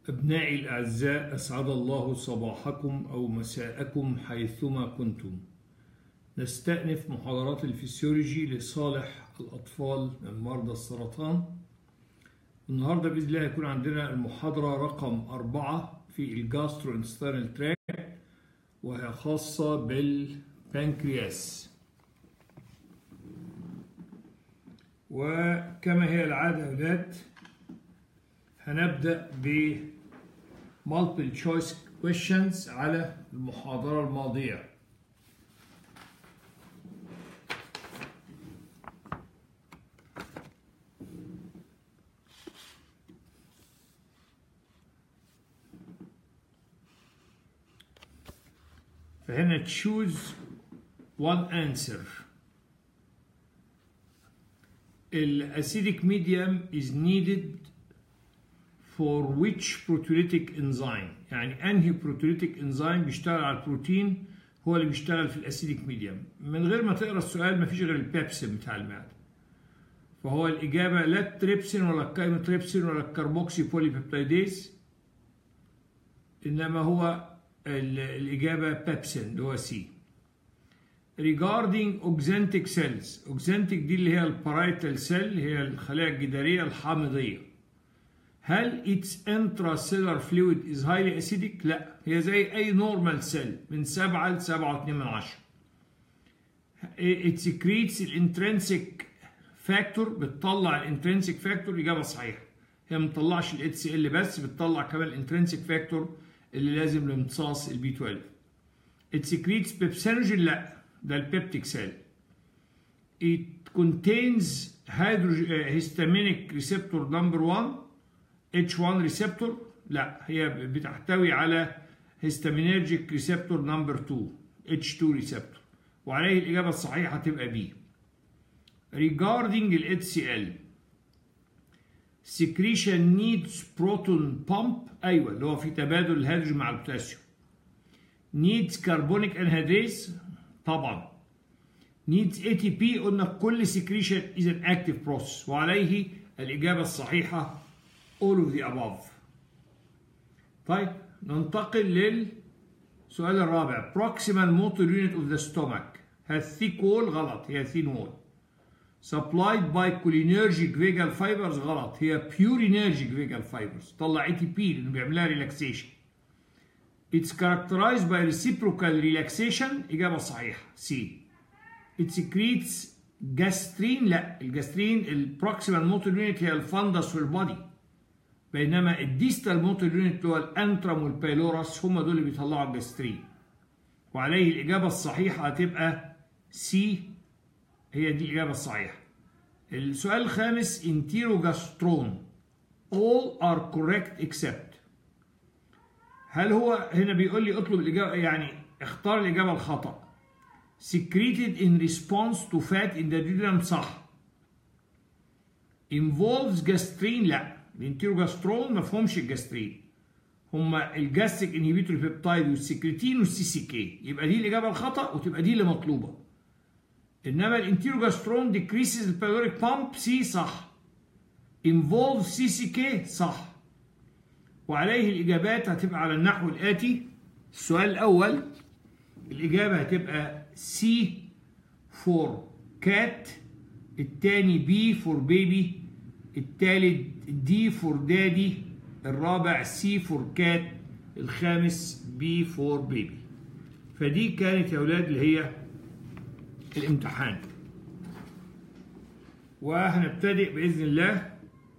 أبنائي الأعزاء أسعد الله صباحكم أو مساءكم حيثما كنتم نستأنف محاضرات الفسيولوجي لصالح الأطفال من مرضى السرطان النهاردة بإذن الله يكون عندنا المحاضرة رقم أربعة في الجاسترو انسترنال تراك وهي خاصة بالبنكرياس وكما هي العادة يا أولاد هنبدأ ب multiple choice questions على المحاضرة الماضية فهنا choose one answer الأسيدك medium is needed for which proteolytic enzyme يعني انهي proteolytic enzyme بيشتغل على البروتين هو اللي بيشتغل في الاسيديك ميديوم من غير ما تقرا السؤال مفيش غير البيبسين بتاع المعده فهو الاجابه لا التريبسين ولا الكايموتريبسين ولا الكربوكسي بوليبيبتيديز انما هو الاجابه بيبسين اللي هو سي regarding oxantic cells oxantic دي اللي هي البارايتال سيل هي الخلايا الجداريه الحامضيه هل its intracellular fluid is highly acidic؟ لا هي زي أي normal cell من 7 ل 7.2 من 10 it secretes الانترنسيك فاكتور بتطلع الانترنسيك فاكتور إجابة صحيحة هي ما بتطلعش ال HCl بس بتطلع كمان الانترنسيك فاكتور اللي لازم لامتصاص البي 12 it secretes pepsinogen لا ده البيبتيك سيل it contains histaminic receptor number 1 H1 ريسبتور لا هي بتحتوي على هيستامينرجيك ريسبتور نمبر 2 H2 ريسبتور وعليه الإجابة الصحيحة تبقى B regarding ال HCl secretion needs proton pump أيوة اللي هو في تبادل الهيدروجين مع البوتاسيوم needs carbonic anhydrase طبعا needs ATP قلنا كل secretion is an active process وعليه الإجابة الصحيحة all of the above طيب ننتقل للسؤال الرابع proximal motor unit of the stomach has thick wall غلط هي thin wall supplied by cholinergic vagal fibers غلط هي purinergic vagal fibers طلع ATP لانه بيعملها relaxation it's characterized by reciprocal relaxation إجابة صحيحة C it secretes gastrin لا الجاسترين البروكسيمال موتور يونت هي الفندس في البادي بينما الديستال موتور يونت اللي هو الانترم والبايلورس هم دول اللي بيطلعوا الجسترين وعليه الاجابه الصحيحه هتبقى سي هي دي الاجابه الصحيحه السؤال الخامس انتيروجاسترون all are correct except هل هو هنا بيقول لي اطلب الاجابه يعني اختار الاجابه الخطا secreted in response to fat in the duodenum صح involves gastrin لا الانتيروجاسترون ما فيهمش الجاسترين هما الجاستيك انهبيتور بيبتايد والسكريتين والسي سي كي يبقى دي الاجابه الخطا وتبقى دي اللي مطلوبه انما الانتيروجاسترون ديكريسز البيلوريك بامب سي صح انفولف سي سي كي صح وعليه الاجابات هتبقى على النحو الاتي السؤال الاول الاجابه هتبقى سي فور كات الثاني بي فور بيبي الثالث دي فور دادي الرابع سي فور كات الخامس بي فور بيبي فدي كانت يا اولاد اللي هي الامتحان وهنبتدئ باذن الله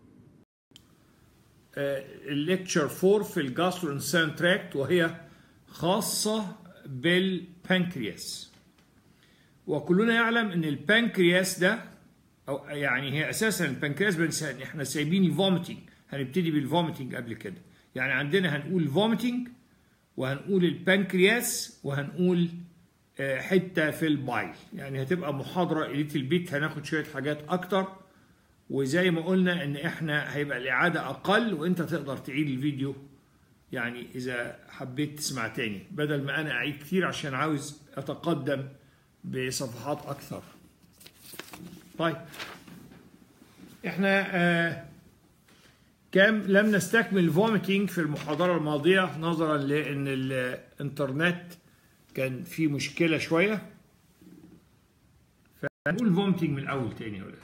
الليكتشر 4 في الجاسترو انسان تراكت وهي خاصه بالبنكرياس وكلنا يعلم ان البنكرياس ده أو يعني هي اساسا البنكرياس بنسى احنا سايبين الفوميتنج هنبتدي بالفوميتنج قبل كده يعني عندنا هنقول فوميتنج وهنقول البنكرياس وهنقول حته في البايل يعني هتبقى محاضره قليله البيت هناخد شويه حاجات اكتر وزي ما قلنا ان احنا هيبقى الاعاده اقل وانت تقدر تعيد الفيديو يعني اذا حبيت تسمع تاني بدل ما انا اعيد كتير عشان عاوز اتقدم بصفحات اكثر طيب احنا آه كام لم نستكمل الفوميتنج في المحاضرة الماضية نظرا لأن الإنترنت كان فيه مشكلة شوية فنقول فوميتنج من الأول تاني يا ولاد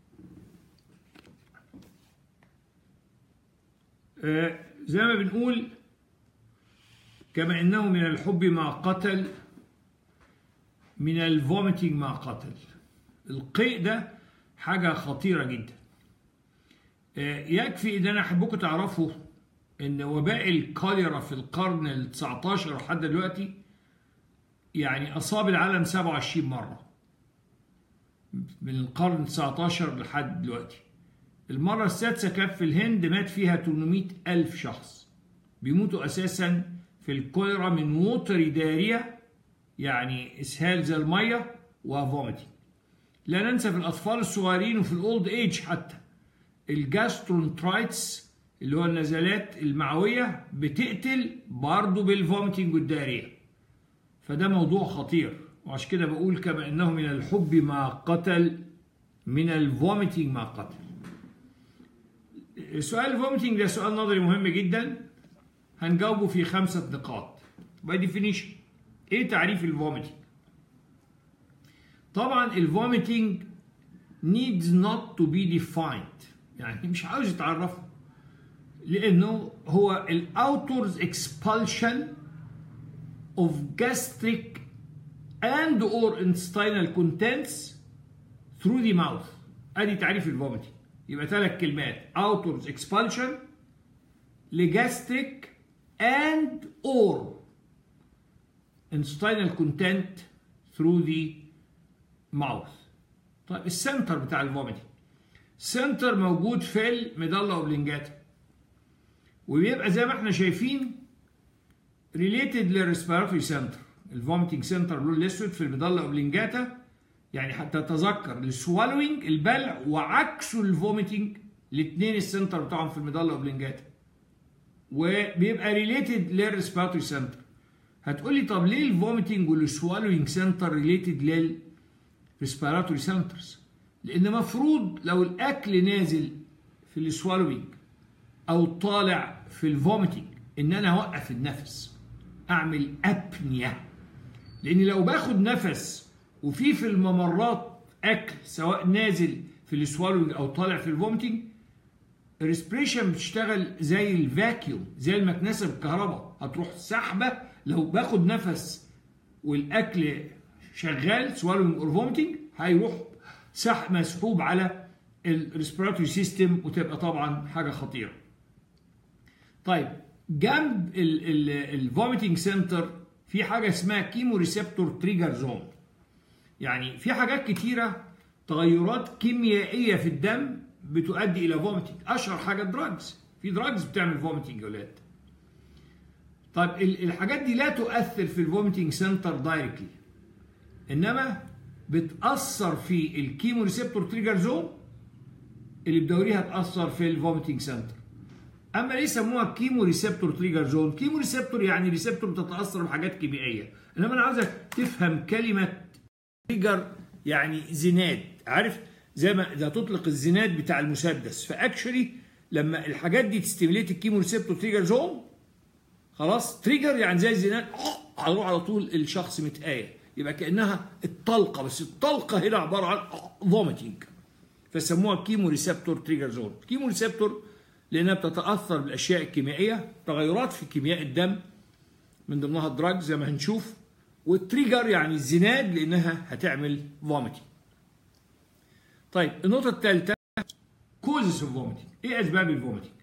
آه زي ما بنقول كما انه من الحب ما قتل من الفوميتنج ما قتل القيء ده حاجة خطيرة جدا يكفي ان انا احبكم تعرفوا ان وباء الكوليرا في القرن ال 19 لحد دلوقتي يعني اصاب العالم 27 مرة من القرن 19 لحد دلوقتي المرة السادسة كانت في الهند مات فيها 800 ألف شخص بيموتوا أساسا في الكوليرا من ووتر دارية يعني إسهال زي المية وفوميتنج لا ننسى في الأطفال الصغيرين وفي الأولد إيج حتى الجاسترونترايتس اللي هو النزلات المعوية بتقتل برضه بالفوميتنج والدارية فده موضوع خطير وعشان كده بقول كما انه من الحب ما قتل من الفوميتنج ما قتل سؤال الفوميتنج ده سؤال نظري مهم جدا هنجاوبه في خمسة نقاط باي ديفينيشن ايه تعريف الفوميتنج طبعا الفوميتنج needs not to be defined يعني مش عاوز يتعرفه لانه هو الاوتورز expulsion of gastric and or intestinal contents through the mouth ادي تعريف الفوميتنج يبقى ثلاث كلمات outwards expulsion لجاستريك and or intestinal content through the mouth طيب السنتر بتاع الفوميتنج سنتر موجود في الميدالا اوبلنجاتا وبيبقى زي ما احنا شايفين ريليتد للريسبيراتوري سنتر الفوميتنج سنتر اللون الاسود في الميدالا اوبلنجاتا يعني حتى تذكر السوالوينج البلع وعكسه الفوميتنج الاثنين السنتر بتاعهم في الميدالا اوبلنجاتا وبيبقى ريليتد للريسبيراتوري سنتر هتقول لي طب ليه الفوميتنج والسوالوينج سنتر ريليتد للريسبيراتوري سنترز لان مفروض لو الاكل نازل في السوالوينج او طالع في الفوميتنج ان انا اوقف النفس اعمل ابنيه لان لو باخد نفس وفي في الممرات اكل سواء نازل في السوالوينج او طالع في الفوميتنج الريسبريشن بتشتغل زي الفاكيوم زي المكنسه بالكهرباء هتروح سحبه لو باخد نفس والاكل شغال سوالوينج اور فوميتنج هيروح سح مسحوب على الريسبيراتوري سيستم وتبقى طبعا حاجه خطيره. طيب جنب الفوميتنج سنتر في حاجه اسمها كيمو ريسبتور تريجر زون. يعني في حاجات كتيره تغيرات كيميائيه في الدم بتؤدي الى فوميتنج، اشهر حاجه دراجز، في دراجز بتعمل فوميتنج يا ولاد. طيب الحاجات دي لا تؤثر في الفوميتنج سنتر دايركتلي. انما بتأثر في الكيمو ريسبتور تريجر زون اللي بدوريها تأثر في الفوميتنج سنتر. اما ليه سموها كيمو ريسبتور تريجر زون؟ كيمو ريسبتور يعني ريسبتور بتتأثر بحاجات كيميائية. انما انا عاوزك تفهم كلمة تريجر يعني زناد، عارف؟ زي ما اذا تطلق الزناد بتاع المسدس، فاكشولي لما الحاجات دي تستيميليت الكيمو ريسبتور تريجر زون خلاص تريجر يعني زي الزناد هيروح على طول الشخص متقايل. يبقى كانها الطلقه بس الطلقه هنا عباره عن فوميتنج فسموها كيمو ريسبتور تريجر زون كيمو ريسبتور لانها بتتاثر بالاشياء الكيميائيه تغيرات في كيمياء الدم من ضمنها الدراج زي ما هنشوف والتريجر يعني الزناد لانها هتعمل فوميتنج طيب النقطه الثالثه كوزس اوف فوميتنج ايه اسباب الفوميتنج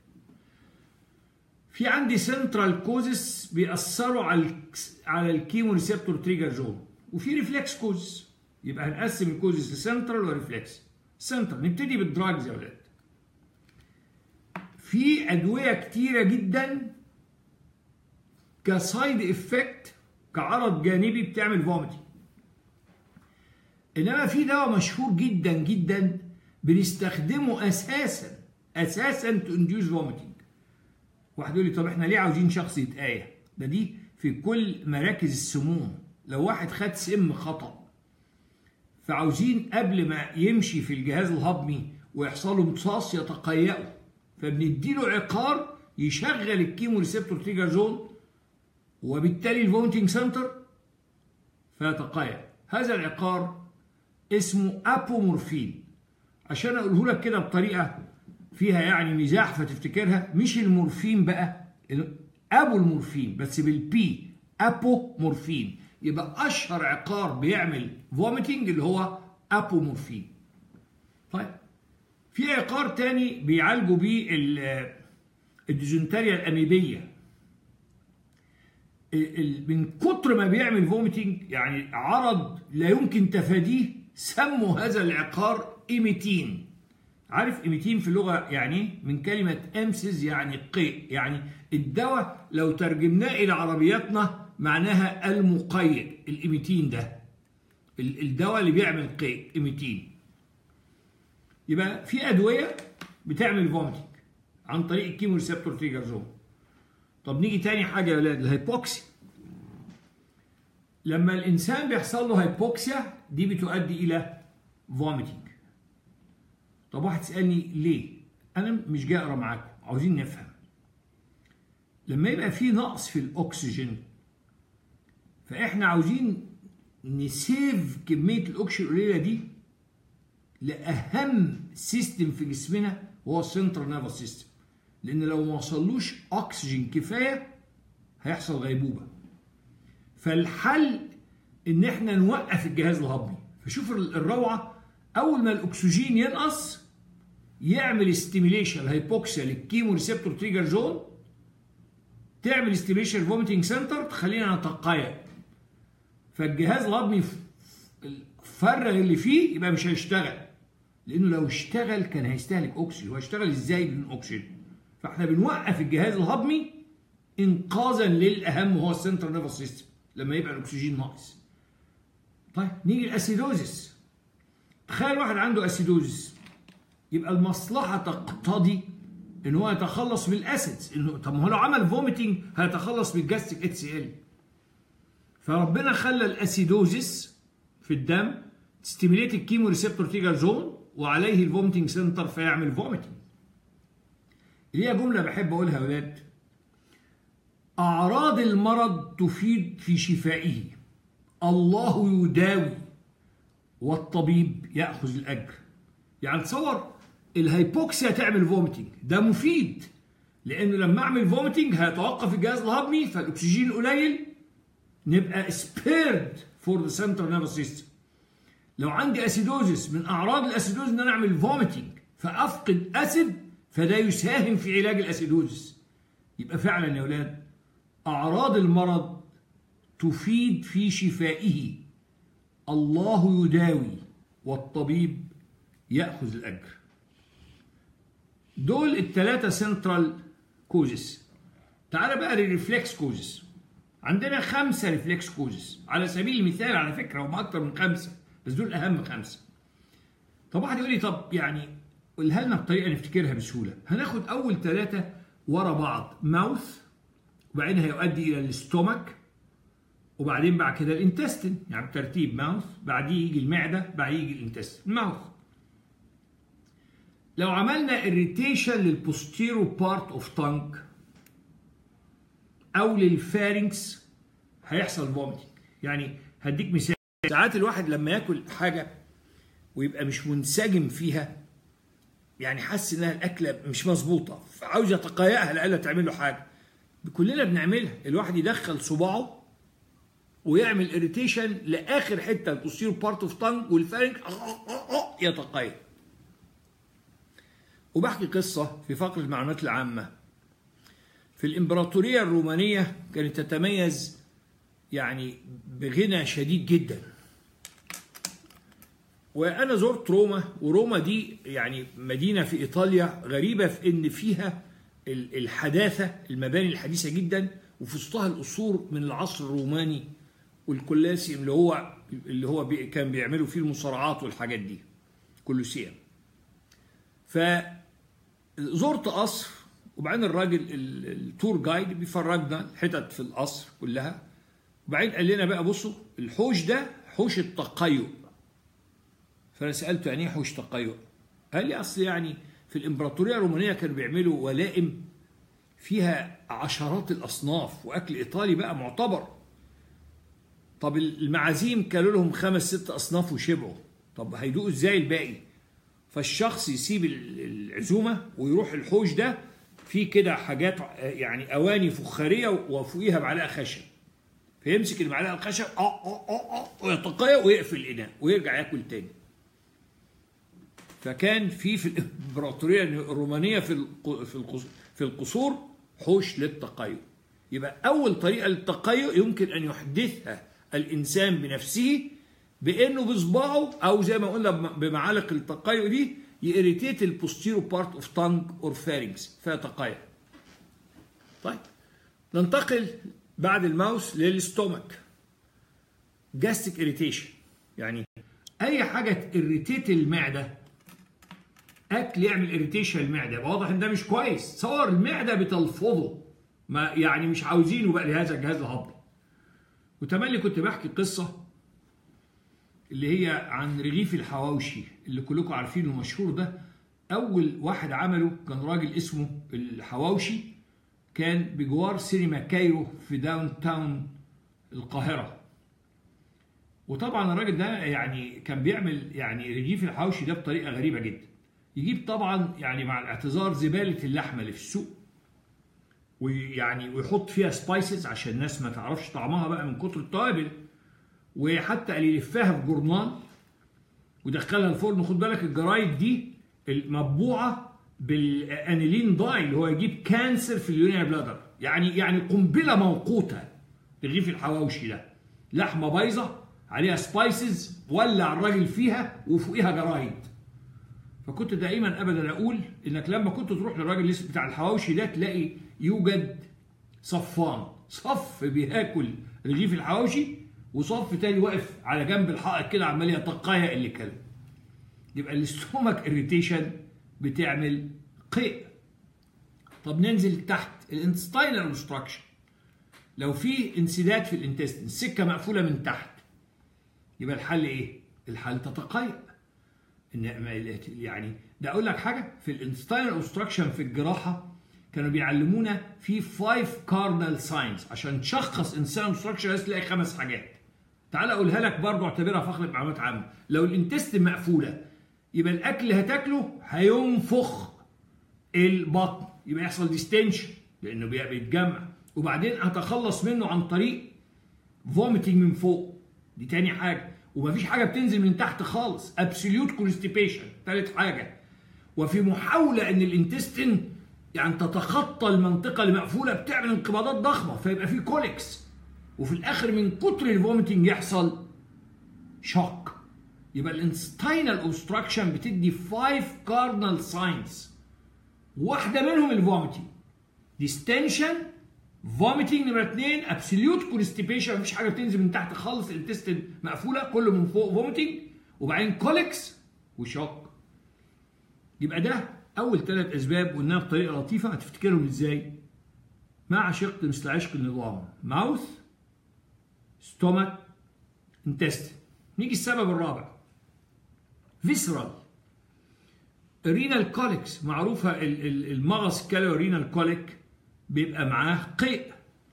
في عندي سنترال كوزس بيأثروا على على الكيمو ريسبتور تريجر زون وفي ريفلكس كوز يبقى هنقسم الكوزز لسنترال وريفلكس سنترال نبتدي بالدراجز يا ولاد في ادويه كتيره جدا كسايد افكت كعرض جانبي بتعمل فوميتنج انما في دواء مشهور جدا جدا بنستخدمه اساسا اساسا تو انديوز فوميتنج واحد يقول لي طب احنا ليه عاوزين شخص يتآية ده دي في كل مراكز السموم لو واحد خد سم خطأ فعاوزين قبل ما يمشي في الجهاز الهضمي ويحصل له امتصاص يتقيأوا فبنديله عقار يشغل الكيمو ريسبتور تريجر زون وبالتالي الفوميتنج سنتر فيتقايا هذا العقار اسمه ابومورفين عشان اقوله لك كده بطريقه فيها يعني مزاح فتفتكرها مش المورفين بقى ابو المورفين بس بالبي ابو مورفين يبقى اشهر عقار بيعمل فوميتنج اللي هو ابو مورفين طيب في عقار تاني بيعالجوا بيه الديزنتريا الاميبيه من كتر ما بيعمل فوميتنج يعني عرض لا يمكن تفاديه سموا هذا العقار ايميتين عارف ايميتين في اللغه يعني من كلمه امسز يعني قيء يعني الدواء لو ترجمناه الى عربياتنا معناها المقيء الايميتين ده الدواء اللي بيعمل قيء ايميتين يبقى في ادويه بتعمل فوميتنج عن طريق الكيمو ريسبتور تريجر زون طب نيجي تاني حاجه يا ولاد الهيبوكسيا لما الانسان بيحصل له هيبوكسيا دي بتؤدي الى فوميتنج طب واحد سالني ليه انا مش جاي اقرا معاكم عاوزين نفهم لما يبقى في نقص في الاكسجين فاحنا عاوزين نسيف كميه الاكسجين القليله دي لاهم سيستم في جسمنا وهو السنترال نيرفس سيستم لان لو ما وصلوش اكسجين كفايه هيحصل غيبوبه فالحل ان احنا نوقف الجهاز الهضمي فشوف الروعه اول ما الاكسجين ينقص يعمل ستيميليشن هايبوكسيا للكيمو ريسبتور تريجر زون تعمل ستيميليشن فوميتنج سنتر تخلينا نتقيأ فالجهاز الهضمي فرغ اللي فيه يبقى مش هيشتغل لانه لو اشتغل كان هيستهلك اكسجين وهيشتغل ازاي بدون اكسجين فاحنا بنوقف الجهاز الهضمي انقاذا للاهم وهو السنترال نيرفس سيستم لما يبقى الاكسجين ناقص طيب نيجي الاسيدوزس تخيل واحد عنده اسيدوزس يبقى المصلحه تقتضي ان هو يتخلص من الاسيدز انه طب ما هو لو عمل فوميتنج هيتخلص من الجاستيك اتش سي ال فربنا خلى الاسيدوزس في الدم ستيميليت الكيمو ريسبتور تيجر زون وعليه الفوميتنج سنتر فيعمل فوميتنج اللي هي جمله بحب اقولها يا ولاد اعراض المرض تفيد في شفائه الله يداوي والطبيب ياخذ الاجر يعني تصور الهيبوكسيا تعمل فوميتنج ده مفيد لانه لما اعمل فوميتنج هيتوقف الجهاز الهضمي فالاكسجين قليل نبقى سبيرد فور ذا سنترال نيرفس سيستم لو عندي اسيدوزس من اعراض الاسيدوز ان انا اعمل فوميتنج فافقد اسيد فده يساهم في علاج الاسيدوزس يبقى فعلا يا اولاد اعراض المرض تفيد في شفائه الله يداوي والطبيب ياخذ الاجر دول الثلاثه سنترال كوزس تعال بقى للريفلكس كوزس عندنا خمسه ريفلكس كوزس على سبيل المثال على فكره هم اكتر من خمسه بس دول اهم خمسه طب واحد يقول لي طب يعني قولها لنا بطريقه نفتكرها بسهوله هناخد اول ثلاثه ورا بعض ماوث وبعدين هيؤدي الى الاستومك وبعدين بعد كده الانتستين يعني بترتيب ماوث بعديه يجي المعده بعديه يجي الانتستين ماوث لو عملنا اريتيشن للبوستيرو بارت اوف تانك او للفارنكس هيحصل فوميتنج يعني هديك مثال ساعات الواحد لما ياكل حاجه ويبقى مش منسجم فيها يعني حاسس انها الاكله مش مظبوطه فعاوز يتقيأها لألا تعمل له حاجه كلنا بنعملها الواحد يدخل صباعه ويعمل اريتيشن لاخر حته البوستيرو بارت اوف تانج والفارنك يتقيأ وبحكي قصه في فقره المعلومات العامه في الامبراطوريه الرومانيه كانت تتميز يعني بغنى شديد جدا وانا زرت روما وروما دي يعني مدينه في ايطاليا غريبه في ان فيها الحداثه المباني الحديثه جدا وفي وسطها القصور من العصر الروماني والكولاسيوم اللي هو اللي هو بي كان بيعملوا فيه المصارعات والحاجات دي كولوسيوم فزرت قصر وبعدين الراجل التور جايد بيفرجنا حتت في القصر كلها وبعدين قال لنا بقى بصوا الحوش ده حوش التقيؤ فانا سالته يعني ايه حوش تقيؤ؟ قال لي اصل يعني في الامبراطوريه الرومانيه كانوا بيعملوا ولائم فيها عشرات الاصناف واكل ايطالي بقى معتبر طب المعازيم كانوا لهم خمس ست اصناف وشبعوا طب هيدوقوا ازاي الباقي فالشخص يسيب العزومه ويروح الحوش ده فيه كده حاجات يعني اواني فخاريه وفوقيها معلقه خشب فيمسك المعلقه الخشب اه اه اه اه ويتقيأ ويقفل الاناء ويرجع ياكل تاني فكان في في الامبراطوريه الرومانيه في في في القصور حوش للتقيؤ يبقى اول طريقه للتقيؤ يمكن ان يحدثها الانسان بنفسه بانه بصباعه او زي ما قلنا بمعالق التقيؤ دي يريتيت البوستيرو بارت اوف تانج اور فارنجز فيتقيأ طيب ننتقل بعد الماوس للستومك جاستيك اريتيشن يعني اي حاجه تريتيت المعده اكل يعمل اريتيشن المعده يبقى واضح ان ده مش كويس صور المعده بتلفظه ما يعني مش عاوزينه بقى لهذا الجهاز الهضمي وتملي كنت بحكي قصه اللي هي عن رغيف الحواوشي اللي كلكم عارفينه المشهور ده اول واحد عمله كان راجل اسمه الحواوشي كان بجوار سينما كايرو في داون تاون القاهره وطبعا الراجل ده يعني كان بيعمل يعني رغيف الحواوشي ده بطريقه غريبه جدا يجيب طبعا يعني مع الاعتذار زباله اللحمه اللي في السوق ويعني ويحط فيها سبايسز عشان الناس ما تعرفش طعمها بقى من كتر التوابل وحتى قال يلفها في جورنال ودخلها الفرن خد بالك الجرايد دي المطبوعه بالانيلين داي اللي هو يجيب كانسر في اليورينال بلادر يعني يعني قنبله موقوته رغيف الحواوشي ده لحمه بايظه عليها سبايسز ولع الراجل فيها وفوقيها جرايد فكنت دائما ابدا اقول انك لما كنت تروح للراجل بتاع الحواوشي ده تلاقي يوجد صفان صف بياكل رغيف الحواوشي وصف تاني واقف على جنب الحائط كده عمال يتقايا اللي كله يبقى الاستومك اريتيشن بتعمل قيء طب ننزل تحت الانتستاينال اوبستراكشن لو في انسداد في الانتستين السكه مقفوله من تحت يبقى الحل ايه الحل تتقيأ ان يعني ده اقول لك حاجه في الانتستاينال اوبستراكشن في الجراحه كانوا بيعلمونا في 5 كاردينال ساينز عشان تشخص انسان اوبستراكشن لازم تلاقي خمس حاجات تعال اقولها لك برضه اعتبرها فقره معلومات عامه لو الانتستين مقفوله يبقى الاكل اللي هتاكله هينفخ البطن يبقى يحصل ديستنشن لانه بيتجمع وبعدين هتخلص منه عن طريق فوميتنج من فوق دي تاني حاجه ومفيش حاجه بتنزل من تحت خالص ابسوليوت كونستيبيشن ثالث حاجه وفي محاوله ان الانتستين يعني تتخطى المنطقه المقفوله بتعمل انقباضات ضخمه فيبقى في كوليكس وفي الاخر من كتر الفوميتنج يحصل شوك يبقى الانستاينال اوبستراكشن بتدي 5 كاردينال ساينز واحده منهم الفوميتنج ديستنشن فوميتنج نمره اثنين ابسوليوت كونستيبيشن مفيش حاجه بتنزل من تحت خالص الانتستين مقفوله كله من فوق فوميتنج وبعدين كوليكس وشوك يبقى ده اول ثلاث اسباب قلناها بطريقه لطيفه هتفتكرهم ازاي ما عشقت مثل عشق النظام ماوث ستومك انتستين نيجي السبب الرابع فيسرال رينال كوليكس معروفه المغص الكلوي رينال كوليك بيبقى معاه قيء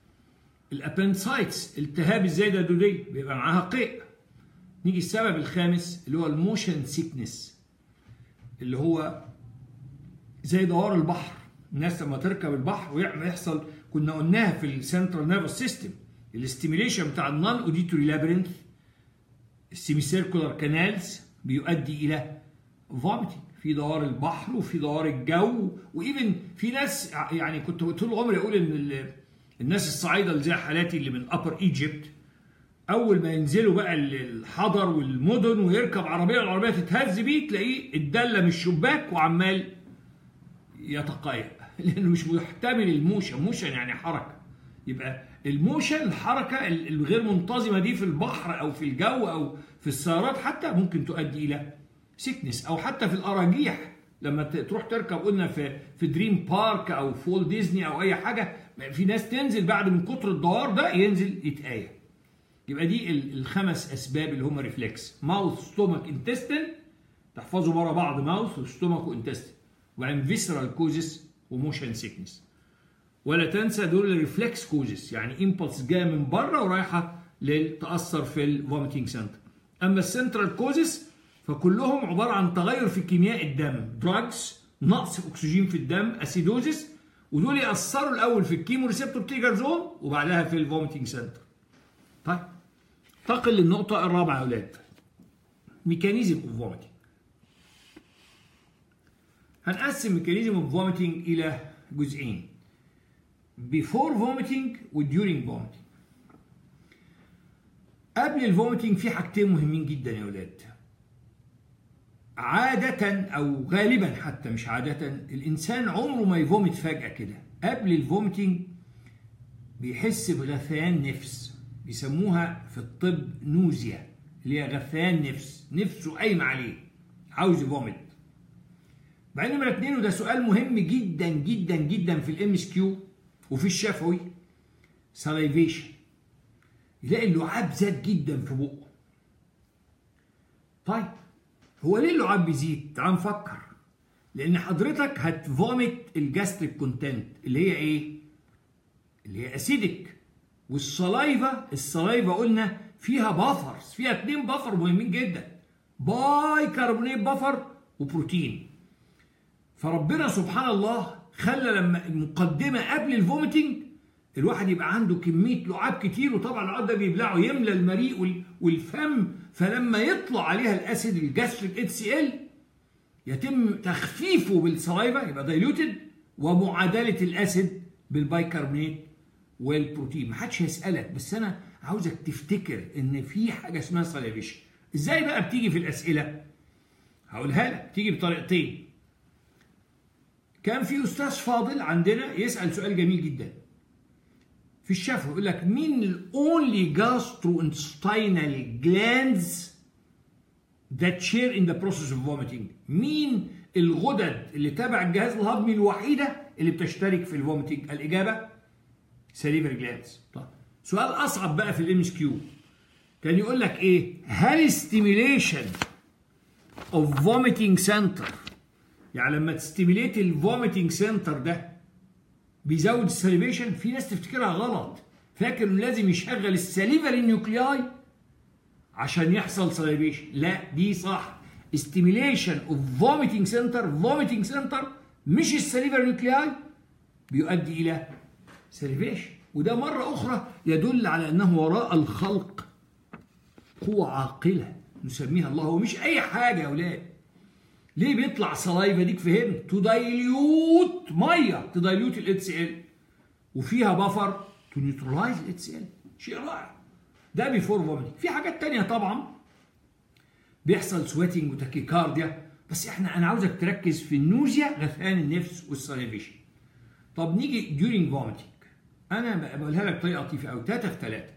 الابنسايتس التهاب الزايده الدوديه بيبقى معاها قيء نيجي السبب الخامس اللي هو الموشن سيكنس اللي هو زي دوار البحر الناس لما تركب البحر ويحصل كنا قلناها في السنترال نيرفس سيستم الاستيميليشن بتاع النون اوديتوري لابرنث السيمي سيركولار كانالز بيؤدي الى فوميتنج في دوار البحر وفي دوار الجو وايفن في ناس يعني كنت طول عمري اقول ان الناس الصعايده اللي زي حالاتي اللي من ابر ايجيبت اول ما ينزلوا بقى الحضر والمدن ويركب عربيه العربيه تتهز بيه تلاقيه اتدلى من الشباك وعمال يتقيأ لانه مش محتمل الموشن موشن يعني حركه يبقى الموشن الحركه الغير منتظمه دي في البحر او في الجو او في السيارات حتى ممكن تؤدي الى سيكنس او حتى في الاراجيح لما تروح تركب قلنا في في دريم بارك او فول ديزني او اي حاجه في ناس تنزل بعد من كتر الدوار ده ينزل يتآية يبقى دي الخمس اسباب اللي هم ريفلكس ماوث ستومك انتستين تحفظوا ورا بعض ماوث وستومك وانتستين وبعدين فيسرال كوزس وموشن سيكنس ولا تنسى دول الريفلكس كوزس يعني امبلس جايه من بره ورايحه لتاثر في الفوميتنج سنتر اما السنترال كوزس فكلهم عباره عن تغير في كيمياء الدم دراجز نقص اكسجين في الدم اسيدوزس ودول ياثروا الاول في الكيمو ريسبتور تيجر زون وبعدها في الفوميتنج سنتر طيب انتقل للنقطه الرابعه يا اولاد ميكانيزم اوف فوميتنج هنقسم ميكانيزم اوف فوميتنج الى جزئين before vomiting و during vomiting قبل الفوميتنج في حاجتين مهمين جدا يا ولاد عادة أو غالبا حتى مش عادة الإنسان عمره ما يفومت فجأة كده قبل الفوميتنج بيحس بغثيان نفس بيسموها في الطب نوزيا اللي هي غثيان نفس نفسه قايمة عليه عاوز يفومت بعدين نمرة اتنين وده سؤال مهم جدا جدا جدا في الام اس كيو وفي الشفوي سلايفيشن يلاقي اللعاب زاد جدا في بقه طيب هو ليه اللعاب بيزيد تعال نفكر لان حضرتك هتفومت الجاستريك كونتنت اللي هي ايه اللي هي اسيدك والصلايفا الصلايفا قلنا فيها بافرز فيها اتنين بافر مهمين جدا باي كربونيت بافر وبروتين فربنا سبحان الله خلى لما المقدمه قبل الفوميتنج الواحد يبقى عنده كميه لعاب كتير وطبعا اللعاب ده بيبلعه يملى المريء والفم فلما يطلع عليها الاسيد الجاستريك اتش سي ال يتم تخفيفه بالسلايفا يبقى دايلوتد ومعادله الاسيد بالبايكربونات والبروتين محدش هيسالك بس انا عاوزك تفتكر ان في حاجه اسمها سلايفيشن ازاي بقى بتيجي في الاسئله هقولها لك بتيجي بطريقتين كان في استاذ فاضل عندنا يسال سؤال جميل جدا في الشفوي يقول لك مين الاونلي جاسترو انتستينال جلاندز that share in the process of vomiting مين الغدد اللي تبع الجهاز الهضمي الوحيده اللي بتشترك في الفوميتنج الاجابه سليفر جلاندز طيب سؤال اصعب بقى في الام اس كيو كان يقول لك ايه هل ستيميليشن اوف فوميتنج سنتر يعني لما تستيميليت الفوميتنج سنتر ده بيزود السليفيشن في ناس تفتكرها غلط فاكر انه لازم يشغل السليفري نيوكلياي عشان يحصل سليفيشن لا دي صح ستيميليشن اوف فوميتنج سنتر فوميتنج سنتر مش السليفري نيوكلياي بيؤدي الى سليفيشن وده مرة أخرى يدل على أنه وراء الخلق قوة عاقلة نسميها الله ومش أي حاجة يا أولاد ليه بيطلع سلايفا ديك فهمت تدايليوت ميه تدايليوت ال سي ال وفيها بفر تو نيوترلايز ال سي ال شيء رائع ده بيفور فوميتنج في حاجات تانية طبعا بيحصل سويتنج وتاكيكارديا بس احنا انا عاوزك تركز في النوزيا غثيان النفس والسليفيشن طب نيجي ديورينج فوميتنج انا بقولها لك بطريقه لطيفه قوي ثلاثه في ثلاثه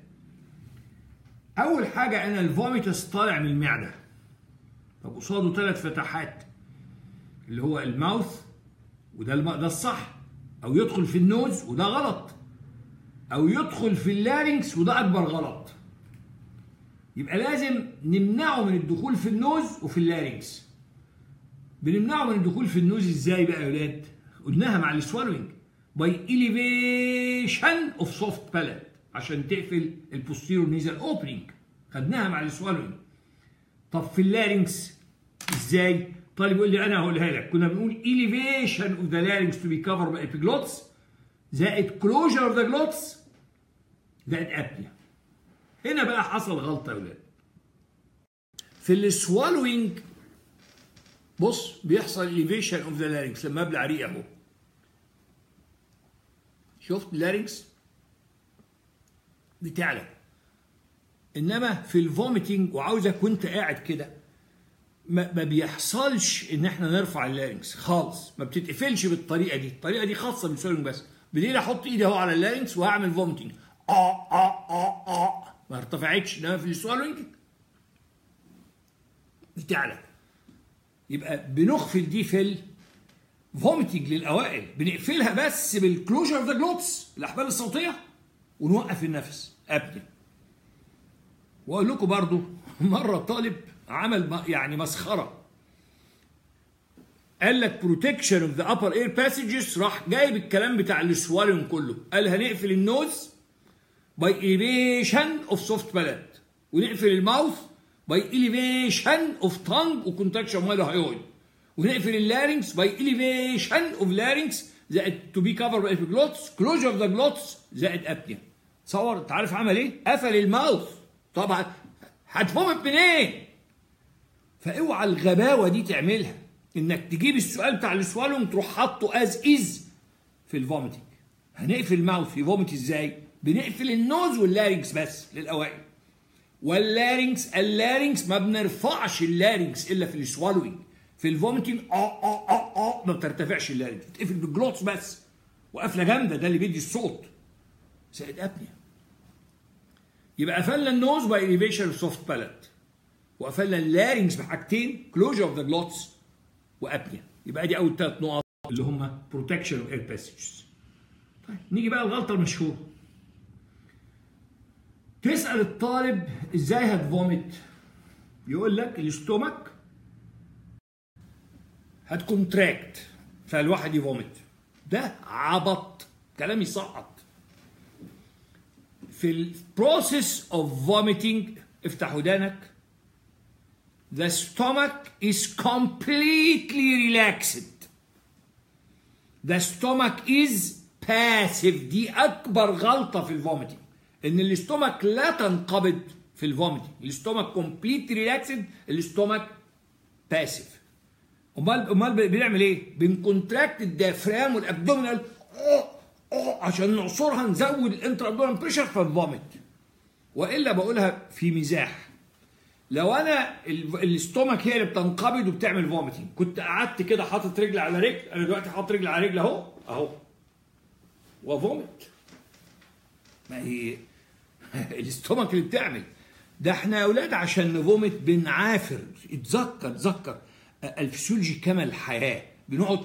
اول حاجه انا الفوميتس طالع من المعده طب قصاده ثلاث فتحات اللي هو الماوث وده الم... ده الصح او يدخل في النوز وده غلط او يدخل في اللارynx وده اكبر غلط يبقى لازم نمنعه من الدخول في النوز وفي اللارynx بنمنعه من الدخول في النوز ازاي بقى يا ولاد قلناها مع السوالوينج باي elevation اوف سوفت بالات عشان تقفل البوستيرو نيزل اوبننج خدناها مع السوالوينج طب في اللارynx ازاي طالب يقول لي انا هقولها لك كنا بنقول elevation of the larynx to be covered by epiglottis زائد closure of the glottis زائد apnea هنا بقى حصل غلطه يا ولاد في السوالوينج بص بيحصل elevation of the larynx لما ابلع ريق اهو شفت اللارynx بتعلى انما في الفوميتنج وعاوزك وانت قاعد كده ما, ما بيحصلش ان احنا نرفع اللارنكس خالص ما بتتقفلش بالطريقه دي الطريقه دي خاصه بالسولينج بس بديل احط ايدي اهو على اللارنكس وهعمل فوميتنج اه اه اه اه ما ارتفعتش انما في السوالوينج بتعلى يبقى بنخفل دي في الفوميتنج للاوائل بنقفلها بس بالكلوجر اوف ذا جلوتس الاحبال الصوتيه ونوقف النفس ابدا واقول لكم برضو مره طالب عمل يعني مسخره قال لك بروتكشن اوف ذا ابر اير باسجز راح جايب الكلام بتاع السوالن كله قال هنقفل النوز باي اليفيشن اوف سوفت بالات ونقفل الماوث باي اليفيشن اوف تانج وكونتراكشن مال هايويد ونقفل اللارynx باي اليفيشن اوف لارynx زائد تو بي كفر باي جلوتس كلوجر اوف ذا جلوتس زائد ابنيا تصور انت عارف عمل ايه؟ قفل الماوث طبعا هتفومت منين؟ فاوعى الغباوه دي تعملها انك تجيب السؤال بتاع السوالوم تروح حاطه از از في الفوميتنج هنقفل الماوث يفومت ازاي؟ بنقفل النوز واللارynx بس للاوائل واللارynx اللارynx ما بنرفعش اللارynx الا في السوالوينج في الفوميتنج اه اه اه اه ما بترتفعش اللارynx بتقفل بالجلوتس بس وقفله جامده ده اللي بيدي الصوت زائد ابنيا يبقى قفلنا النوز باي اليفيشن اوف سوفت بالات وقفلنا اللارynx بحاجتين كلوجر اوف ذا جلوتس وابنيا يبقى دي اول ثلاث نقط اللي هم بروتكشن اوف اير باسجز طيب نيجي بقى الغلطه المشهوره تسال الطالب ازاي هتفومت يقول لك الاستومك هتكونتراكت فالواحد يفومت ده عبط كلام يسقط في البروسيس اوف فوميتنج افتح ودانك the stomach is completely relaxed the stomach is passive دي اكبر غلطه في الفوميتنج ان الاستومك لا تنقبض في الفوميتنج الاستومك كومبليت ريلاكسد الاستومك باسيف امال امال بنعمل ايه بنكونتراكت الديافرام والابدومينال عشان نعصرها نزود الانتر ابدومينال بريشر فالفوميت والا بقولها في مزاح لو انا الاستومك هي اللي بتنقبض وبتعمل فوميتنج كنت قعدت كده حاطط رجل على رجل انا دلوقتي حاطط رجل على رجل اهو اهو وفوميت ما هي الاستومك اللي بتعمل ده احنا يا اولاد عشان نفومت بنعافر اتذكر اتذكر الفسيولوجي كما الحياه بنقعد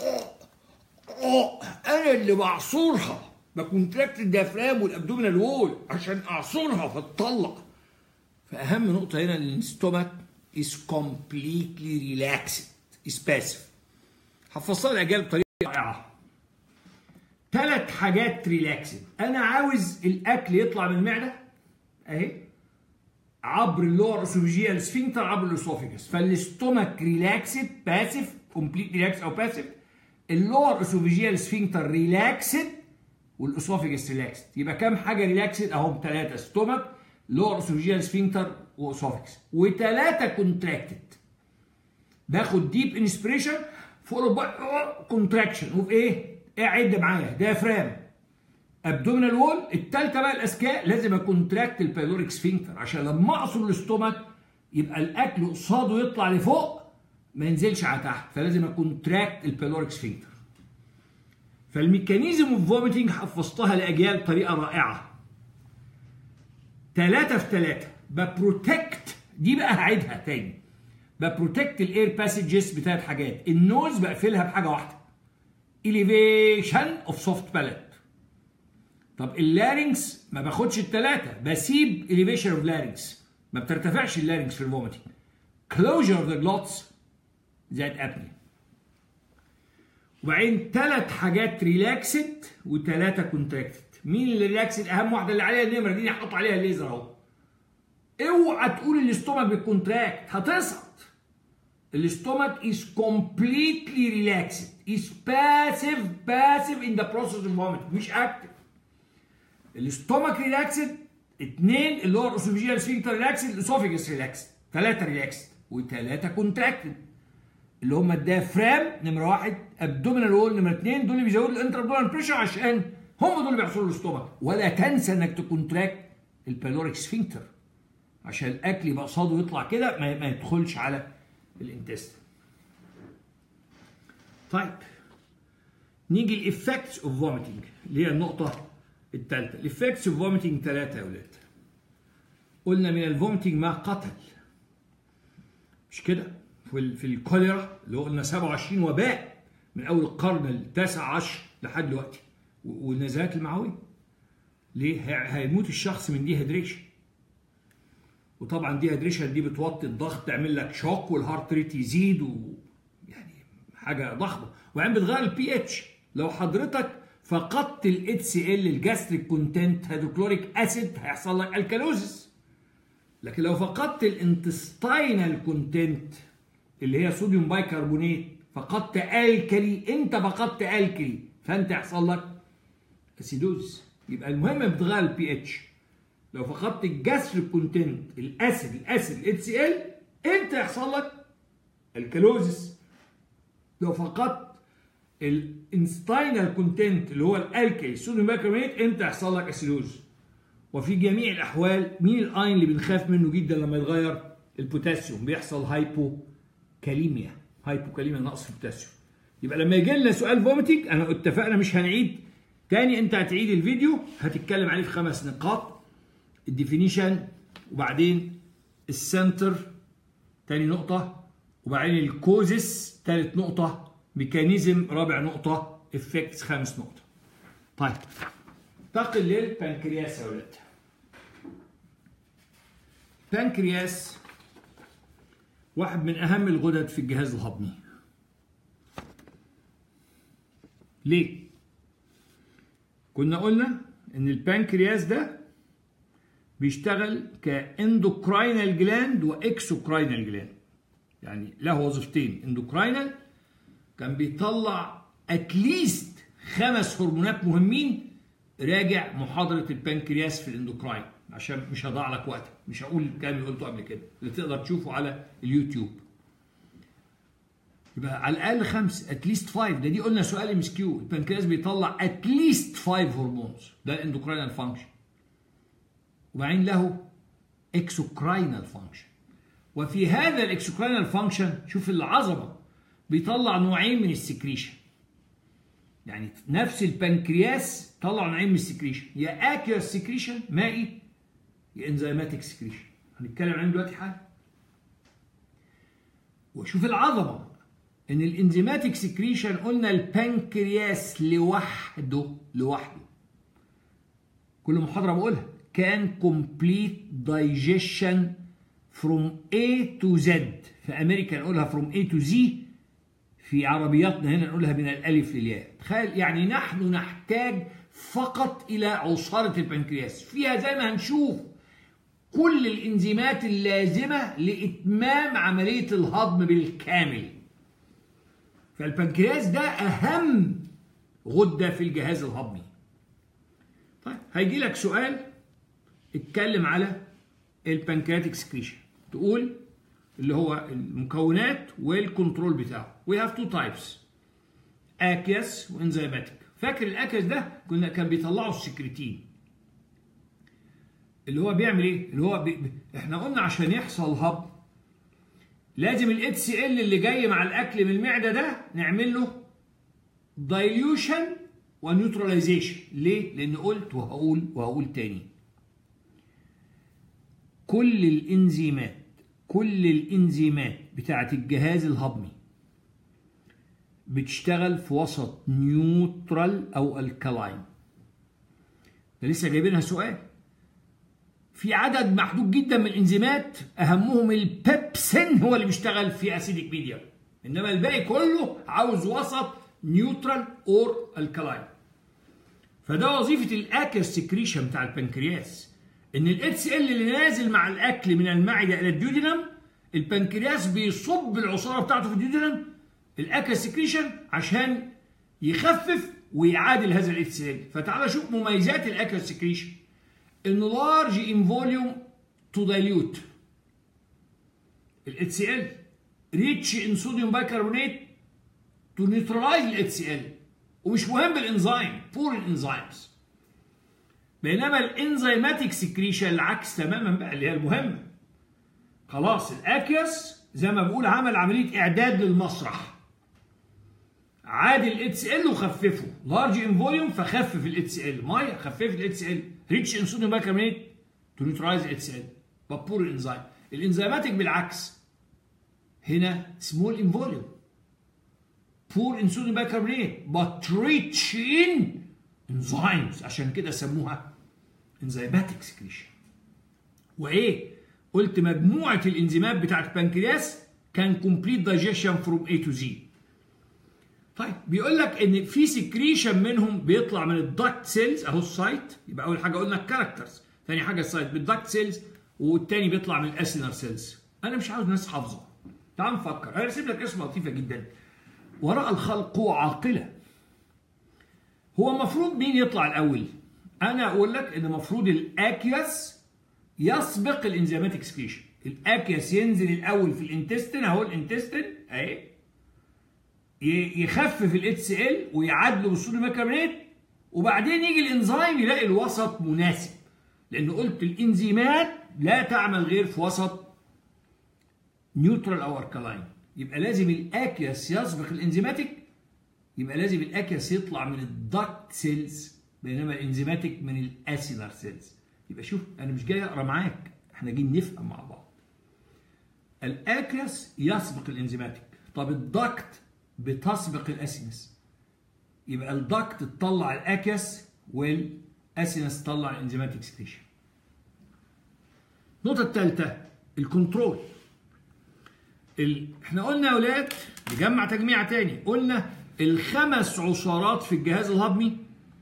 انا اللي بعصرها بكونتراكت الديافرام والابدومينال وول عشان اعصرها فتطلع فاهم نقطه هنا ان الاستومك is completely relaxed is passive حفظتها الاجيال بطريقه رائعه ثلاث حاجات ريلاكسد انا عاوز الاكل يطلع من المعده اهي عبر اللور اسوفيجيال سفنكتر عبر الاسوفيجس فالاستومك ريلاكسد باسيف كومبليت ريلاكس او باسيف اللور اسوفيجيال سفنكتر ريلاكسد والاسوفيجس ريلاكسد يبقى كام حاجه ريلاكسد اهم ثلاثه ستومك لور اسوفيجيال سفنكتر واسوفيجس وثلاثه كونتراكتد باخد ديب انسبريشن فولو باي كونتراكشن وفي ايه؟ اعد معايا ديافرام ابدومينال وول الثالثه بقى الاذكياء لازم اكونتراكت البايلوريك سفنكتر عشان لما اعصر الاستومك يبقى الاكل قصاده يطلع لفوق ما ينزلش على تحت فلازم اكونتراكت البايلوريك سفنكتر فالميكانيزم اوف فوميتنج حفظتها لاجيال بطريقه رائعه ثلاثة في ثلاثة ببروتكت دي بقى هعيدها تاني ببروتكت الاير باسجز بثلاث حاجات النوز بقفلها بحاجة واحدة elevation of soft palate طب اللارynx ما باخدش الثلاثة بسيب elevation of larynx ما بترتفعش اللارynx في الفوميتنج closure of the glots زائد apnea وبعدين ثلاث حاجات ريلاكسد وثلاثة كونتراكتد مين اللي ريلاكسد اهم واحدة اللي عليها النمرة دي هحط عليها الليزر اهو اوعى تقول الاستومك بالكونتراكت هتسقط الاستومك is completely relaxed is passive passive in the process of vomiting مش active الاستومك ريلاكسد اثنين اللي هو الاسوفيجيال سفنكتر ريلاكسد الاسوفيجس ريلاكسد ثلاثة ريلاكسد وثلاثة كونتراكتد اللي هم الديافرام نمرة واحد ابدومينال وول نمرة اثنين دول اللي بيزودوا الانتر ابدومينال بريشر عشان هم دول اللي بيحصلوا الاستومك ولا تنسى انك تكونتراكت البالوريك سفنكتر عشان الاكل يبقى قصاده يطلع كده ما, ما يدخلش على الانتستين طيب نيجي الافكتس اوف فوميتنج اللي هي النقطه الثالثه الافكتس اوف فوميتنج ثلاثه يا اولاد قلنا من الفوميتنج ما قتل مش كده في في الكوليرا اللي هو قلنا 27 وباء من اول القرن التاسع عشر لحد دلوقتي والنزلات المعويه ليه هيموت الشخص من دي هيدريشن وطبعا دي هيدريشن دي بتوطي الضغط تعمل لك شوك والهارت ريت يزيد و يعني حاجه ضخمه وبعدين بتغير البي اتش لو حضرتك فقدت ال HCl الجاستريك كونتنت هيدروكلوريك اسيد هيحصل لك الكالوزيس لكن لو فقدت الانتستاينال كونتنت اللي هي صوديوم بايكربونات فقدت الكلي انت فقدت الكلي فانت يحصل لك اسيدوز يبقى المهم بتغير البي اتش لو فقدت الجاستريك كونتنت الاسيد الاسيد ال HCl انت يحصل لك الكالوزيس لو فقدت الانستاينال كونتنت اللي هو الالكلي صوديوم بايكربونات انت يحصل لك اسيدوز وفي جميع الاحوال مين الاين اللي بنخاف منه جدا لما يتغير البوتاسيوم بيحصل هايبوكاليميا هايبوكاليميا نقص في البوتاسيوم يبقى لما يجي لنا سؤال فوميتنج انا اتفقنا مش هنعيد تاني انت هتعيد الفيديو هتتكلم عليه في خمس نقاط الديفينيشن وبعدين السنتر تاني نقطة وبعدين الكوزس تالت نقطة ميكانيزم رابع نقطة افكتس خامس نقطة طيب انتقل للبنكرياس يا ولاد البنكرياس واحد من اهم الغدد في الجهاز الهضمي ليه كنا قلنا ان البنكرياس ده بيشتغل كاندوكراينال جلاند واكسوكراينال جلاند يعني له وظيفتين اندوكراينال كان بيطلع اتليست خمس هرمونات مهمين راجع محاضرة البنكرياس في الاندوكراين عشان مش هضيع لك وقت مش هقول الكلام اللي قلته قبل كده اللي تقدر تشوفه على اليوتيوب يبقى على الاقل خمس اتليست فايف ده دي قلنا سؤال ام اس كيو البنكرياس بيطلع اتليست فايف هرمونز ده الاندوكراينال فانكشن وبعدين له اكسوكراينال فانكشن وفي هذا الاكسوكراينال فانكشن شوف العظمه بيطلع نوعين من السكريشن يعني نفس البنكرياس طلع نوعين من السكريشن يا اكيوس سكريشن مائي يا انزيماتيك سكريشن هنتكلم عنه دلوقتي حالا وشوف العظمه ان الانزيماتيك سكريشن قلنا البنكرياس لوحده لوحده كل محاضره بقولها كان complete digestion from A to Z في امريكا نقولها from A to Z في عربياتنا هنا نقولها من الالف للياء تخيل يعني نحن نحتاج فقط الى عصاره البنكرياس فيها زي ما هنشوف كل الانزيمات اللازمه لاتمام عمليه الهضم بالكامل فالبنكرياس ده اهم غده في الجهاز الهضمي طيب هيجي لك سؤال اتكلم على البنكرياتيك سكريشن تقول اللي هو المكونات والكنترول بتاعه we have two types aqueous وانزيماتيك فاكر الاكياس ده كنا كان بيطلعوا السكريتين اللي هو بيعمل ايه اللي هو بي... احنا قلنا عشان يحصل هضم لازم ال HCl اللي جاي مع الاكل من المعده ده نعمل له دايليوشن ونيوتراليزيشن ليه لان قلت وهقول وهقول تاني كل الانزيمات كل الانزيمات بتاعت الجهاز الهضمي بتشتغل في وسط نيوترال او الكلاين ده لسه جايبينها سؤال في عدد محدود جدا من الانزيمات اهمهم البيبسين هو اللي بيشتغل في اسيديك ميديا انما الباقي كله عاوز وسط نيوترال اور الكلاين فده وظيفه الاكل سكريشن بتاع البنكرياس ان ال HCl اللي نازل مع الاكل من المعده الى الديودينم البنكرياس بيصب العصاره بتاعته في الديودينم الاكل سكريشن عشان يخفف ويعادل هذا ال HCl فتعال شوف مميزات الاكل سكريشن انه لارج ان فوليوم تو دايليوت ال HCl ريتش ان صوديوم بايكربونات تو نيوترلايز ال HCl ومش مهم الانزيم بور الانزيمز بينما الانزيماتيك سكريشن العكس تماما بقى اللي هي المهمه خلاص الاكيوس زي ما بقول عمل عمليه اعداد للمسرح عاد ال اتش ال وخففه لارج ان فوليوم فخفف ال اتش ال ميه خفف ال اتش ال ريتش ان صوديوم بايكربونات تو نيوترايز ال اتش ال بابور الانزيم الانزيماتيك بالعكس هنا سمول ان فوليوم بور ان صوديوم بايكربونات but rich in enzymes عشان كده سموها انزيماتيك سكريشن وايه قلت مجموعه الانزيمات بتاعت البنكرياس كان كومبليت دايجيشن فروم A تو Z طيب بيقول لك ان في سكريشن منهم بيطلع من الدكت سيلز اهو السايت يبقى اول حاجه قلنا الكاركترز ثاني حاجه السايت بالدكت سيلز والتاني بيطلع من الاسينر سيلز انا مش عاوز ناس حافظه تعال نفكر انا رسم لك اسم لطيفه جدا وراء الخلق قوة عاقلة هو المفروض مين يطلع الأول؟ أنا أقول لك إن المفروض الأكياس يسبق الإنزيماتيك سكريشن الأكياس ينزل الأول في الانتستين أهو الانتستين أهي يخفف الاتش سي ال ويعادله بالصوديوم بيكربونات وبعدين يجي الانزيم يلاقي الوسط مناسب لأن قلت الإنزيمات لا تعمل غير في وسط نيوترال أو أركلاين يبقى لازم الاكياس يسبق الانزيماتيك يبقى لازم الاكياس يطلع من الدكت سيلز بينما الانزيماتيك من الاسيلر سيلز يبقى شوف انا مش جاي اقرا معاك احنا جايين نفهم مع بعض الاكياس يسبق الانزيماتيك طب الدكت بتسبق الاسينس يبقى الدكت تطلع الاكياس والاسينس تطلع الانزيماتيك سكريشن النقطه الثالثه الكنترول ال... احنا قلنا يا ولاد نجمع تجميع تاني قلنا الخمس عصارات في الجهاز الهضمي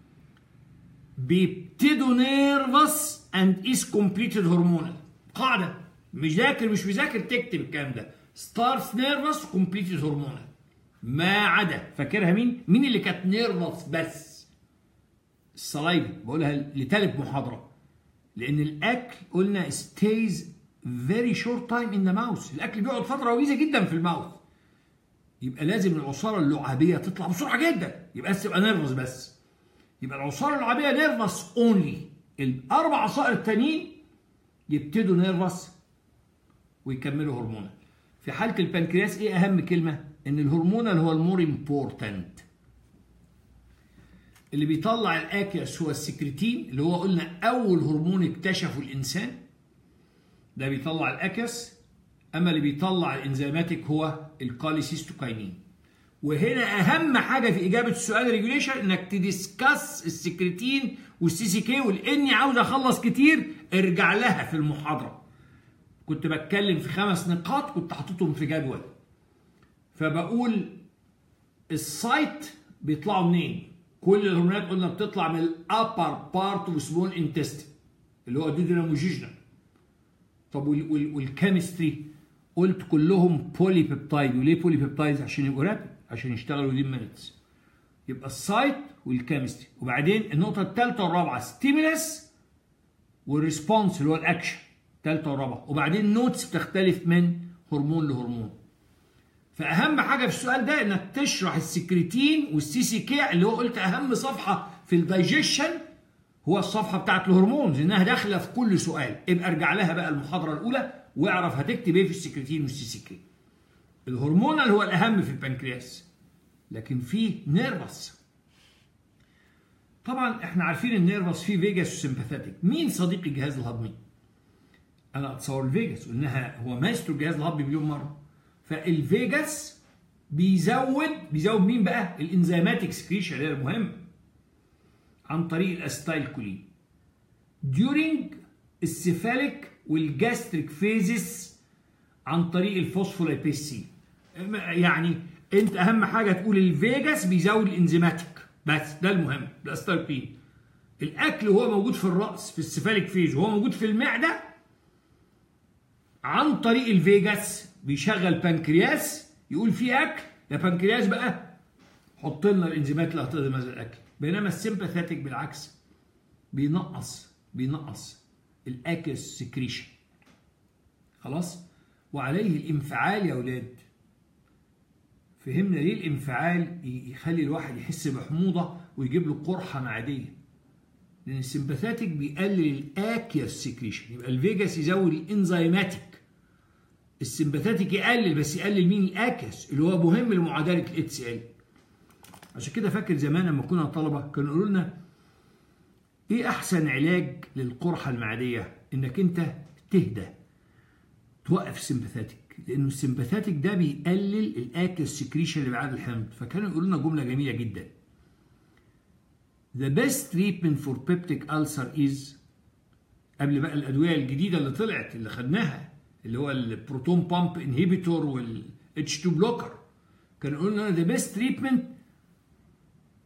بيبتدوا نيرفس اند از كومبليتد هرمونال قاعده مش ذاكر مش مذاكر تكتب الكلام ده ستارت نيرفس كومبليتد هرمونال ما عدا فاكرها مين؟ مين اللي كانت نيرفس بس؟ الصلايبي بقولها لتالت محاضره لان الاكل قلنا ستيز very short time in the mouth الاكل بيقعد فتره وجيزه جدا في الماوث يبقى لازم العصاره اللعابيه تطلع بسرعه جدا يبقى تبقى نيرفس بس يبقى العصاره اللعابيه نيرفس اونلي الاربع عصائر التانيين يبتدوا نيرفس ويكملوا هرمونال في حاله البنكرياس ايه اهم كلمه ان الهرمونال هو المور امبورتنت اللي بيطلع الاكياس هو السكرتين اللي هو قلنا اول هرمون اكتشفه الانسان ده بيطلع الاكس اما اللي بيطلع الانزيماتيك هو الكاليسيستوكاينين وهنا اهم حاجه في اجابه السؤال ريجوليشن انك تديسكاس السكرتين والسي سي كي ولاني عاوز اخلص كتير ارجع لها في المحاضره كنت بتكلم في خمس نقاط كنت حاططهم في جدول فبقول السايت بيطلعوا منين كل الهرمونات قلنا بتطلع من الابر بارت اوف سمول انتستين اللي هو ديدراموجيجنا طب والكيمستري قلت كلهم بولي بيبتايد وليه بولي بيبتايد عشان يبقوا رابد عشان يشتغلوا دي مينتس يبقى السايت والكيمستري وبعدين النقطه الثالثه والرابعه ستيمولس والريسبونس اللي هو الاكشن الثالثه والرابعه وبعدين نوتس بتختلف من هرمون لهرمون فاهم حاجه في السؤال ده انك تشرح السكريتين والسي سي كي اللي هو قلت اهم صفحه في الدايجيشن هو الصفحه بتاعت الهرمونز انها داخله في كل سؤال ابقى ارجع لها بقى المحاضره الاولى واعرف هتكتب ايه في السكرتين والسي سي كي الهرمونال هو الاهم في البنكرياس لكن في نيرفس طبعا احنا عارفين النيرفس فيه فيجاس وسمباثيتك مين صديق الجهاز الهضمي انا اتصور الفيجاس وانها هو ماستر الجهاز الهضمي مليون مره فالفيجاس بيزود بيزود مين بقى الانزيماتيك سكريشن اللي هي المهم عن طريق الاستايل كولين during السيفاليك والجاستريك فيزس عن طريق الفوسفولايبيز سي يعني انت اهم حاجه تقول الفيجاس بيزود الانزيماتيك بس ده المهم الاستايل الاكل وهو موجود في الراس في السيفاليك فيز وهو موجود في المعده عن طريق الفيجاس بيشغل بنكرياس يقول في اكل يا بنكرياس بقى حط لنا الانزيمات اللي هتهضم هذا الاكل بينما السيمباثيتك بالعكس بينقص بينقص الاكس سكريشن خلاص وعليه الانفعال يا اولاد فهمنا ليه الانفعال يخلي الواحد يحس بحموضه ويجيب له قرحه معديه لان السمباثيتك بيقلل الاكياس سكريشن يبقى الفيجاس يزود الانزيماتيك السمباثيتك يقلل بس يقلل مين الاكياس اللي هو مهم لمعادله الاتش ال عشان كده فاكر زمان لما كنا طلبه كانوا يقولوا لنا ايه احسن علاج للقرحه المعديه انك انت تهدى توقف السمباثيتك لانه السمباثيتك ده بيقلل الاكل سكريشن اللي بعد الحمض فكانوا يقولوا لنا جمله جميله جدا The best treatment for peptic ulcer is قبل بقى الادويه الجديده اللي طلعت اللي خدناها اللي هو البروتون بامب انهيبيتور والاتش 2 بلوكر كانوا يقولوا لنا the best treatment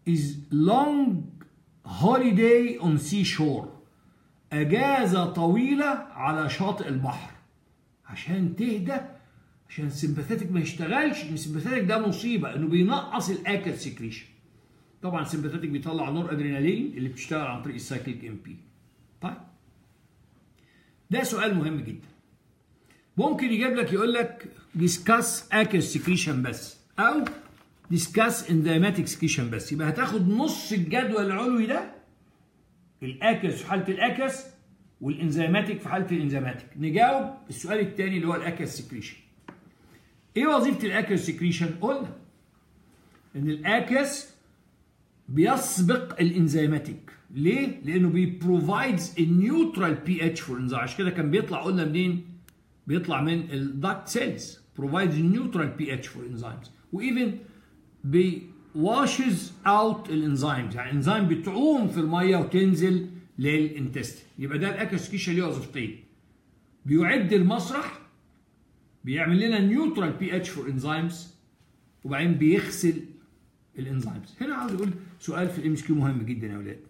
is long holiday on seashore اجازه طويله على شاطئ البحر عشان تهدى عشان السمباثيتك ما يشتغلش ان السمباثيتك ده مصيبه انه بينقص الاكل سكريشن طبعا السمباثيتك بيطلع نور ادرينالين اللي بتشتغل عن طريق السايكليك ام بي طيب ده سؤال مهم جدا ممكن يجيب لك يقول لك ديسكاس اكل سكريشن بس او ديسكاس انزيماتيك سكريشن بس يبقى هتاخد نص الجدول العلوي ده الاكس في حاله الاكس والانزيماتيك في حاله الانزيماتيك نجاوب السؤال الثاني اللي هو الاكس سكريشن ايه وظيفه الاكس سكريشن قلنا ان الاكس بيسبق الانزيماتيك ليه لانه بيبروفايدز النيوترال بي اتش فور انزيم عشان كده كان بيطلع قلنا منين بيطلع من الداكت سيلز provides neutral pH for enzymes وايفن بيواشز اوت الانزيمز يعني الانزيم بتعوم في الميه وتنزل للانتستين يبقى ده الاكسكيشن ليه وظيفتين بيعد المسرح بيعمل لنا نيوترال بي اتش فور انزيمز وبعدين بيغسل الانزيمز هنا عاوز اقول سؤال في الام اس كيو مهم جدا يا اولاد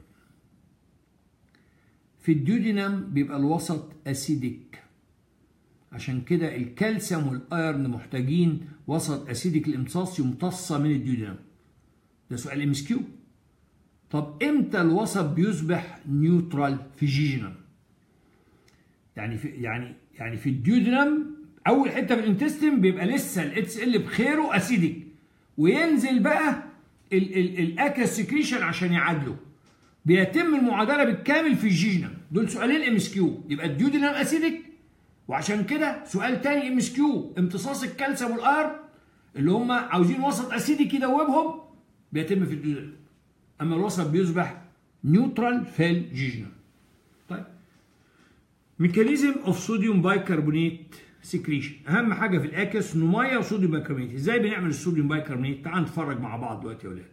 في الديودينام بيبقى الوسط اسيديك عشان كده الكالسيوم والايرن محتاجين وسط اسيديك الامتصاص يمتص من الديودينام ده سؤال ام اس كيو طب امتى الوسط بيصبح نيوترال في جيجينم يعني في يعني يعني في الديودينام اول حته في الانتستين بيبقى لسه الاتس ال بخيره اسيديك وينزل بقى الاكا سكريشن عشان يعادله بيتم المعادله بالكامل في الجيجينم دول سؤالين ام اس كيو يبقى الديودينام اسيديك وعشان كده سؤال تاني ام اس كيو امتصاص الكالسيوم والار اللي هم عاوزين وسط اسيدي يدوبهم بيتم في الديودينام اما الوسط بيصبح نيوترال في الجيجينم طيب ميكانيزم اوف صوديوم بايكربونات سكريشن اهم حاجه في الاكس انه ميه وصوديوم بايكربونات ازاي بنعمل الصوديوم بايكربونات تعال نتفرج مع بعض دلوقتي يا ولاد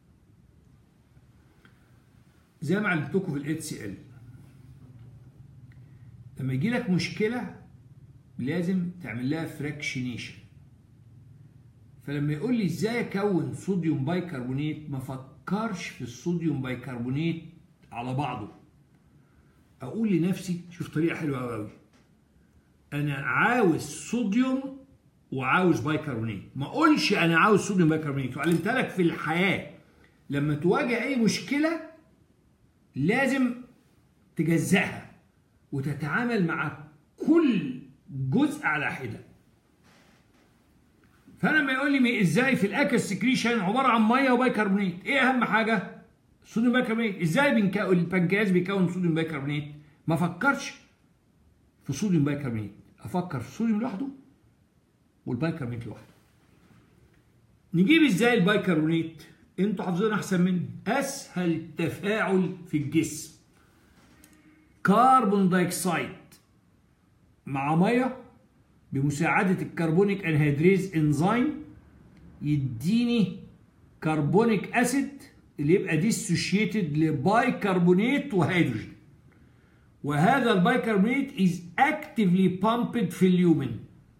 زي ما علمتكم في الاتش سي ال لما يجي لك مشكله لازم تعمل لها فراكشنيشن فلما يقول لي ازاي اكون صوديوم بايكربونات ما فكرش في الصوديوم بايكربونات على بعضه اقول لنفسي شوف طريقه حلوه قوي قوي انا عاوز صوديوم وعاوز بايكربونات ما اقولش انا عاوز صوديوم بايكربونات وعلمتها لك في الحياه لما تواجه اي مشكله لازم تجزأها وتتعامل مع كل جزء على حده فانا لما يقول لي ازاي في الاكل سكريشن عباره عن ميه وبيكربونات ايه اهم حاجه صوديوم بايكربونات ازاي بنكون البنكرياس بيكون صوديوم بايكربونات ما فكرش في صوديوم بايكربونات افكر في الصوديوم لوحده والبايكربونات لوحده نجيب ازاي البايكربونات انتوا حافظين احسن مني اسهل تفاعل في الجسم كربون دايوكسيد مع ميه بمساعدة الكربونيك انهيدريز انزيم يديني كربونيك اسيد اللي يبقى ديسوشيتد لبايكربونات وهيدروجين وهذا البايكربونات از اكتفلي بامبد في اليومن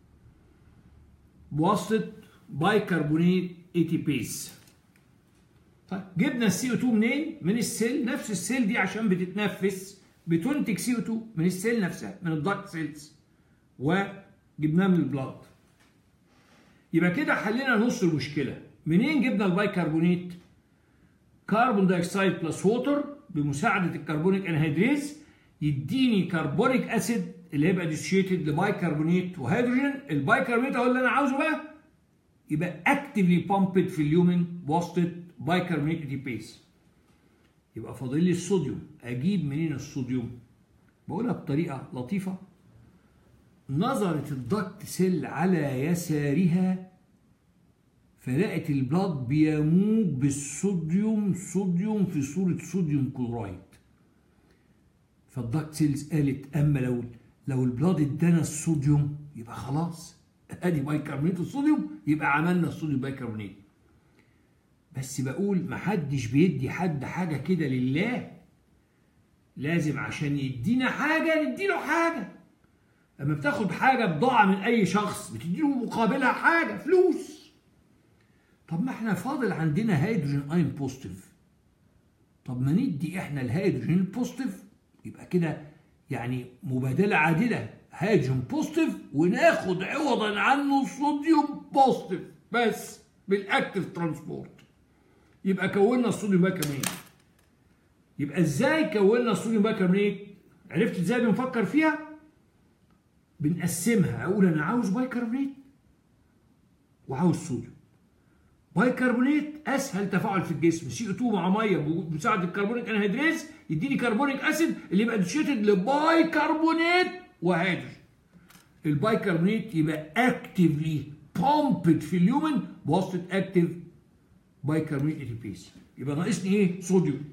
بواسطة بايكربونات ايتيبيز طيب جبنا السي او 2 منين؟ من السيل نفس السيل دي عشان بتتنفس بتنتج سي او 2 من السيل نفسها من الدارك سيلز وجبناه من البلاد يبقى كده حلينا نص المشكله منين جبنا البايكربونات كربون دايوكسيد بلس ووتر بمساعده الكربونيك انهيدريز يديني كربونيك اسيد اللي هيبقى ديسوشيتد لبايكربونات وهيدروجين البايكربونات هو اللي انا عاوزه بقى يبقى اكتفلي بامبد في اليومن بواسطه بايكربونات ايتيبيز يبقى فاضل لي الصوديوم اجيب منين الصوديوم بقولها بطريقه لطيفه نظرت الضغط سيل على يسارها فلقت البلاد بيموج بالصوديوم صوديوم في صورة صوديوم كلورايد فالضغط سيلز قالت اما لو لو البلاد ادانا الصوديوم يبقى خلاص ادي بايكربونات الصوديوم يبقى عملنا الصوديوم بايكربونات بس بقول محدش بيدي حد حاجة كده لله لازم عشان يدينا حاجة نديله حاجة لما بتاخد حاجة بضاعة من أي شخص بتديله مقابلها حاجة فلوس طب ما احنا فاضل عندنا هيدروجين اين بوزيتيف طب ما ندي احنا الهيدروجين البوزيتيف يبقى كده يعني مبادله عادله هيدروجين بوزيتيف وناخد عوضا عنه الصوديوم بوزيتيف بس بالاكتف ترانسبورت يبقى كونا الصوديوم بايكربونات يبقى ازاي كونا الصوديوم بايكربونات عرفت ازاي بنفكر فيها بنقسمها اقول انا عاوز بايكربونات وعاوز صوديوم بايكربونات اسهل تفاعل في الجسم سي 2 مع ميه بمساعده الكربونيك انهيدريز يديني كربونيك اسيد اللي يبقى ديشيتد لبايكربونات وهيدروجين البايكربونات يبقى اكتفلي بومبد في اليومن بواسطه اكتف بايكربونات اي تي بيز يبقى ناقصني ايه صوديوم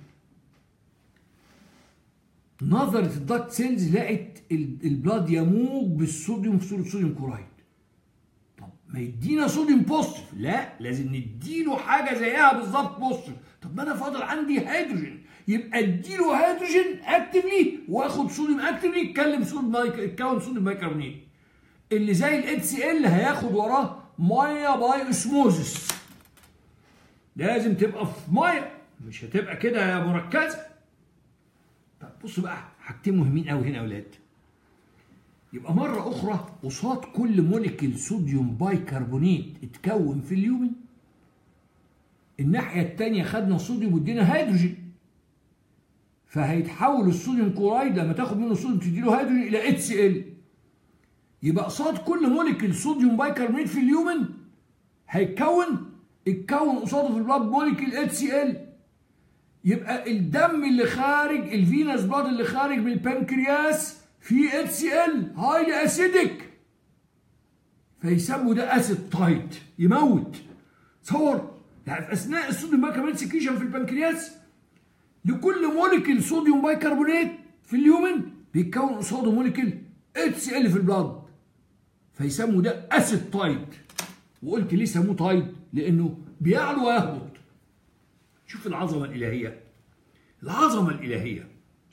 نظرت الدكت سيلز لقت البلاد يموج بالصوديوم في صوره صوديوم كورايد طب ما يدينا صوديوم بوزيتيف لا لازم نديله حاجه زيها بالظبط بوزيتيف طب ما انا فاضل عندي هيدروجين يبقى اديله هيدروجين اكتفلي واخد صوديوم اكتفلي يتكلم صوديوم يتكون صوديوم بايكربونات اللي زي الاتش سي ال هياخد وراه ميه باي اسموزس لازم تبقى في ميه مش هتبقى كده مركزه طب بصوا بقى حاجتين مهمين قوي هنا يا اولاد يبقى مرة أخرى قصاد كل موليكيول صوديوم بايكربونات اتكون في اليومن الناحية التانية خدنا صوديوم وادينا هيدروجين فهيتحول الصوديوم كورايد لما تاخد منه صوديوم تديله هيدروجين إلى اتش سي ال يبقى قصاد كل موليكيول صوديوم بايكربونات في اليومن هيتكون اتكون قصاده في البلاد موليكيول اتش سي ال يبقى الدم اللي خارج الفينس بلاد اللي خارج من البنكرياس في اتش سي ال هايلي اسيدك فيسموا ده اسيد تايت يموت تصور يعني في اثناء الصوديوم بايكربونات سكريشن في البنكرياس لكل موليكيول صوديوم بايكربونات في اليومن بيتكون قصاده موليكيول اتش سي ال في البلاد فيسموا ده اسيد تايت وقلت ليه سموه تايت لانه بيعلو ويهبط شوف العظمه الالهيه العظمه الالهيه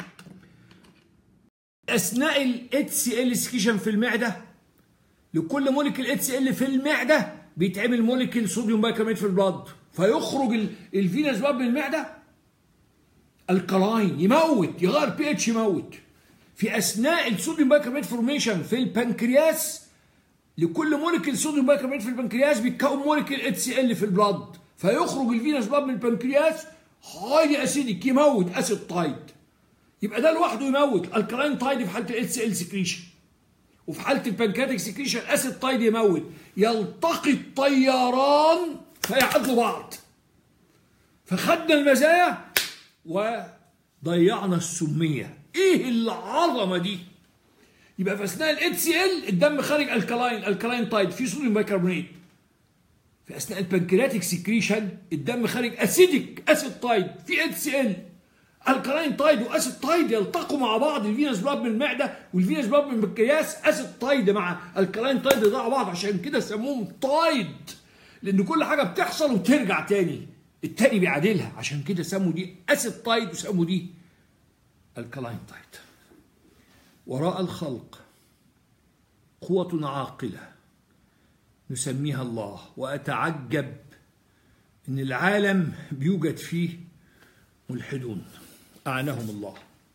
اثناء الاتش سي ال سكيشن في المعده لكل موليكيول اتش سي ال في المعده بيتعمل موليكيول صوديوم بايكربونات في البلاد فيخرج الفينس بلاد من المعده الكلاين يموت يغير بي اتش يموت في اثناء الصوديوم بايكربونات فورميشن في البنكرياس لكل موليكيول صوديوم بايكربونات في البنكرياس بيتكون موليكيول اتش سي ال في البلاد فيخرج الفينس بلاد من البنكرياس هايلي اسيدك يموت اسيد تايد يبقى ده لوحده يموت الكلاين تايد في حاله الاتش ال سكريشن وفي حاله البنكرياتيك سكريشن اسيد تايد يموت يلتقي الطياران فيعادلوا بعض فخدنا المزايا وضيعنا السميه ايه العظمه دي يبقى في اثناء الاتش سي ال الدم خارج الكلاين الكلاين تايد في صوديوم بايكربونات في اثناء البنكرياتيك سكريشن الدم خارج اسيدك اسيد تايد في اتش سي ال الكلاين تايد واسيد تايد يلتقوا مع بعض الفينس بلاد من المعده والفينس بلاد من البنكرياس اسيد تايد مع الكلاين تايد يضيعوا بعض عشان كده سموهم تايد لان كل حاجه بتحصل وترجع تاني التاني بيعادلها عشان كده سموا دي اسيد تايد وسموا دي الكلاين تايد وراء الخلق قوة عاقلة نسميها الله وأتعجب أن العالم بيوجد فيه ملحدون أعناهم الله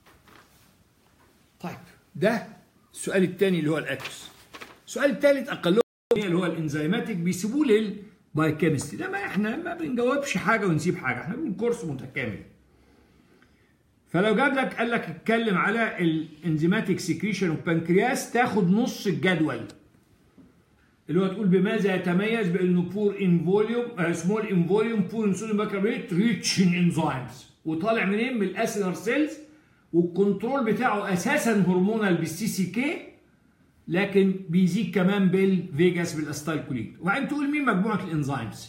طيب ده السؤال الثاني اللي هو الأكس السؤال الثالث أقلهم اللي هو الإنزيماتيك بيسيبوه للبايوكيمستري ده ما احنا ما بنجاوبش حاجة ونسيب حاجة احنا بنقول كورس متكامل فلو جاب لك قال لك اتكلم على الانزيماتيك سكريشن اوف بانكرياس تاخد نص الجدول اللي هو تقول بماذا يتميز بانه بور ان فوليوم سمول ان فوليوم بور ان صوديوم بايكربونات ريتش ان انزيمز وطالع منين من الاسيلر سيلز والكنترول بتاعه اساسا هرمونال بالسي سي كي لكن بيزيد كمان بالفيجاس بالاستايلكولين وبعدين تقول مين مجموعه الانزيمز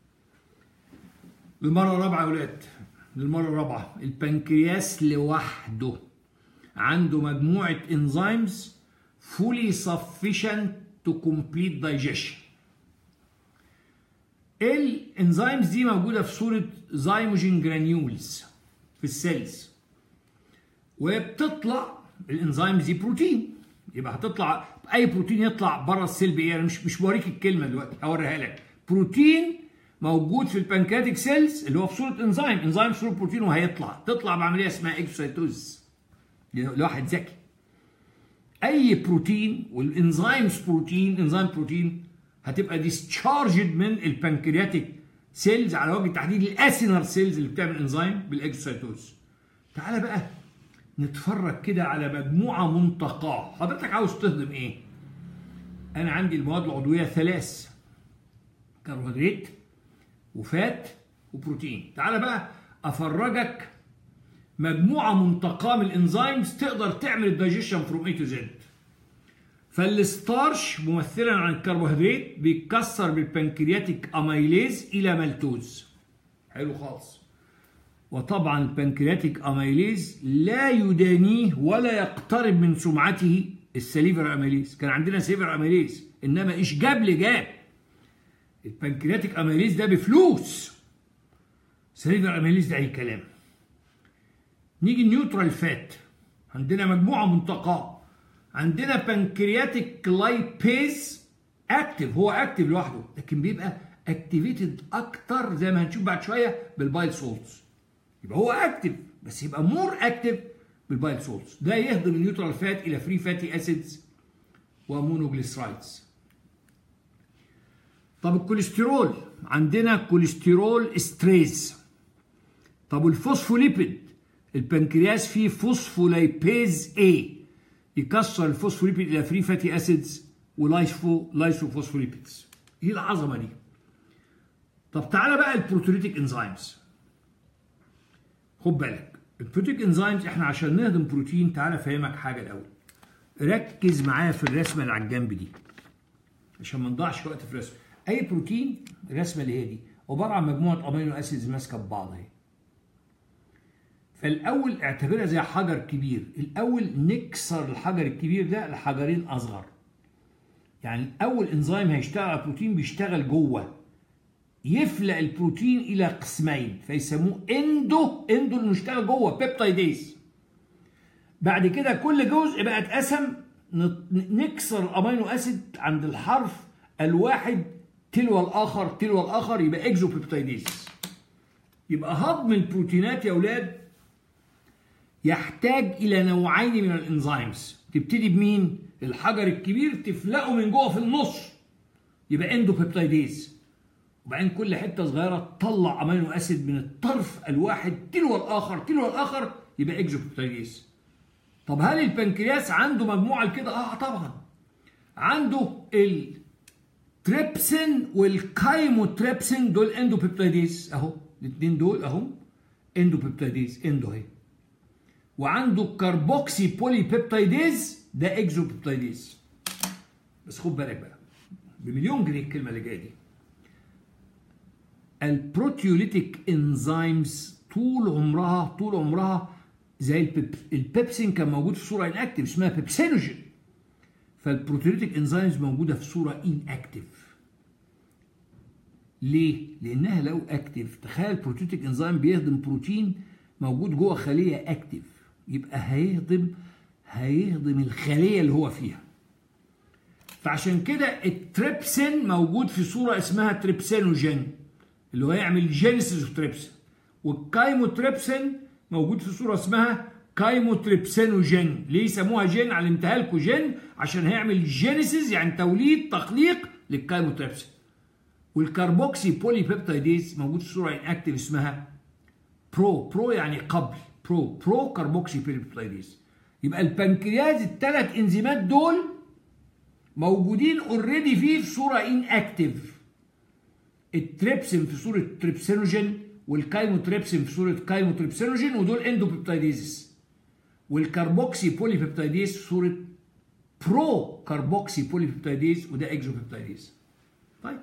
للمره الرابعه يا ولاد للمرة الرابعة البنكرياس لوحده عنده مجموعة انزيمز fully sufficient to complete digestion الانزيمز دي موجودة في صورة زيموجين جرانيولز في السيلز وبتطلع الانزيمز دي بروتين يبقى هتطلع اي بروتين يطلع بره السيل بايه انا مش مش بوريك الكلمه دلوقتي هوريها لك بروتين موجود في البنكرياتيك سيلز اللي هو في صوره انزيم انزيم في صوره بروتين وهيطلع تطلع بعمليه اسمها اكسوسيتوز لواحد ذكي اي بروتين والانزيمز بروتين انزيم بروتين هتبقى ديسشارجد من البنكرياتيك سيلز على وجه التحديد الاسينر سيلز اللي بتعمل انزيم بالاكسوسيتوز تعالى بقى نتفرج كده على مجموعه منتقاه حضرتك عاوز تهضم ايه انا عندي المواد العضويه ثلاث كربوهيدرات وفات وبروتين تعالى بقى افرجك مجموعه منتقاه من الانزيمز تقدر تعمل الدايجيشن فروم اي تو زد فالستارش ممثلا عن الكربوهيدرات بيتكسر بالبنكرياتيك اميليز الى مالتوز حلو خالص وطبعا البنكرياتيك اميليز لا يدانيه ولا يقترب من سمعته السليفر اميليز كان عندنا سليفر اميليز انما ايش جاب لجاب البنكرياتيك اميليز ده بفلوس سليفر اميليز ده اي كلام نيجي نيوترال فات عندنا مجموعه منتقاه عندنا بنكرياتيك لايبيز اكتف هو اكتف لوحده لكن بيبقى اكتيفيتد اكتر زي ما هنشوف بعد شويه بالبايل سولتس يبقى هو اكتف بس يبقى مور اكتف بالبايل سولتس ده يهضم النيوترال فات الى فري فاتي اسيدز ومونوجليسرايدز طب الكوليسترول عندنا كوليسترول استريز طب والفوسفوليبيد البنكرياس فيه فوسفولايبيز A يكسر الفوسفوليبيد الى فري فاتي اسيدز ولايسفو لايسوفوسفوليبيدز ايه العظمه دي طب تعالى بقى البروتوليتيك انزيمز خد بالك البروتيك انزيمز احنا عشان نهضم بروتين تعالى افهمك حاجه الاول ركز معايا في الرسمه اللي على الجنب دي عشان ما نضيعش وقت في الرسم اي بروتين الرسمه اللي هي دي عباره عن مجموعه امينو اسيدز ماسكه ببعض اهي فالاول اعتبرها زي حجر كبير الاول نكسر الحجر الكبير ده لحجرين اصغر يعني اول انزيم هيشتغل على البروتين بيشتغل جوه يفلق البروتين الى قسمين فيسموه اندو اندو اللي بيشتغل جوه بيبتايديز بعد كده كل جزء بقى اتقسم نكسر الامينو اسيد عند الحرف الواحد تلو الاخر تلو الاخر يبقى اكزو بيبتايديز يبقى هضم البروتينات يا اولاد يحتاج الى نوعين من الانزيمز تبتدي بمين الحجر الكبير تفلقه من جوه في النص يبقى اندو بيبتايديز وبعدين كل حته صغيره تطلع امينو اسيد من الطرف الواحد تلو الاخر تلو الاخر يبقى اكزو بيبتايديز طب هل البنكرياس عنده مجموعه كده اه طبعا عنده التريبسين والكايموتريبسين دول اندو بيبتايديز اهو الاثنين دول اهو اندو بيبتايديز اندو اهي وعنده كربوكسي بولي بيبتايديز ده اكزو بيبتايديز بس خد بالك بقى بمليون جنيه الكلمه اللي جايه دي البروتيوليتيك انزيمز طول عمرها طول عمرها زي البيب البيبسين كان موجود في صوره انكتيف اسمها بيبسينوجين فالبروتيوليتيك انزيمز موجوده في صوره ان اكتيف ليه؟ لانها لو اكتيف تخيل بروتيوليتيك انزيم بيهضم بروتين موجود جوه خليه اكتيف يبقى هيهضم هيهضم الخليه اللي هو فيها فعشان كده التريبسين موجود في صوره اسمها تريبسينوجين اللي هو يعمل جينيسيس اوف تريبسين والكايموتريبسين موجود في صوره اسمها كايموتريبسينوجين ليه سموها جين علمتها لكم جين عشان هيعمل جينيسيس يعني توليد تخليق للكايموتريبسين والكربوكسي بولي بيبتايديز موجود في صوره انكتيف اسمها برو برو يعني قبل برو برو كربوكسي بولي بيبتايديز يبقى البنكرياز الثلاث انزيمات دول موجودين اوريدي فيه في صوره ان اكتيف التريبسين في صوره تريبسينوجين والكايموتريبسين في صوره كايموتريبسينوجين ودول اندوبيبتايديزز والكربوكسي بولي بيبتايديز في صوره برو كربوكسي بولي بيبتايديز وده اكزوبيبتايديز طيب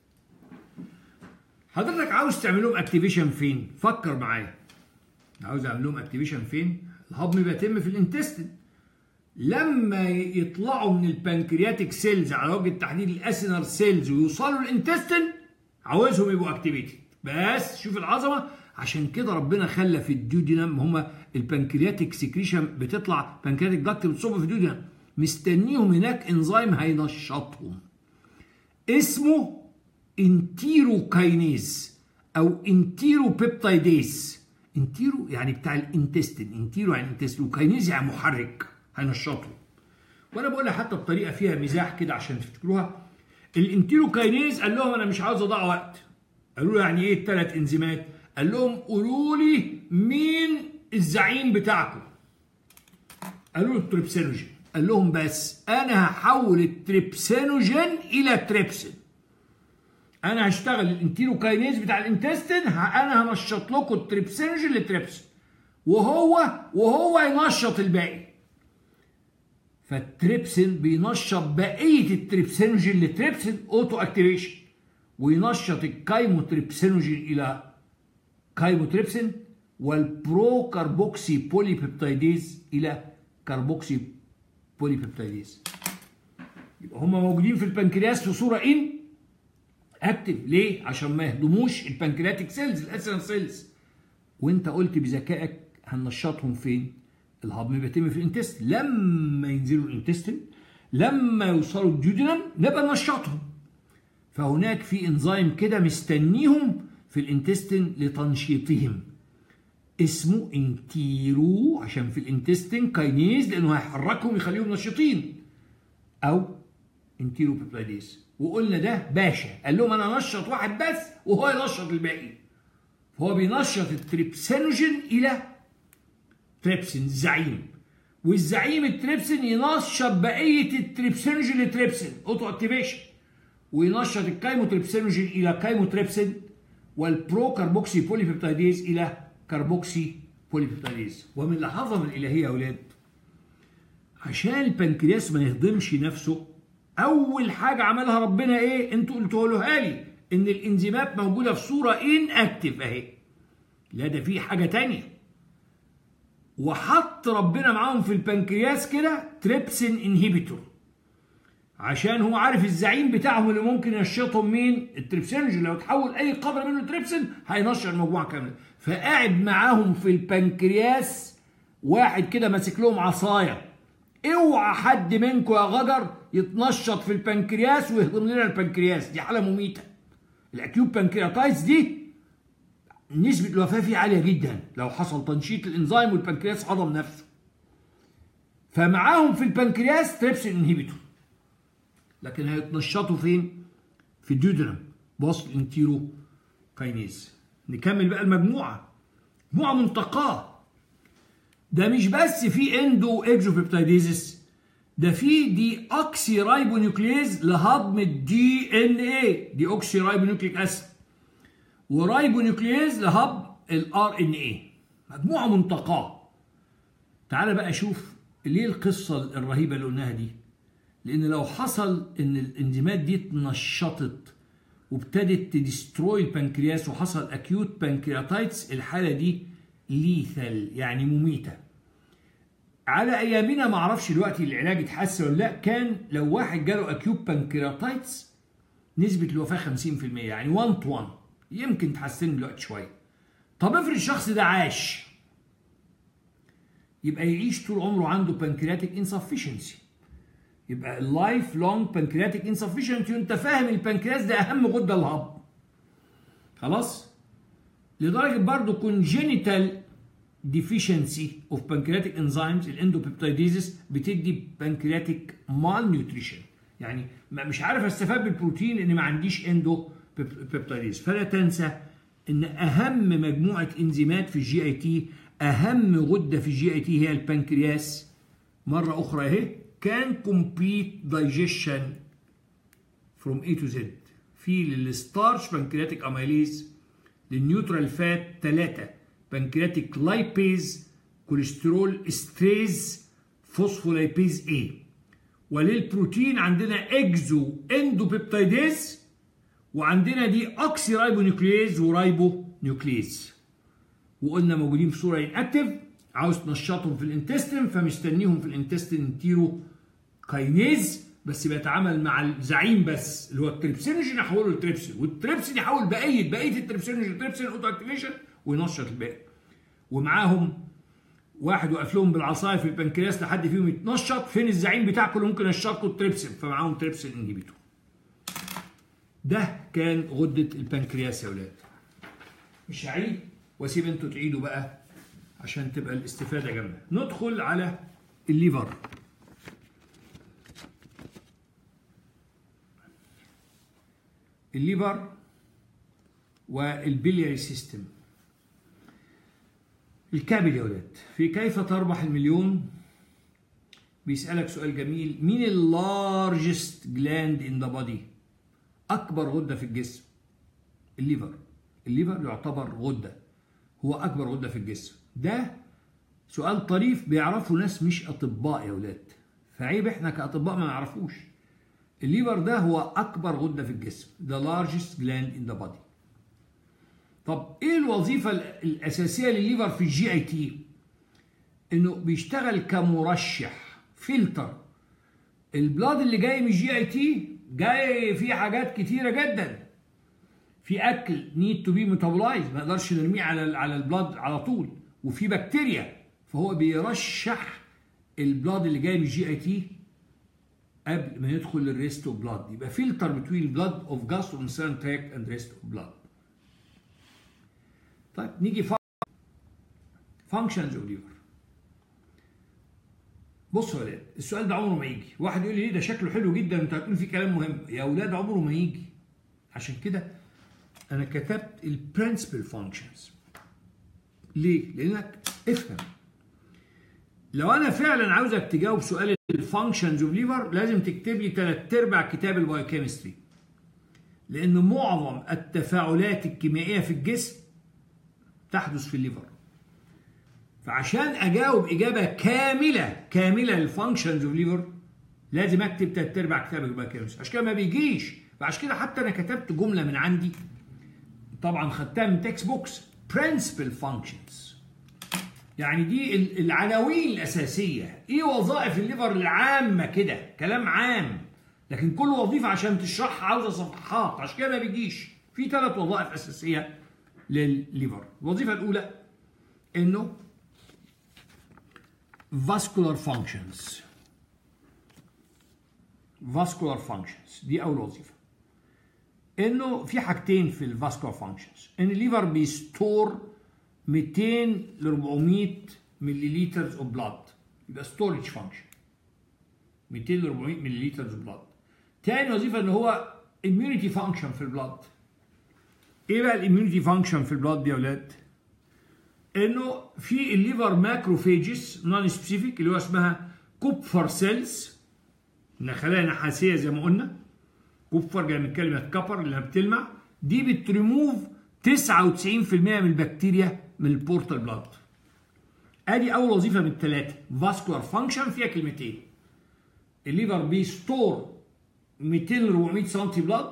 حضرتك عاوز تعمل لهم اكتيفيشن فين فكر معايا عاوز اعمل لهم اكتيفيشن فين الهضم بيتم في الانتستين لما يطلعوا من البنكرياتيك سيلز على وجه التحديد الاسينر سيلز ويوصلوا للانتستين عاوزهم يبقوا اكتيفيتد بس شوف العظمه عشان كده ربنا خلى في الديودينام هما البنكرياتيك سكريشن بتطلع بنكرياتيك داكت بتصب في الديودينام مستنيهم هناك انزيم هينشطهم اسمه انتيروكاينيز او انتيرو بيبتايديز انتيرو يعني بتاع الانتستين انتيرو يعني انتستين وكاينيز يعني محرك هنشطه وانا بقولها حتى بطريقه فيها مزاح كده عشان تفتكروها الانتيروكاينيز قال لهم انا مش عاوز اضيع وقت قالوا له يعني ايه الثلاث انزيمات قال لهم قولوا لي مين الزعيم بتاعكم قالوا له التريبسينوجين قال لهم بس انا هحول التريبسينوجين الى تريبسين انا هشتغل الانتيروكاينيز بتاع الانتستين انا هنشط لكم التريبسينوجين لتريبسين وهو وهو ينشط الباقي فالتريبسين بينشط بقيه التريبسينوجين لتريبسين اوتو اكتيفيشن وينشط الكايموتريبسينوجين الى كايموتريبسين والبرو كاربوكسي بوليبيبتايديز الى كاربوكسي بوليبيبتايديز يبقى هم موجودين في البنكرياس في صوره ان اكتف ليه عشان ما يهضموش البنكرياتيك سيلز الاسنال سيلز وانت قلت بذكائك هننشطهم فين الهضم بيتم في الانتست لما ينزلوا الانتستين لما يوصلوا الديودينم نبقى ننشطهم فهناك في انزيم كده مستنيهم في الانتستين لتنشيطهم اسمه انتيرو عشان في الانتستين كاينيز لانه هيحركهم يخليهم نشيطين او انتيرو بيبلايديز وقلنا ده باشا قال لهم انا انشط واحد بس وهو ينشط الباقي فهو بينشط التريبسينوجين الى تريبسين الزعيم والزعيم التريبسين ينشط بقيه التريبسينوجين لتريبسين اوتو اكتيفيشن وينشط الكايموتريبسينوجين الى كايموتريبسين والبرو كاربوكسي بوليبيبتايديز الى كاربوكسي بوليبيبتايديز ومن لحظه من الالهيه يا اولاد عشان البنكرياس ما يهضمش نفسه اول حاجه عملها ربنا ايه انتوا قلتوها لي ان الانزيمات موجوده في صوره ان اكتف اهي لا ده في حاجه تانية وحط ربنا معاهم في البنكرياس كده تريبسين انهيبيتور عشان هو عارف الزعيم بتاعهم اللي ممكن ينشطهم مين التريبسينوجين لو تحول اي قدر منه تريبسين هينشط المجموعه كامله فقاعد معاهم في البنكرياس واحد كده ماسك لهم عصايه اوعى حد منكم يا غجر يتنشط في البنكرياس ويهضم لنا البنكرياس دي حاله مميته الاكيوب بنكرياتايتس دي نسبة الوفاة فيه عالية جدا لو حصل تنشيط الانزيم والبنكرياس هضم نفسه فمعاهم في البنكرياس تريبسين انهيبيتور لكن هيتنشطوا فين؟ في الديودرم بوسط الانتيرو كاينيز نكمل بقى المجموعة مجموعة منتقاة ده مش بس في اندو اكزوبيبتايديزس ده في دي اوكسي رايبونيوكليز لهضم الدي ان اي دي اوكسي رايبونيوكليك اسيد ورايبونيوكليز لهضم الار ان اي مجموعه منتقاه تعال بقى شوف ليه القصه الرهيبه اللي قلناها دي لان لو حصل ان الانزيمات دي اتنشطت وابتدت تدستروي البنكرياس وحصل اكيوت بنكرياتايتس الحاله دي ليثل يعني مميته على ايامنا ما اعرفش دلوقتي العلاج اتحسن ولا لا كان لو واحد جاله اكيوت بنكرياتايتس نسبه الوفاه 50% يعني 1 تو 1 يمكن تحسن دلوقتي شويه طب افرض الشخص ده عاش يبقى يعيش طول عمره عنده بنكرياتيك انسفشنسي يبقى اللايف لونج بنكرياتيك انسفشنسي وانت فاهم البنكرياس ده اهم غده الهضم خلاص لدرجه برضه كونجينيتال deficiency of pancreatic enzymes الاندوبيبتايديزس بتدي pancreatic malnutrition يعني مش عارف استفاد بالبروتين لان ما عنديش اندو بيبتايديز فلا تنسى ان اهم مجموعه انزيمات في الجي اي تي اهم غده في الجي اي تي هي البنكرياس مره اخرى اهي كان complete digestion from A to Z في للستارش بنكرياتيك اميليز للنيوترال فات 3 بنكرياتيك لايبيز كوليسترول استريز فوسفولايبيز A وللبروتين عندنا اكزو اندوبيبتايديز وعندنا دي اوكسي رايبو نيوكليز ورايبو نيوكليز وقلنا موجودين في صوره انكتف عاوز تنشطهم في الانتستين فمستنيهم في الانتستين انتيرو كاينيز بس بيتعامل مع الزعيم بس اللي هو التريبسينوجين يحوله لتريبسين والتريبسين يحول بقيه بقيه التريبسينوجين لتريبسين اوتو اكتيفيشن وينشط الباقي ومعاهم واحد واقف لهم بالعصايه في البنكرياس لحد فيهم يتنشط فين الزعيم بتاعكم اللي ممكن ينشطكم التريبسين فمعاهم تريبسين انهبيتور ده كان غده البنكرياس يا ولاد مش هعيد واسيب انتوا تعيدوا بقى عشان تبقى الاستفاده جامده ندخل على الليفر الليفر والبلياري سيستم الكابل يا ولاد في كيف تربح المليون بيسألك سؤال جميل مين اللارجست جلاند ان ذا بودي اكبر غده في الجسم الليفر الليفر يعتبر غده هو اكبر غده في الجسم ده سؤال طريف بيعرفه ناس مش اطباء يا ولاد فعيب احنا كاطباء ما نعرفوش الليفر ده هو اكبر غده في الجسم the largest gland in the body طب ايه الوظيفه الاساسيه للليفر في الجي اي تي انه بيشتغل كمرشح فلتر البلاد اللي جاي من الجي اي تي جاي فيه حاجات كتيره جدا في اكل نيد تو بي ميتابولايز ما نقدرش نرميه على على البلاد على طول وفي بكتيريا فهو بيرشح البلاد اللي جاي من الجي اي تي قبل ما يدخل للريست اوف بلاد يبقى فلتر بتوين بلاد اوف جاستروانترين تراكت اند ريست اوف بلاد طيب نيجي فانكشنز اوف ليفر بصوا يا ولاد السؤال ده عمره ما يجي واحد يقول لي ليه ده شكله حلو جدا انت هتقول فيه كلام مهم يا اولاد عمره ما يجي عشان كده انا كتبت البرنسبل فانكشنز ليه لانك افهم لو انا فعلا عاوزك تجاوب سؤال الفانكشنز اوف ليفر لازم تكتب لي ثلاث ارباع كتاب البايوكيمستري لان معظم التفاعلات الكيميائيه في الجسم تحدث في الليفر فعشان اجاوب اجابه كامله كامله للفانكشنز اوف ليفر لازم اكتب ثلاث ارباع كتاب البايوكيمستري عشان كده ما بيجيش فعشان كده حتى انا كتبت جمله من عندي طبعا خدتها من تكست بوكس principal functions يعني دي العناوين الأساسية إيه وظائف الليفر العامة كده كلام عام لكن كل وظيفة عشان تشرحها عاوزة صفحات عشان كده ما بيجيش في ثلاث وظائف أساسية للليفر الوظيفة الأولى إنه vascular functions vascular functions دي أول وظيفة انه في حاجتين في الفاسكولار فانكشنز ان الليفر بيستور 200 ل 400 ملليلتر اوف بلاد يبقى ستورج فانكشن 200 ل 400 ملليلتر اوف بلاد تاني وظيفه ان هو اميونيتي فانكشن في البلاد ايه بقى الاميونيتي فانكشن في البلاد دي يا اولاد انه في الليفر ماكروفيجز نون سبيسيفيك اللي هو اسمها كوبفر سيلز خلايا نحاسيه زي ما قلنا كفر جاي من كلمه كبر اللي بتلمع دي بتريموف 99% من البكتيريا من البورتال بلاد ادي اول وظيفه من الثلاثه فاسكولار فانكشن فيها كلمتين الليفر بيستور 200 ل 400 سم بلاد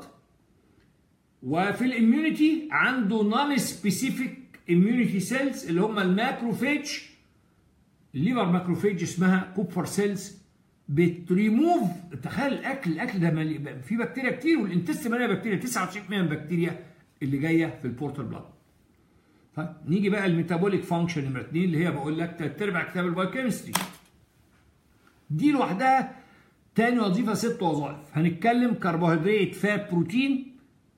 وفي الاميونيتي عنده نون سبيسيفيك اميونيتي سيلز اللي هم الماكروفيج الليفر ماكروفيج اسمها كوبفر سيلز بتريموف تخيل الاكل الاكل ده ملي... فيه بكتيريا كتير والانتست مليانه بكتيريا 99% من البكتيريا اللي جايه في البورتال بلاد طيب نيجي بقى الميتابوليك فانكشن نمره 2 اللي هي بقول لك تلات ارباع كتاب البايوكيمستري دي لوحدها تاني وظيفه ست وظائف هنتكلم كربوهيدرات فات بروتين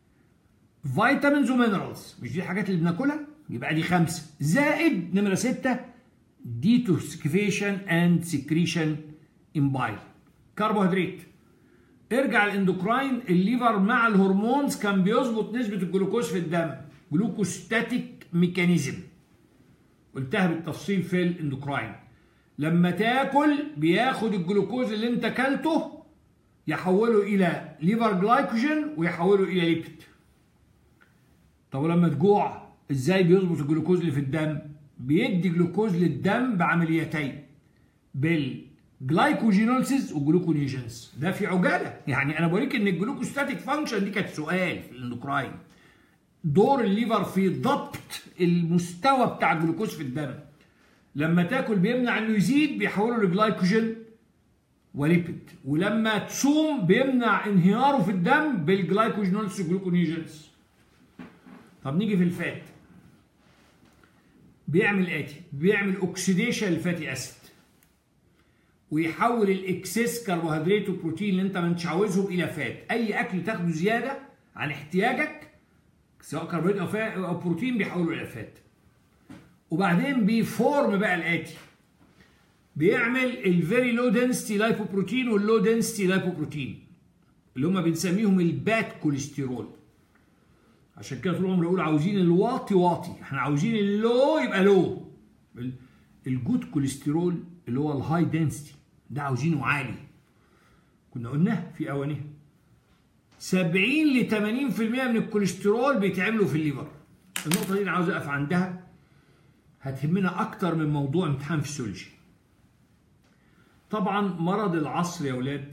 فيتامينز ومينرالز مش دي الحاجات اللي بناكلها يبقى دي خمسه زائد نمره سته ديتوكسيفيشن اند سكريشن امبايل كربوهيدرات ارجع الاندوكراين الليفر مع الهرمونز كان بيظبط نسبة الجلوكوز في الدم جلوكوستاتيك ميكانيزم قلتها بالتفصيل في الاندوكراين لما تاكل بياخد الجلوكوز اللي انت اكلته يحوله الى ليفر جلايكوجين ويحوله الى ليبيد طب ولما تجوع ازاي بيظبط الجلوكوز اللي في الدم بيدي جلوكوز للدم بعمليتين بال جلايكوجينولسيس وجلوكونيجنس ده في عجاله يعني انا بوريك ان الجلوكوستاتيك فانكشن دي كانت سؤال في الاندوكراين دور الليفر في ضبط المستوى بتاع الجلوكوز في الدم لما تاكل بيمنع انه يزيد بيحوله لجلايكوجين وليبيد ولما تصوم بيمنع انهياره في الدم بالجلايكوجينولسيس وجلوكونيجنس طب نيجي في الفات بيعمل اتي بيعمل اوكسيديشن للفاتي اسيد ويحول الاكسس كربوهيدرات وبروتين اللي انت ما انتش عاوزهم الى فات اي اكل تاخده زياده عن احتياجك سواء كربوهيدرات او فا- او بروتين بيحوله الى فات وبعدين بيفورم بقى الاتي بيعمل الفيري لو دنسيتي لايبوبروتين واللو دنسيتي لايبوبروتين اللي هم بنسميهم البات كوليسترول عشان كده طول عمري اقول عاوزين الواطي واطي احنا عاوزين اللو يبقى لو ال- الجود كوليسترول اللي هو الهاي دنسيتي ده عاوزينه عالي كنا قلناه في اوانيه 70 ل 80% من الكوليسترول بيتعملوا في الليفر النقطه دي انا عاوز اقف عندها هتهمنا اكتر من موضوع امتحان فيسيولوجي طبعا مرض العصر يا ولاد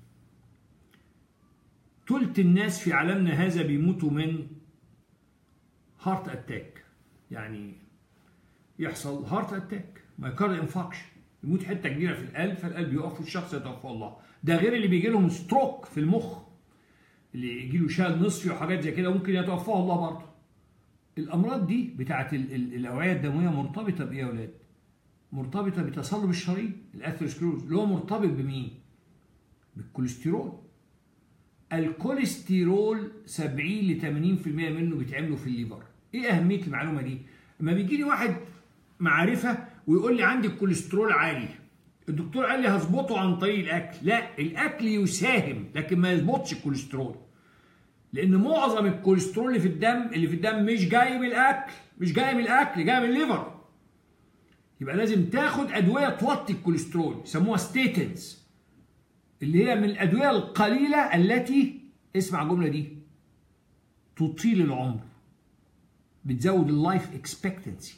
تلت الناس في عالمنا هذا بيموتوا من هارت اتاك يعني يحصل هارت اتاك مايكارد انفاكشن يموت حته كبيره في القلب فالقلب يقف والشخص يتوفى الله ده غير اللي بيجي لهم ستروك في المخ اللي يجي له شلل نصفي وحاجات زي كده ممكن يتوفاه الله برضه الامراض دي بتاعت ال- ال- الاوعيه الدمويه مرتبطه بايه يا اولاد مرتبطه بتصلب الشرايين الاثيروسكلوز اللي هو مرتبط بمين بالكوليسترول الكوليسترول 70 ل 80% منه بيتعملوا في الليفر ايه اهميه المعلومه دي اما بيجي لي واحد معرفه ويقول لي عندي الكوليسترول عالي الدكتور قال لي هظبطه عن طريق الاكل لا الاكل يساهم لكن ما يظبطش الكوليسترول لان معظم الكوليسترول اللي في الدم اللي في الدم مش جاي من الاكل مش جاي من الاكل جاي من الليفر يبقى لازم تاخد ادويه توطي الكوليسترول يسموها ستيتنز اللي هي من الادويه القليله التي اسمع الجمله دي تطيل العمر بتزود اللايف اكسبكتنسي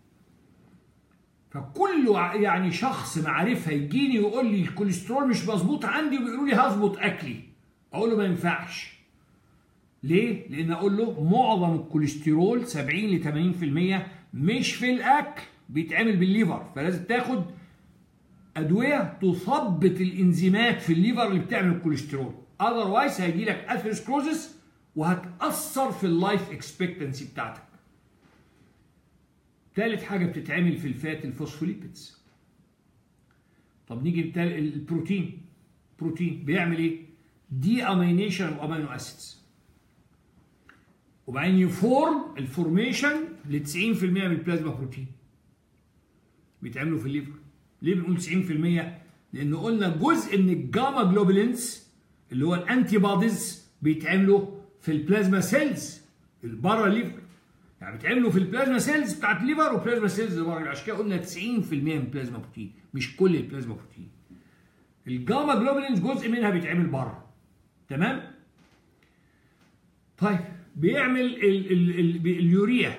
فكل ع- يعني شخص معرفه يجيني يقول لي الكوليسترول مش مظبوط عندي ويقولوا لي هظبط اكلي اقول له ما ينفعش ليه؟ لان اقول له معظم الكوليسترول 70 ل 80% مش في الاكل بيتعمل بالليفر فلازم تاخد ادويه تثبط الانزيمات في الليفر اللي بتعمل الكوليسترول اذروايز هيجي لك اثيروسكلوزس وهتاثر في اللايف اكسبكتنسي بتاعتك ثالث حاجه بتتعمل في الفات الفوسفوليبيدز طب نيجي لتال- البروتين بروتين بيعمل ايه دي امينيشن اوف امينو اسيدز وبعدين يفورم الفورميشن ل 90% من البلازما بروتين بيتعملوا في الليفر ليه بنقول 90% لان قلنا جزء من الجاما جلوبولينز اللي هو الانتي بوديز بيتعملوا في البلازما سيلز بره الليفر يعني بيتعملوا في البلازما سيلز بتاعت الليفر وبلازما سيلز اللي بره عشان كده قلنا 90% من البلازما بروتين مش كل البلازما بروتين الجاما جلوبولينز جزء منها بيتعمل بره تمام طيب بيعمل ال ال ال اليوريا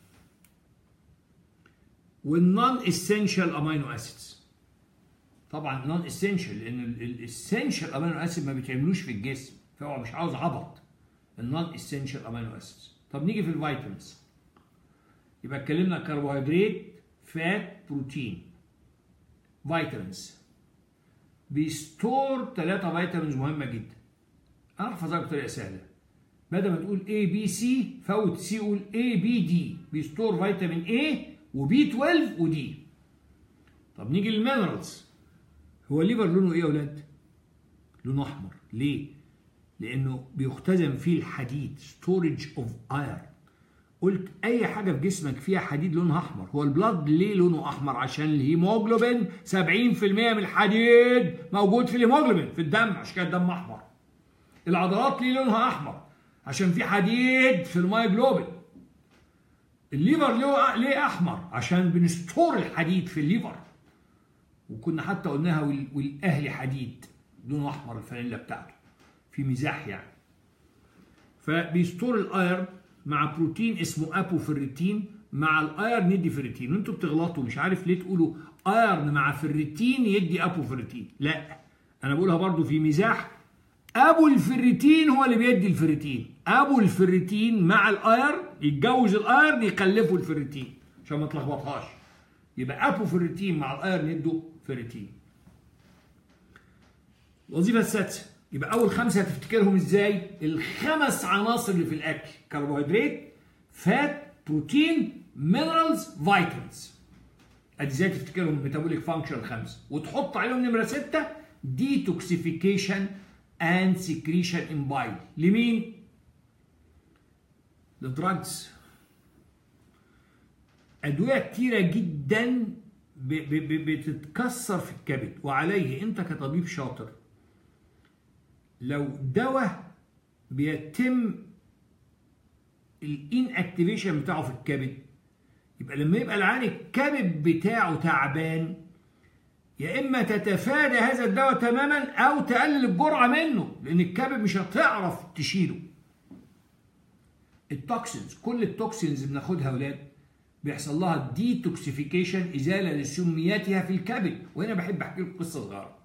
والنون اسينشال امينو اسيدز طبعا نون اسينشال لان الاسينشال امينو اسيد ما بيتعملوش في الجسم فهو مش عاوز عبط النون اسينشال امينو اسيدز طب نيجي في الفيتامينز يبقى اتكلمنا كربوهيدرات فات بروتين فيتامينز بيستور ثلاثة فيتامينز مهمة جدا انا احفظها بطريقة سهلة بدل ما تقول A B C فوت C قول A B D بيستور فيتامين A وبي 12 ودي طب نيجي للمينرالز هو الليفر لونه ايه يا اولاد؟ لونه احمر ليه؟ لانه بيختزن فيه الحديد ستورج اوف اير قلت اي حاجه في جسمك فيها حديد لونها احمر هو البلاد ليه لونه احمر عشان الهيموجلوبين 70% من الحديد موجود في الهيموجلوبين في الدم عشان كده الدم احمر العضلات ليه لونها احمر عشان في حديد في المايجلوبين الليفر ليه ليه احمر عشان بنستور الحديد في الليفر وكنا حتى قلناها وال- والاهلي حديد لونه احمر الفانيلا بتاعته في مزاح يعني فبيستور الايرن مع بروتين اسمه ابوفيريتين مع الايرن يدي فيريتين وانتوا بتغلطوا مش عارف ليه تقولوا ايرن مع فيريتين يدي ابوفيريتين لا انا بقولها برضو في مزاح ابو الفيريتين هو اللي بيدي الفيريتين ابو الفيريتين مع الايرن يتجوز الايرن يخلفوا الفيريتين عشان ما تلخبطهاش يبقى ابو فيريتين مع الايرن يدوا فيريتين الوظيفه السادسه يبقى اول خمسه هتفتكرهم ازاي الخمس عناصر اللي في الاكل كربوهيدرات فات بروتين مينرالز فيتامينز ادي ازاي تفتكرهم ميتابوليك فانكشن الخمسه وتحط عليهم نمره سته ديتوكسيفيكيشن اند سكريشن ان بايل لمين الدراجز ادويه كتيره جدا ب- ب- ب- بتتكسر في الكبد وعليه انت كطبيب شاطر لو دواء بيتم الان اكتيفيشن بتاعه في الكبد يبقى لما يبقى العيان الكبد بتاعه تعبان يا اما تتفادى هذا الدواء تماما او تقلل الجرعه منه لان الكبد مش هتعرف تشيله التوكسينز كل التوكسينز بناخدها اولاد بيحصل لها ديتوكسيفيكيشن ازاله لسمياتها في الكبد وهنا بحب احكي لكم قصه صغيره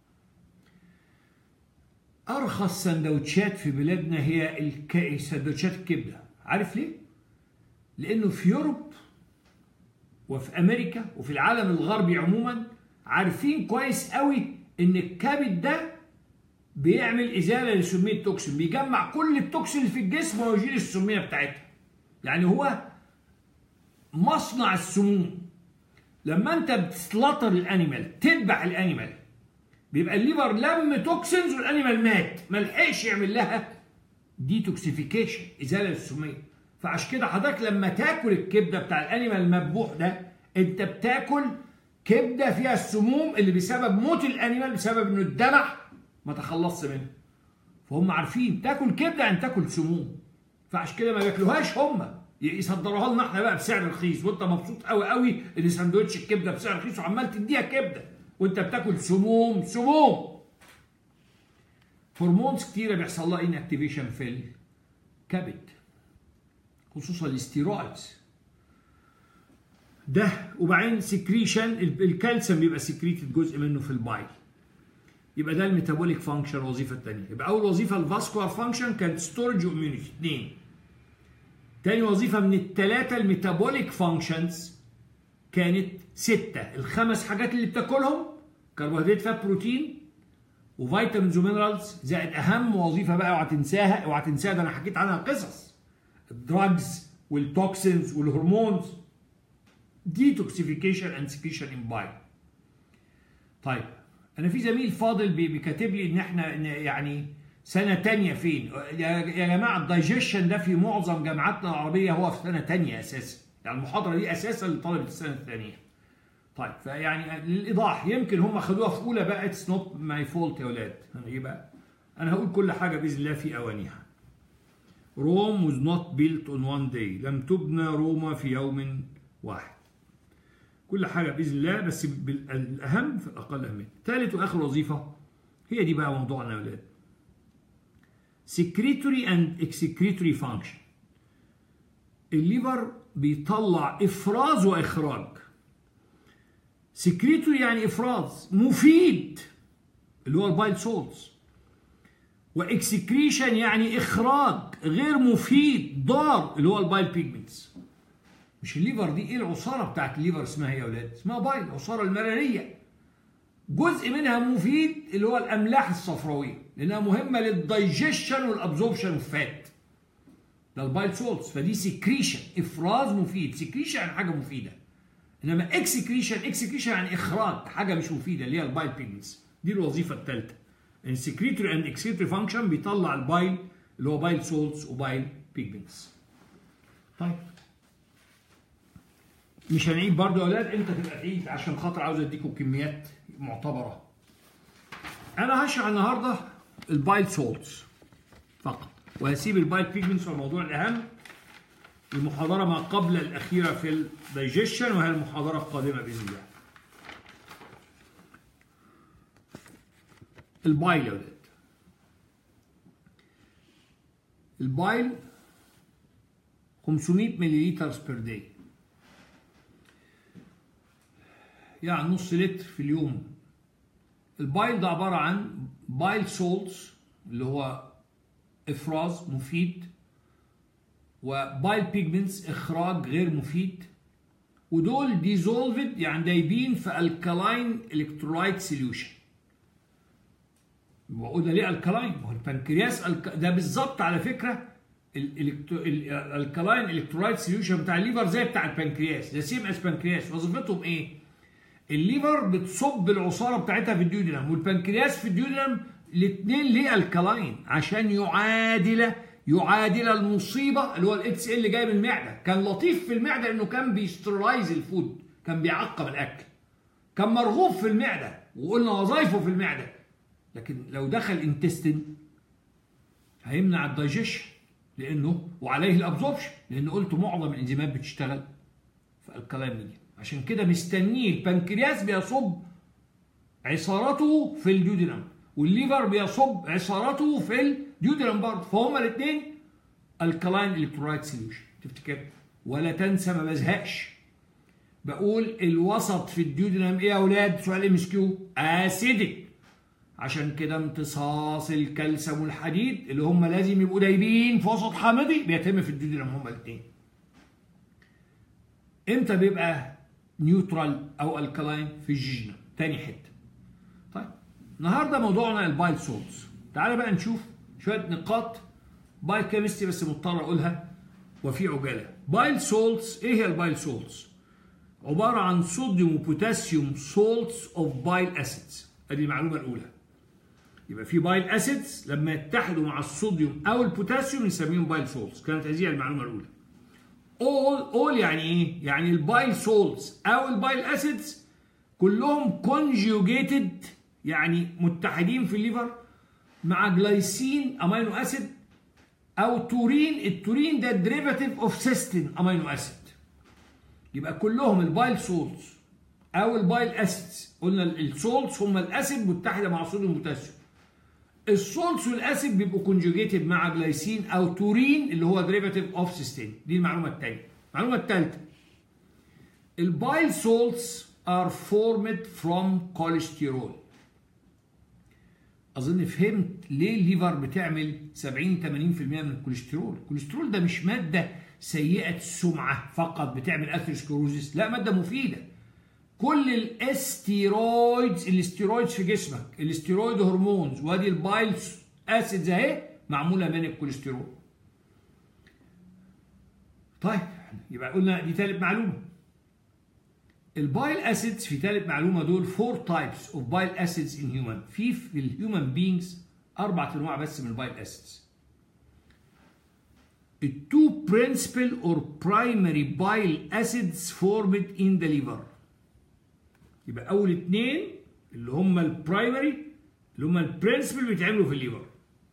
ارخص سندوتشات في بلادنا هي الك... سندوتشات الكبده عارف ليه لانه في يوروب وفي امريكا وفي العالم الغربي عموما عارفين كويس قوي ان الكبد ده بيعمل ازاله لسميه التوكسين بيجمع كل التوكسين اللي في الجسم ويشيل السميه بتاعتها يعني هو مصنع السموم لما انت بتسلطر الانيمال تذبح الانيمال بيبقى الليفر لم توكسينز والانيمال مات ما لحقش يعمل لها ديتوكسيفيكيشن ازاله للسميه فعشان كده حضرتك لما تاكل الكبده بتاع الانيمال المذبوح ده انت بتاكل كبده فيها السموم اللي بسبب موت الانيمال بسبب انه اتذبح ما تخلصش منه فهم عارفين تاكل كبده يعني تاكل سموم فعشان كده ما بياكلوهاش هم يصدروها لنا احنا بقى بسعر رخيص وانت مبسوط قوي قوي ان سندوتش الكبده بسعر رخيص وعمال تديها كبده وانت بتاكل سموم سموم هرمونز كتيره بيحصل لها ان اكتيفيشن في الكبد خصوصا الاستيرويدز ده وبعدين سكريشن الكالسيوم بيبقى سكريتد جزء منه في البايل يبقى ده الميتابوليك فانكشن الوظيفه الثانيه يبقى اول وظيفه الفاسكولار فانكشن كانت ستورج واميونيتي اثنين تاني وظيفه من الثلاثه الميتابوليك فانكشنز كانت ستة الخمس حاجات اللي بتاكلهم كربوهيدرات فات بروتين وفيتامينز ومينرالز زائد اهم وظيفه بقى اوعى تنساها اوعى تنساها ده انا حكيت عنها قصص الدراجز والتوكسينز والهرمونز ديتوكسيفيكيشن اند سكريشن ان باي طيب انا في زميل فاضل بي- بيكاتب لي ان احنا إن يعني سنه تانية فين يا يا جماعه الدايجيشن ده في معظم جامعاتنا العربيه هو في سنه تانية اساسا يعني المحاضره دي اساسا لطلبه السنه الثانيه طيب فيعني للايضاح يمكن هم خدوها في اولى بقى اتس نوت ماي فولت يا اولاد يبقى انا هقول كل حاجه باذن الله في اوانيها روم was not built on one day لم تبنى روما في يوم واحد كل حاجه باذن الله بس بال- الاهم في الاقل اهميه ثالث واخر وظيفه هي دي بقى موضوعنا يا اولاد secretory and excretory function الليفر بيطلع افراز واخراج secretory يعني افراز مفيد اللي هو البايل سولز واكسكريشن يعني اخراج غير مفيد ضار اللي هو البايل بيجمنتس مش الليفر دي ايه العصاره بتاعت الليفر اسمها ايه يا اولاد اسمها بايل العصاره المراريه جزء منها مفيد اللي هو الاملاح الصفراويه لانها مهمه للدايجيشن والابزوربشن اوف فات ده البايل سولتس فدي سكريشن افراز مفيد سكريشن يعني حاجه مفيده انما اكسكريشن اكسكريشن يعني اخراج حاجه مش مفيده اللي هي البايل بيجمنتس دي الوظيفه الثالثه السكريتوري اند اكسكريتوري فانكشن بيطلع البايل اللي هو بايل سولتس وبايل بيجمنتس طيب مش هنعيد برضه يا اولاد انت تبقى تعيد عشان خاطر عاوز اديكم كميات معتبره انا هشرح النهارده البايل سولتس فقط وهسيب البايل بيجمنتس هو الموضوع الاهم المحاضره ما قبل الاخيره في الدايجيشن وهي المحاضره القادمه باذن الله البايل يا اولاد البايل 500 مللي بير داي يعني نص لتر في اليوم البايل ده عبارة عن بايل سولتس اللي هو إفراز مفيد وبايل بيجمنتس إخراج غير مفيد ودول ديزولفد يعني دايبين في الكالاين الكترولايت سوليوشن بقول ده ليه الكالاين؟ ما هو البنكرياس الك... ده بالظبط على فكره الكالاين الكترولايت سوليوشن بتاع الليفر زي بتاع البنكرياس ده سيم اس بنكرياس وظيفتهم ايه؟ الليفر بتصب العصاره بتاعتها في الديودينم والبنكرياس في الديودينم الاثنين ليه الكالاين عشان يعادل يعادل المصيبه اللي هو الاكس ال جاي من المعده كان لطيف في المعده انه كان بيسترلايز الفود كان بيعقم الاكل كان مرغوب في المعده وقلنا وظائفه في المعده لكن لو دخل انتستين هيمنع الدايجيشن لانه وعليه الابزوربشن لان قلت معظم الانزيمات بتشتغل في الكلاين ميديا عشان كده مستنيه البنكرياس بيصب عصارته في الديودينم والليفر بيصب عصارته في الديودينم برضه فهما الاثنين الكلاين الكترولايت سوليوشن تفتكر ولا تنسى ما بزهقش بقول الوسط في الديودينم ايه يا اولاد سؤال ام اس كيو اسيدك عشان كده امتصاص الكالسيوم والحديد اللي هم لازم يبقوا دايبين في وسط حامضي بيتم في الديودينم هما الاثنين امتى بيبقى نيوترال او الكلاين في الجيجنا تاني حته طيب النهارده موضوعنا البايل سولتس تعالى بقى نشوف شويه نقاط بايل كيمستري بس مضطر اقولها وفي عجاله بايل سولتس ايه هي البايل سولتس عباره عن صوديوم وبوتاسيوم سولتس اوف بايل اسيدز ادي المعلومه الاولى يبقى في بايل اسيدز لما يتحدوا مع الصوديوم او البوتاسيوم نسميهم بايل سولتس كانت هذه المعلومه الاولى all all يعني ايه يعني البايل سولتس او البايل اسيدز كلهم conjugated يعني متحدين في الليفر مع جلايسين امينو اسيد او تورين التورين ده ديريفاتيف اوف سيستين امينو اسيد يبقى كلهم البايل سولتس او البايل اسيدز قلنا السولتس هم الاسيد متحده مع صوديوم وبوتاسيوم السولتس والاسيد بيبقوا كونجوجيتد مع جلايسين او تورين اللي هو ديريفاتيف اوف سيستين دي المعلومه الثانيه المعلومه الثالثه البايل سولتس are formed from cholesterol اظن فهمت ليه الليفر بتعمل 70 80% من الكوليسترول الكوليسترول ده مش ماده سيئه السمعه فقط بتعمل اثيروسكلوروزيس لا ماده مفيده كل الاستيرويدز الاستيرويدز في جسمك الاستيرويد هرمونز وادي البايل اسيدز اهي معموله من الكوليسترول طيب يبقى قلنا دي ثالث معلومه البايل اسيدز في ثالث معلومه دول فور تايبس اوف بايل اسيدز ان هيومن في في الهيومن بينجز اربع انواع بس من البايل اسيدز التو برنسبل اور برايمري بايل اسيدز فورمد ان ذا ليفر يبقى اول اثنين اللي هم البرايمري اللي هم البرنسبل بيتعملوا في الليفر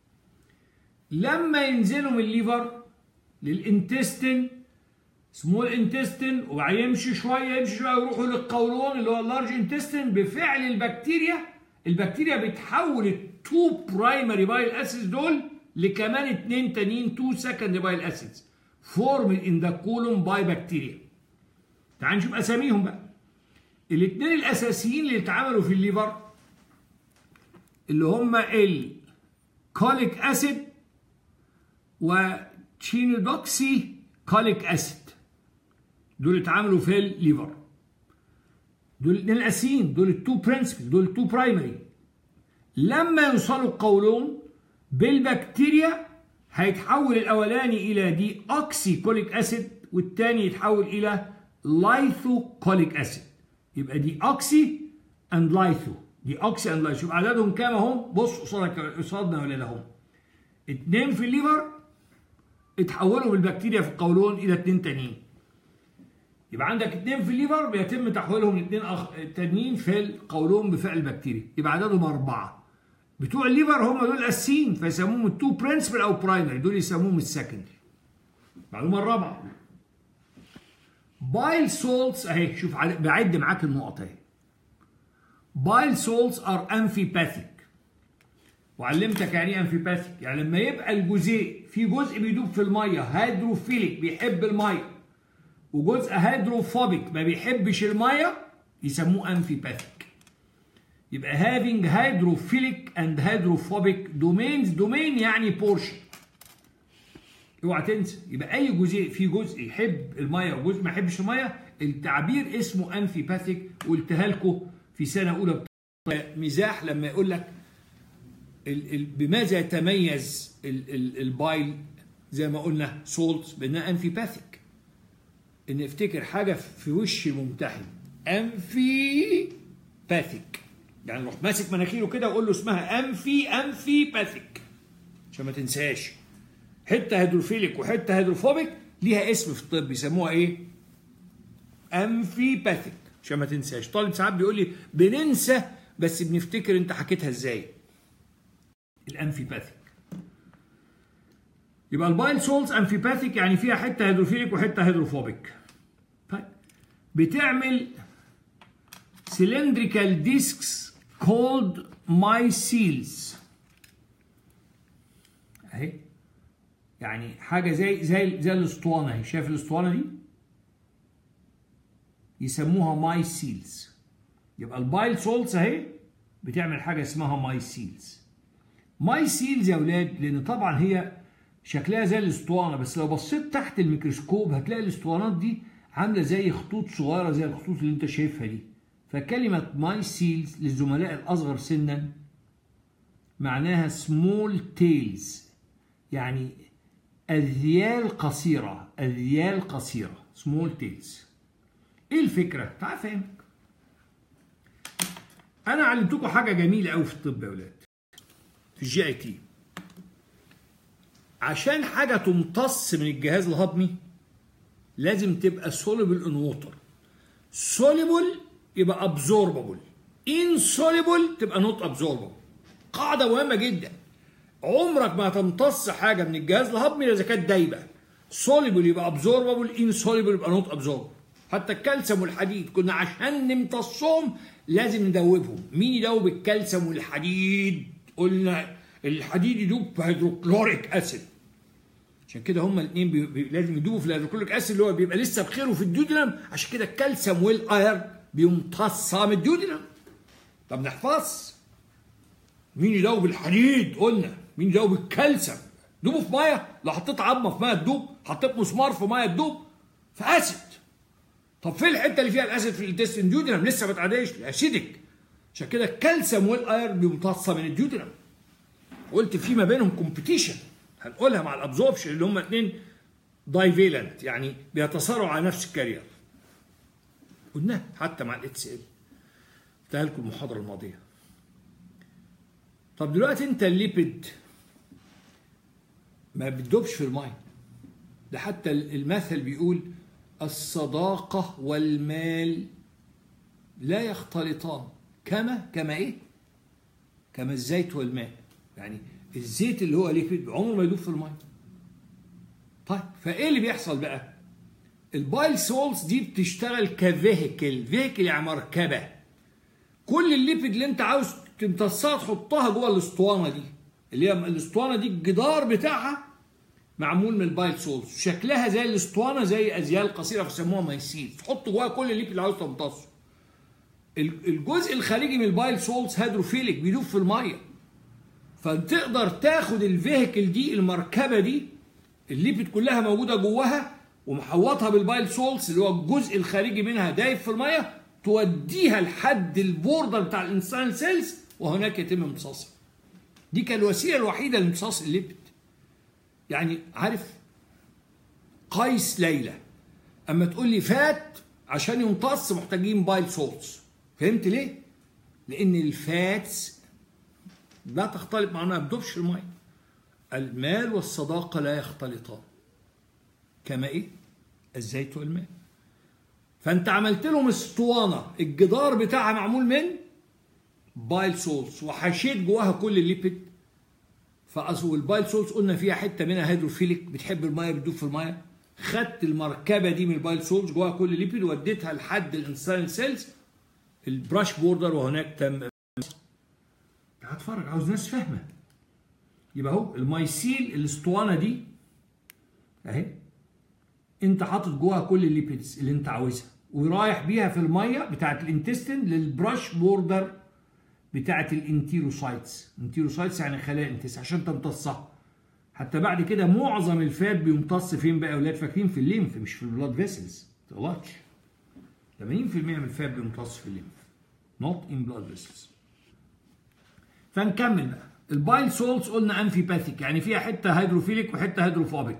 لما ينزلوا من الليفر للانتستين سمول انتستين ويمشي شويه يمشي شويه ويروحوا للقولون اللي هو اللارج انتستين بفعل البكتيريا البكتيريا بتحول التو برايمري بايل اسيدز دول لكمان اثنين تانيين تو سكند بايل اسيدز فورمد ان ذا كولون باي بكتيريا تعال نشوف اساميهم بقى الاثنين الاساسيين اللي اتعملوا في الليفر اللي هم الكوليك اسيد وتشينودوكسي كوليك اسيد دول اتعملوا في الليفر دول الاثنين الاساسيين دول التو برنسبل دول التو برايمري لما يوصلوا القولون بالبكتيريا هيتحول الاولاني الى دي اوكسي كوليك اسيد والثاني يتحول الى لايثو كوليك اسيد يبقى دي اوكسي اند لايثو دي اوكسي اند لايثو يبقى عددهم كام اهو بص قصادك قصادنا ولا اهو اتنين في الليفر اتحولوا بالبكتيريا في القولون الى اتنين تانيين يبقى عندك اتنين في الليفر بيتم تحويلهم لاتنين أخ... تانيين في القولون بفعل البكتيريا يبقى عددهم اربعه بتوع الليفر هم دول الاساسيين فيسموهم التو برنسبل او برايمري دول يسموهم السكندري المعلومه الرابعه بايل سولتس اهي شوف بعد معاك النقط اهي بايل سولتس ار امفيباثيك وعلمتك يعني ايه امفيباثيك يعني لما يبقى الجزيء في جزء بيدوب في الميه هيدروفيليك بيحب الميه وجزء هيدروفوبيك ما بيحبش الميه يسموه امفيباثيك يبقى having hydrophilic and hydrophobic domains domain يعني portion اوعى تنسى يبقى اي جزء في جزء يحب الميه وجزء ما يحبش الميه التعبير اسمه امفيباثيك قلتها لكم في سنه اولى مزاح لما يقول لك ال ال بماذا يتميز ال ال البايل زي ما قلنا سولت بانها امفيباثيك ان افتكر حاجه في وش الممتحن امفيباثيك يعني روح ماسك مناخيره كده وقول له اسمها امفي امفيباثيك عشان ما تنساش حته هيدروفيليك وحته هيدروفوبيك ليها اسم في الطب بيسموها ايه امفيباثيك عشان ما تنساش طالب ساعات بيقول لي بننسى بس بنفتكر انت حكيتها ازاي الامفيباثيك يبقى البايل سولز امفيباثيك يعني فيها حته هيدروفيليك وحته هيدروفوبيك طيب بتعمل cylindrical discs called myceles اهي يعني حاجه زي زي زي الاسطوانه اهي شايف الاسطوانه دي يسموها مايسيلز يبقى البايل سولز اهي بتعمل حاجه اسمها مايسيلز مايسيلز يا اولاد لان طبعا هي شكلها زي الاسطوانه بس لو بصيت تحت الميكروسكوب هتلاقي الاسطوانات دي عامله زي خطوط صغيره زي الخطوط اللي انت شايفها دي فكلمه مايسيلز للزملاء الاصغر سنا معناها سمول تيلز يعني اذيال قصيره اذيال قصيره سمول تيلز ايه الفكره تعال افهمك انا علمتكم حاجه جميله قوي في الطب يا اولاد في الجي اي تي عشان حاجه تمتص من الجهاز الهضمي لازم تبقى soluble in water soluble يبقى absorbable insoluble تبقى not absorbable قاعده مهمه جدا عمرك ما هتمتص حاجه من الجهاز الهضمي اذا كانت دايبه soluble يبقى absorbable insoluble يبقى not absorbable حتى الكالسيوم والحديد كنا عشان نمتصهم لازم ندوبهم مين يدوب الكالسيوم والحديد قلنا الحديد يدوب في هيدروكلوريك اسيد عشان كده هما الاثنين بي... بي... لازم يدوبوا في الهيدروكلوريك اسيد اللي هو بيبقى لسه بخيره في الديودنم عشان كده الكالسيوم والايرن بيمتص من الديودنم طب نحفظ مين يدوب الحديد قلنا مين يدوب الكالسيوم دوبه في ميه لو حطيت عظمه في ميه تدوب حطيت مسمار في ميه تدوب في اسيد طب فين الحته اللي فيها الاسيد في الانتستين ديودنم لسه ما اتعداش اسيدك عشان كده الكالسيوم والايرن بيمتص من الديودنم قلت في ما بينهم كومبيتيشن هنقولها مع الابزوربشن اللي هم اثنين دايفيلنت يعني بيتصارعوا على نفس الكارير قلناها حتى مع الاتس ال قلتها لكم المحاضره الماضيه طب دلوقتي انت الليبيد ما بتدوبش في الميه ده حتى المثل بيقول الصداقة والمال لا يختلطان كما كما ايه؟ كما الزيت والماء يعني الزيت اللي هو ليكويد عمره ما يدوب في الميه طيب فايه اللي بيحصل بقى؟ البايل سولز دي بتشتغل كفيهيكل فيهيكل يعني مركبه كل الليبيد اللي انت عاوز تمتصها تحطها جوه الاسطوانه دي اللي هي الاسطوانه دي الجدار بتاعها معمول من البايل سولز شكلها زي الاسطوانه زي ازيال قصيره فسموها مايسيل تحط جواها كل الليبيد اللي عاوز تمتصه الجزء الخارجي من البايل سولز هيدروفيليك بيدوب في الميه فتقدر تاخد الفيهيكل دي المركبه دي الليبيد كلها موجوده جواها ومحوطها بالبايل سولز اللي هو الجزء الخارجي منها دايب في الميه توديها لحد البوردر بتاع الانسان سيلز وهناك يتم امتصاصها دي كانت الوسيله الوحيده لامتصاص الليبيد يعني عارف قيس ليلى اما تقول لي فات عشان يمتص محتاجين بايل سولز فهمت ليه لان الفاتس لا تختلط مع ما بتدوبش الميه المال والصداقه لا يختلطان كما ايه الزيت والماء فانت عملت لهم اسطوانه الجدار بتاعها معمول من بايل سولز وحشيت جواها كل الليبيد فاصل البايل سولز قلنا فيها حته منها هيدروفيليك بتحب الميه بتدوب في الميه خدت المركبه دي من البايل سولز جواها كل الليبيد وديتها لحد الانسان سيلز البراش بوردر وهناك تم هتفرج عاوز ناس فاهمه يبقى اهو المايسيل الاسطوانه دي اهي انت حاطط جواها كل الليبيدز اللي انت عاوزها ورايح بيها في الميه بتاعت الانتستين للبراش بوردر بتاعت الانتيروسايتس انتيروسايتس يعني خلايا الانتست عشان تمتصها حتى بعد كده معظم الفات بيمتص فين بقى يا اولاد فاكرين في الليمف مش في البلاد فيسلز ما تغلطش 80% من الفات بيمتص في الليمف not in blood vessels فنكمل بقى البايل سولز قلنا انفيباثيك يعني فيها حته هيدروفيليك وحته هيدروفوبيك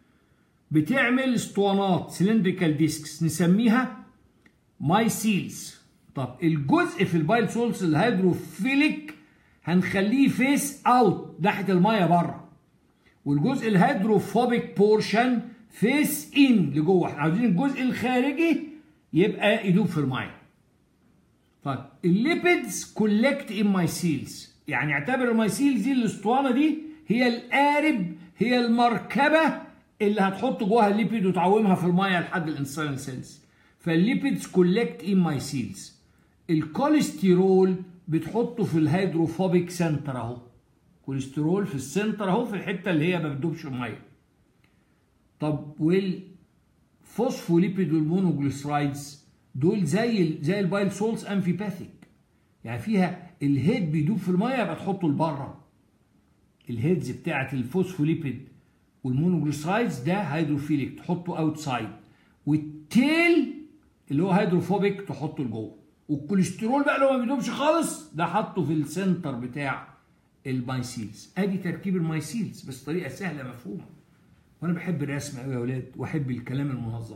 بتعمل اسطوانات سلندريكال ديسكس نسميها مايسيلز طب الجزء في البايل سولز الهيدروفيليك هنخليه فيس اوت ناحيه الميه بره والجزء الهيدروفوبيك بورشن فيس ان لجوه احنا عاوزين الجزء الخارجي يبقى يدوب في الميه طيب الليبيدز كولكت ان مايسيلز يعني اعتبر المايسيلز دي الاسطوانه دي هي القارب هي المركبه اللي هتحط جواها الليبيد وتعومها في الميه لحد الانسان سيلز فالليبيدز كولكت ان مايسيلز الكوليسترول بتحطه في الهيدروفوبيك سنتر اهو كوليسترول في السنتر اهو في الحته اللي هي ما بتدوبش الميه طب والفوسفوليبيد والمونوجليسرايدز دول زي زي البايل سولز امفيباثيك يعني فيها الهيد بيدوب في الميه يبقى تحطه لبره الهيدز بتاعت الفوسفوليبيد والمونوجليسرايدز ده هيدروفيليك تحطه اوتسايد والتيل اللي هو هيدروفوبيك تحطه لجوه والكوليسترول بقى لو ما بيدوبش خالص ده حطه في السنتر بتاع المايسيلز ادي تركيب المايسيلز بس طريقه سهله مفهومه وانا بحب الرسم قوي يا اولاد واحب الكلام المنظم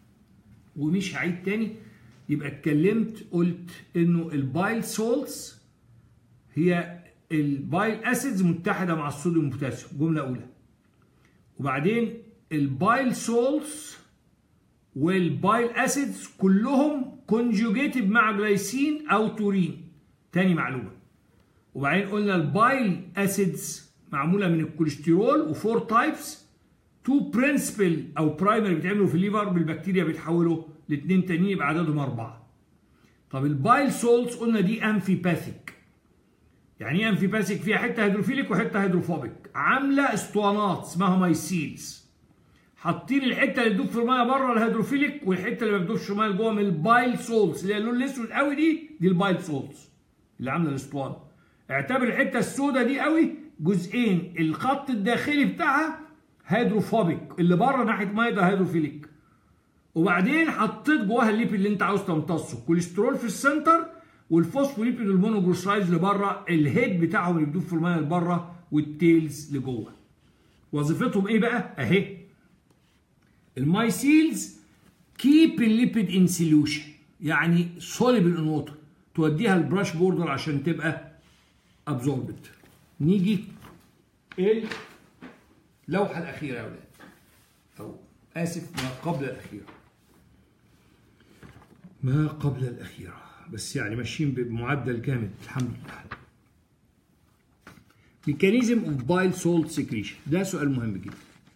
ومش هعيد تاني يبقى اتكلمت قلت انه البايل سولتس هي البايل اسيدز متحده مع الصوديوم والبوتاسيوم جمله اولى وبعدين البايل سولتس والبايل اسيدز كلهم كونجوجيتد مع جلايسين او تورين تاني معلومه وبعدين قلنا البايل اسيدز معموله من الكوليسترول وفور تايبس تو برنسبل او برايمري بيتعملوا في الليفر بالبكتيريا بيتحولوا لاثنين تانيين يبقى عددهم اربعه. طب البايل سولتس قلنا دي امفيباثيك. يعني ايه امفيباثيك؟ فيها حته هيدروفيليك وحته هيدروفوبيك. عامله اسطوانات اسمها مايسيلز. حاطين الحته اللي تدوب في الميه بره الهيدروفيليك والحته اللي ما بتدوبش في الميه جوه من البايل سولتس اللي هي اللون الاسود قوي دي دي البايل سولتس اللي عامله الاسطوانه. اعتبر الحته السوداء دي قوي جزئين الخط الداخلي بتاعها هيدروفوبيك اللي بره ناحيه ميه ده هيدروفيليك وبعدين حطيت جواها الليبيد اللي انت عاوز تمتصه كوليسترول في السنتر والفوسفوليبيد والمونوجلوسرايدز اللي بره الهيد بتاعهم اللي بيدوب في الميه اللي بره والتيلز لجوه وظيفتهم ايه بقى اهي المايسيلز كيب الليبيد ان سوليوشن يعني سوليبل ان ووتر توديها البراش بوردر عشان تبقى ابزوربد نيجي اللوحه الاخيره يا اولاد او اسف ما قبل الاخيره ما قبل الاخيره بس يعني ماشيين بمعدل جامد الحمد لله ميكانيزم اوف بايل سولت سكريشن ده سؤال مهم جدا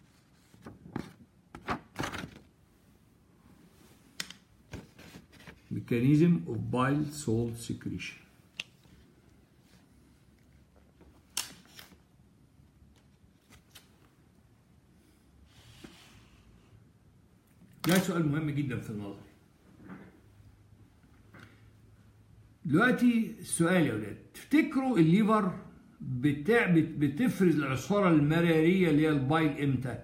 ميكانيزم اوف بايل سولت سكريشن ده سؤال مهم جدا في النظر دلوقتي السؤال يا ولاد تفتكروا الليفر بتاع بتفرز العصاره المراريه اللي هي البايل امتى؟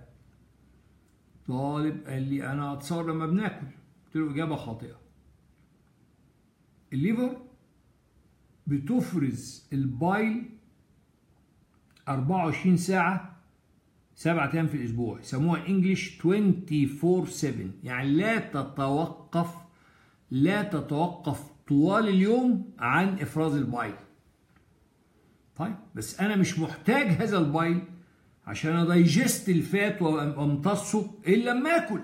طالب قال لي انا اتصور لما بناكل قلت له اجابه خاطئه الليفر بتفرز البايل 24 ساعه سبعة أيام في الأسبوع يسموها انجلش 24 7 يعني لا تتوقف لا تتوقف طوال اليوم عن إفراز البايل طيب بس أنا مش محتاج هذا البايل عشان أدايجست الفات وأمتصه إلا لما آكل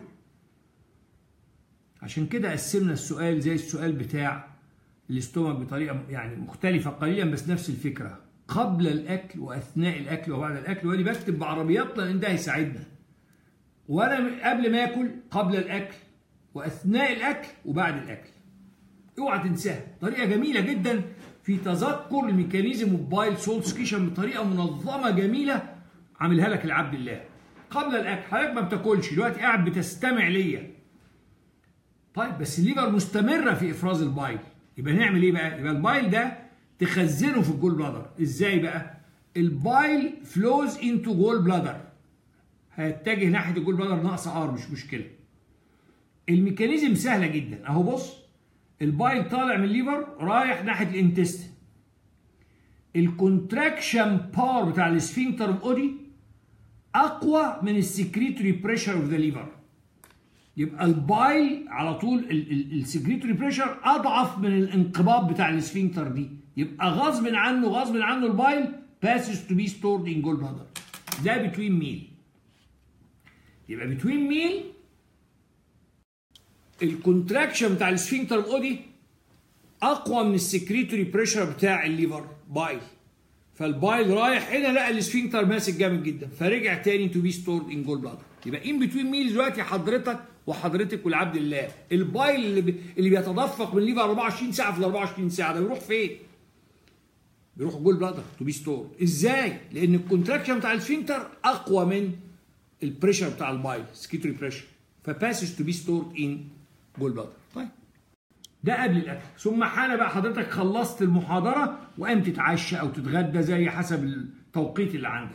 عشان كده قسمنا السؤال زي السؤال بتاع الاستومك بطريقة يعني مختلفة قليلا بس نفس الفكرة قبل الاكل واثناء الاكل وبعد الاكل وادي بكتب بعربيات لان ده هيساعدنا وانا قبل ما اكل قبل الاكل واثناء الاكل وبعد الاكل اوعى تنساها طريقه جميله جدا في تذكر الميكانيزم اوف بايل سولت سكيشن بطريقه منظمه جميله عاملها لك العبد الله قبل الاكل حضرتك ما بتاكلش دلوقتي قاعد بتستمع ليا طيب بس الليفر مستمره في افراز البايل يبقى نعمل ايه بقى يبقى البايل ده تخزنه في الجول بلادر ازاي بقى البايل فلوز انتو جول بلادر هيتجه ناحيه الجول بلادر ناقص ار مش مشكله الميكانيزم سهله جدا اهو بص البايل طالع من الليفر رايح ناحيه الانتستين الكونتراكشن باور بتاع السفنكتر اودي اقوى من السكريتوري بريشر اوف ذا ليفر يبقى البايل على طول السكريتوري بريشر اضعف من الانقباض بتاع السفنكتر دي يبقى غصب عنه غصب عنه البايل passes to be stored in gallbladder ده بتوين ميل يبقى بتوين ميل الكونتراكشن بتاع السفنكتر الاودي اقوى من السكريتوري بريشر بتاع الليفر بايل فالبايل رايح هنا لقى السفنكتر ماسك جامد جدا فرجع تاني تو بي ستورد ان جول بلادر يبقى ان بتوين ميل دلوقتي حضرتك وحضرتك والعبد الله البايل اللي, بي... اللي بيتدفق من الليفر 24 ساعه في ال 24 ساعه ده بيروح فين؟ بيروح جول بلادر تو بي ستورد ازاي؟ لان الكونتراكشن بتاع السفنكتر اقوى من البريشر بتاع البايل سكيتوري بريشر فباسز تو بي ستورد ان جول بلادر طيب ده قبل الاكل ثم حان بقى حضرتك خلصت المحاضره وقام تتعشى او تتغدى زي حسب التوقيت اللي عندك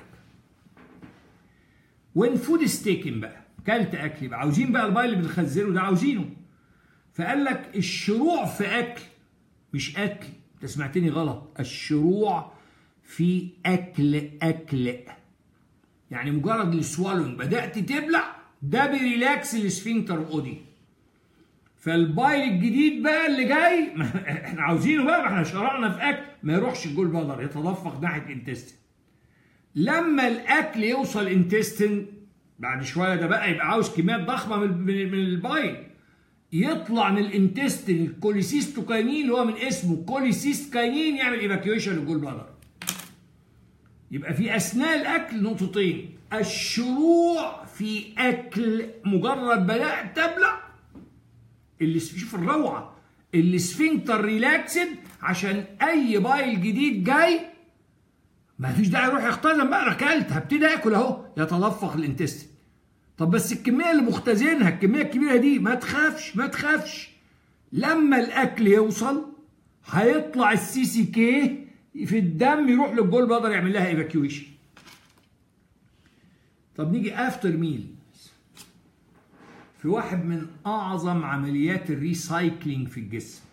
وين فود ستيكن بقى كلت اكل بقى عاوزين بقى البايل اللي بنخزنه ده عاوزينه فقال لك الشروع في اكل مش اكل انت سمعتني غلط الشروع في اكل اكل يعني مجرد السوالون بدات تبلع ده بيريلاكس السفنكتر الاودي فالبايل الجديد بقى اللي جاي احنا عاوزينه بقى ما احنا شرعنا في اكل ما يروحش الجول بلدر يتدفق ناحيه انتستين لما الاكل يوصل انتستين بعد شويه ده بقى يبقى عاوز كميات ضخمه من من البايل يطلع من الانتستين الكوليسيستوكاينين اللي هو من اسمه كوليسيستكاينين يعمل ايفاكيويشن للجول بلادر يبقى في اثناء الاكل نقطتين الشروع في اكل مجرد بدات تبلع اللي شوف الروعه السفنكتر ريلاكسد عشان اي بايل جديد جاي ما فيش داعي يروح يختزن بقى انا اكلت هبتدي اكل اهو يتدفق الانتستين طب بس الكميه اللي مختزنها الكميه الكبيره دي ما تخافش ما تخافش لما الاكل يوصل هيطلع السي سي كي في الدم يروح للجول بلادر يعمل لها ايفاكيويشن طب نيجي افتر ميل في واحد من اعظم عمليات الريسايكلينج في الجسم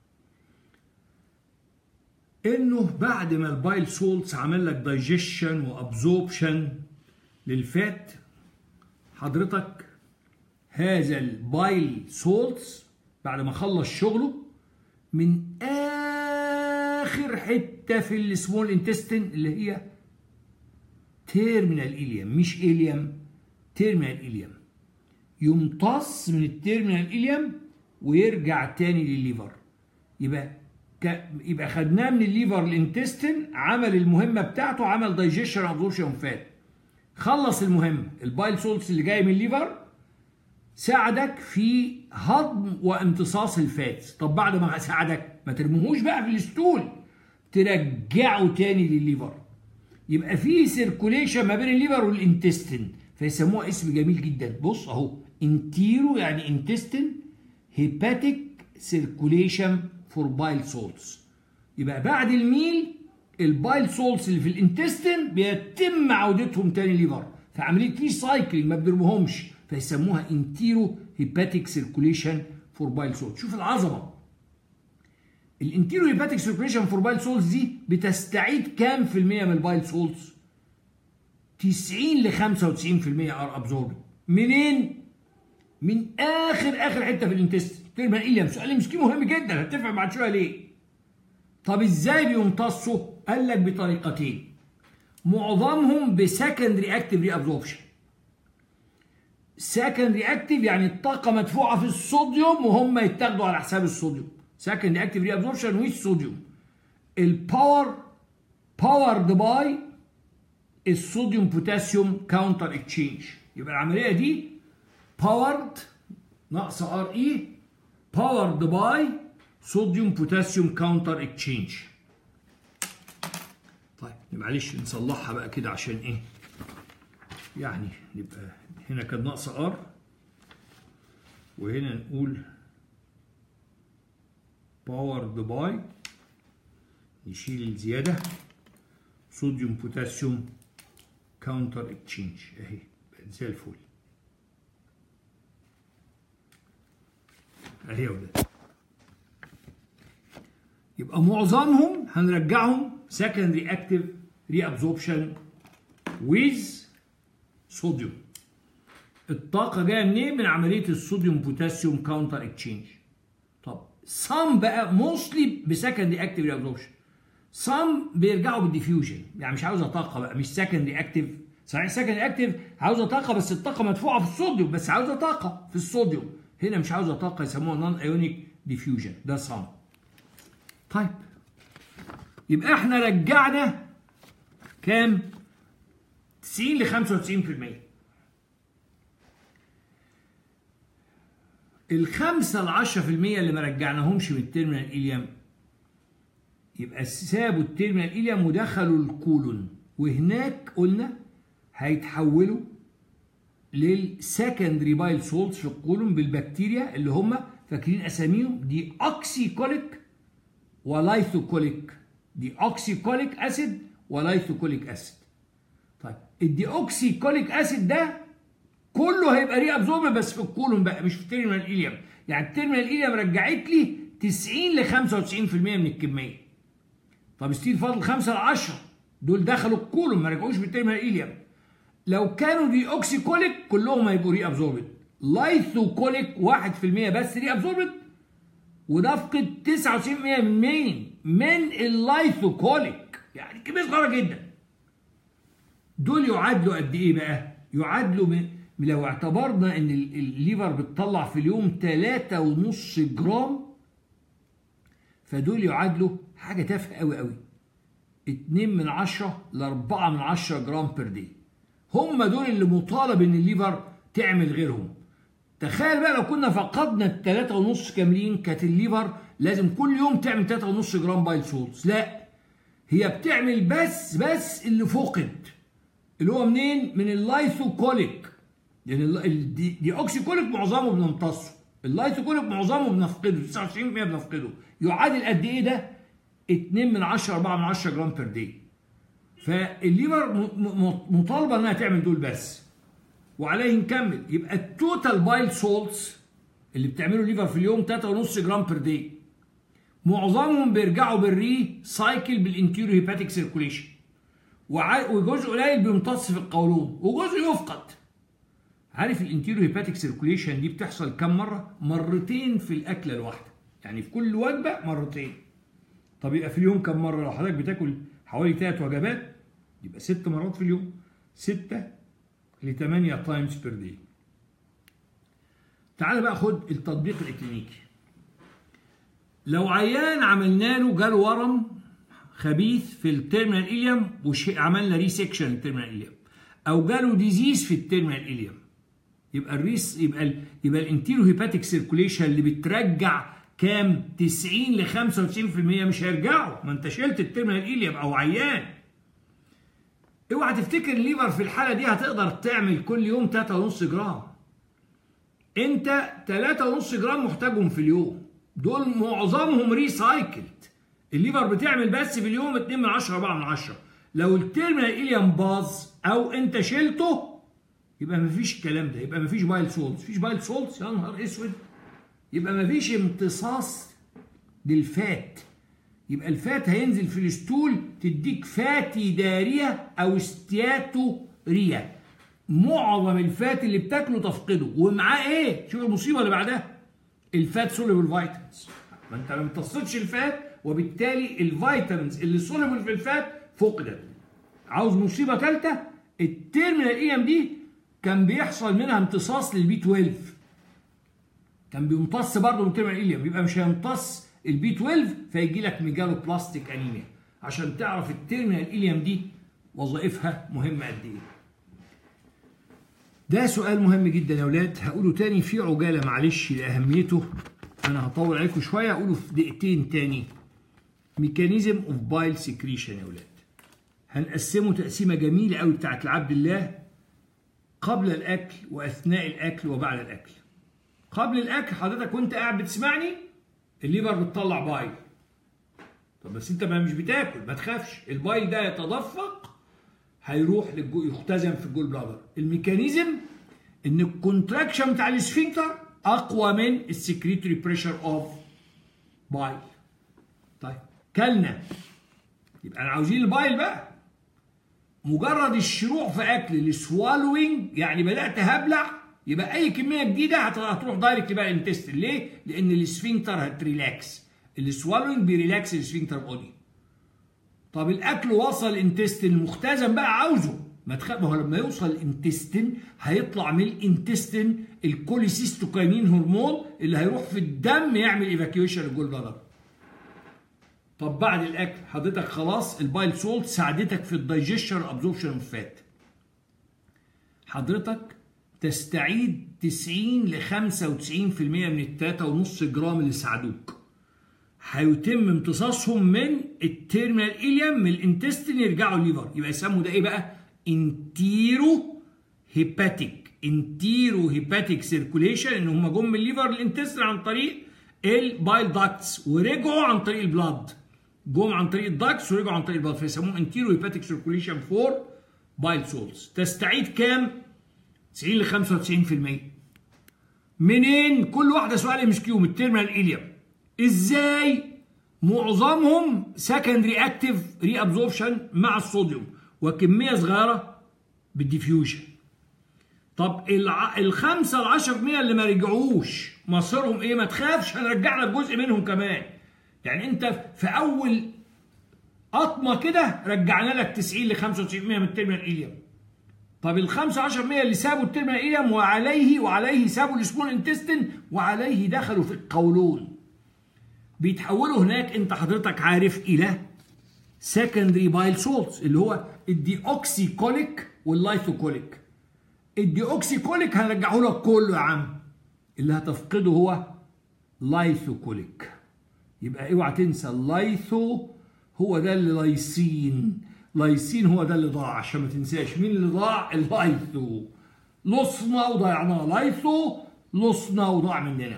انه بعد ما البايل سولتس عمل لك دايجيشن وابزوربشن للفات حضرتك هذا البايل سولتس بعد ما خلص شغله من اخر حته في السمول انتستين اللي هي تيرمينال إليوم مش إليوم تيرمينال إليوم يمتص من التيرمينال إليوم ويرجع تاني للليفر يبقى ك... يبقى خدناه من الليفر الانتستين عمل المهمه بتاعته عمل دايجيشن ابزوربشن فات خلص المهمه البايل سولتس اللي جاي من الليفر ساعدك في هضم وامتصاص الفات طب بعد ما ساعدك ما ترموهوش بقى في الستول ترجعه تاني للليفر يبقى في سيركوليشن ما بين الليفر والانتستين فيسموها اسم جميل جدا بص اهو انتيرو يعني انتستين هيباتيك سيركوليشن فور بايل سولتس يبقى بعد الميل البايل سولتس اللي في الانتستين بيتم عودتهم تاني ليفر فعمليه ريسايكلينج ما بنرموهمش فيسموها انتيرو هيباتيك سيركوليشن فور بايل سولتس شوف العظمه الانتيرو هيباتيك سيركوليشن فور بايل سولتس دي بتستعيد كام في المية من البايل سولتس 90 ل 95% ار ابزورب منين من اخر اخر حته في الانتست ترمى ايه سؤال مسكين مهم جدا هتفهم بعد شويه ليه طب ازاي بيمتصوا قال لك بطريقتين معظمهم بسكندري اكتيف ري ابزوربشن سكندري اكتيف يعني الطاقه مدفوعه في الصوديوم وهم يتاخدوا على حساب الصوديوم سكندري اكتيف ري ابزوربشن ويز صوديوم الباور باورد باي الصوديوم بوتاسيوم كاونتر اكتشينج يبقى العمليه دي باورد ناقص ار اي باورد باي صوديوم بوتاسيوم كاونتر اكتشينج طيب معلش نصلحها بقى كده عشان ايه يعني نبقى هنا كان ناقص ار وهنا نقول باورد باي نشيل الزياده صوديوم بوتاسيوم كاونتر اكتشينج اهي بقت زي الفل اهي يا ولاد يبقى معظمهم هنرجعهم secondary active reabsorption with صوديوم الطاقه جايه منين من عمليه الصوديوم بوتاسيوم كاونتر اكتشينج طب some بقى mostly بسكندري اكتيف reabsorption some بيرجعوا بالديفيوجن يعني مش عاوزه طاقه بقى مش سكندري اكتيف صحيح سكند اكتف عاوزه طاقه بس الطاقه مدفوعه في الصوديوم بس عاوزه طاقه في الصوديوم هنا مش عاوزه طاقه يسموها نون ايونيك ديفيوجن ده صم طيب يبقى احنا رجعنا كام 90 ل 95% الخمسة ل 10% اللي ما رجعناهمش من التيرمينال إليام يبقى سابوا التيرمينال إليام ودخلوا الكولون وهناك قلنا هيتحولوا للسكندري بايل سولتس في الكولون بالبكتيريا اللي هم فاكرين اساميهم دي اوكسيكوليك ولايثوكوليك دي اوكسيكوليك اسيد ولايثوكوليك اسيد طيب الديوكسيكوليك اسيد ده كله هيبقى ري ابزورب بس في الكولون بقى مش في التيرمينال ايليوم يعني التيرمينال ايليوم رجعت لي 90 ل 95% من الكميه طب ستيل فاضل 5 ل 10 دول دخلوا الكولون ما رجعوش بالتيرمينال ايليوم لو كانوا دي اوكسيكوليك كلهم هيبقوا ري ابزوربد لايثوكوليك 1% بس ري ابزوربد ونفقد 99% من مين؟ من اللايثوكوليك يعني كميه صغيره جدا دول يعادلوا قد ايه بقى؟ يعادلوا من لو اعتبرنا ان الليفر بتطلع في اليوم 3.5 جرام فدول يعادلوا حاجه تافهه قوي قوي 2 من 10 ل 4 من 10 جرام بير دي هم دول اللي مطالب ان الليفر تعمل غيرهم تخيل بقى لو كنا فقدنا التلاتة ونص كاملين كانت الليفر لازم كل يوم تعمل تلاتة ونص جرام بايل سولز لا هي بتعمل بس بس اللي فقد اللي هو منين من اللايثوكوليك لان يعني دي, دي اوكسيكوليك معظمه بنمتصه اللايثوكوليك معظمه بنفقده 29% بنفقده يعادل قد ايه ده 2 من 10 4 من 10 جرام بير دي فالليفر مطالبه انها تعمل دول بس وعليه نكمل يبقى التوتال بايل سولتس اللي بتعمله الليفر في اليوم 3.5 جرام بير دي معظمهم بيرجعوا بالري سايكل بالانتيريو هيباتيك سيركوليشن وجزء قليل بيمتص في القولون وجزء يفقد عارف الانتيريو هيباتيك سيركوليشن دي بتحصل كم مره مرتين في الاكله الواحده يعني في كل وجبه مرتين طب يبقى في اليوم كم مره لو حضرتك بتاكل حوالي ثلاث وجبات يبقى ست مرات في اليوم ستة ل 8 تايمز بير دي تعال بقى خد التطبيق الاكلينيكي لو عيان عملنا له جاله ورم خبيث في التيرمينال إليوم وعملنا ريسكشن التيرمينال إليوم او جاله ديزيز في التيرمينال إليوم يبقى الريس يبقى ال يبقى الانتيرو هيباتيك سيركوليشن اللي بترجع كام 90 ل 95% مش هيرجعوا ما انت شلت التيرمينال إليوم او عيان اوعى تفتكر الليفر في الحاله دي هتقدر تعمل كل يوم 3.5 جرام انت 3.5 جرام محتاجهم في اليوم دول معظمهم ريسايكلد الليفر بتعمل بس في اليوم 2 من 10 4 من 10 لو التيرمينال إليوم باظ او انت شلته يبقى مفيش الكلام ده يبقى مفيش بايل سولز مفيش بايل سولز يا نهار اسود يبقى مفيش امتصاص للفات يبقى الفات هينزل في الستول تديك فاتي دارية او استياتوريا معظم الفات اللي بتاكله تفقده ومعاه ايه شوف المصيبه اللي بعدها الفات سوليبل فيتامينز ما انت ما امتصتش الفات وبالتالي الفيتامينز اللي سوليبل في الفات فقدت عاوز مصيبه ثالثه التيرمينال اي ام دي كان بيحصل منها امتصاص للبي 12 كان بيمتص برضه من التيرمينال ايليوم يبقى مش هيمتص البي 12 فيجي لك ميجالو بلاستيك انيميا عشان تعرف التيرمينال ايليوم دي وظائفها مهمه قد ايه ده سؤال مهم جدا يا اولاد هقوله تاني في عجاله معلش لاهميته انا هطول عليكم شويه اقوله في دقيقتين تاني ميكانيزم اوف بايل سكريشن يا اولاد هنقسمه تقسيمه جميله قوي بتاعت العبد الله قبل الاكل واثناء الاكل وبعد الاكل قبل الاكل حضرتك وانت قاعد بتسمعني الليفر بتطلع بايل طب بس انت ما مش بتاكل ما تخافش البايل ده يتدفق هيروح للجو يختزن في الجول بلادر الميكانيزم ان الكونتراكشن بتاع الاسفنكتر اقوى من السكريتوري بريشر اوف بايل طيب كلنا يبقى انا عاوزين البايل بقى مجرد الشروع في اكل السوالوينج يعني بدات هبلع يبقى اي كميه جديده هتروح دايركت بقى الانتستين ليه؟ لان السفنكتر هتريلاكس السوالوينج بيريلاكس السفنكتر بودي طب الاكل وصل الانتستين المختزن بقى عاوزه ما تخاف ما هو لما يوصل الانتستين هيطلع من الانتستين الكوليسيستوكاينين هرمون اللي هيروح في الدم يعمل ايفاكيويشن للجول بلادر طب بعد الاكل حضرتك خلاص البايل سولت ساعدتك في الدايجيشن ابزوربشن اوف فات حضرتك تستعيد 90 ل 95% من ال 3.5 جرام اللي ساعدوك هيتم امتصاصهم من التيرمينال اليم من الانتستين يرجعوا الليفر يبقى يسموا ده ايه بقى انتيرو هيباتيك انتيرو هيباتيك سيركوليشن ان هم جم من الليفر للانتستين عن طريق البايل داكتس ورجعوا عن طريق البلاد جم عن طريق الداكتس ورجعوا عن طريق البلاد فيسموه انتيرو هيباتيك سيركوليشن فور بايل سولز تستعيد كام 90 ل 95% منين كل واحده سؤال ام اس كيو من التيرمينال اليم ازاي معظمهم سكندري اكتيف ري ابزوربشن مع الصوديوم وكميه صغيره بالديفيوجن طب الع... الخمسة ل 10% اللي ما رجعوش مصيرهم ايه ما تخافش هنرجع لك جزء منهم كمان يعني انت في اول قطمه كده رجعنا لك 90 ل 95% من التيرمينال اليم طب ال 15% اللي سابوا التيرمينال اليم وعليه وعليه سابوا السمول انتستين وعليه دخلوا في القولون بيتحولوا هناك انت حضرتك عارف الى سكندري بايل سولتس اللي هو الديوكسي كوليك واللايثوكوليك الديوكسي كوليك هنرجعه لك كله يا عم اللي هتفقده هو لايثوكوليك يبقى اوعى تنسى اللايثو هو ده اللي لايسين لايسين هو ده اللي ضاع عشان ما تنساش مين اللي ضاع اللايثو لصنا وضيعناه لايثو لصنا وضاع مننا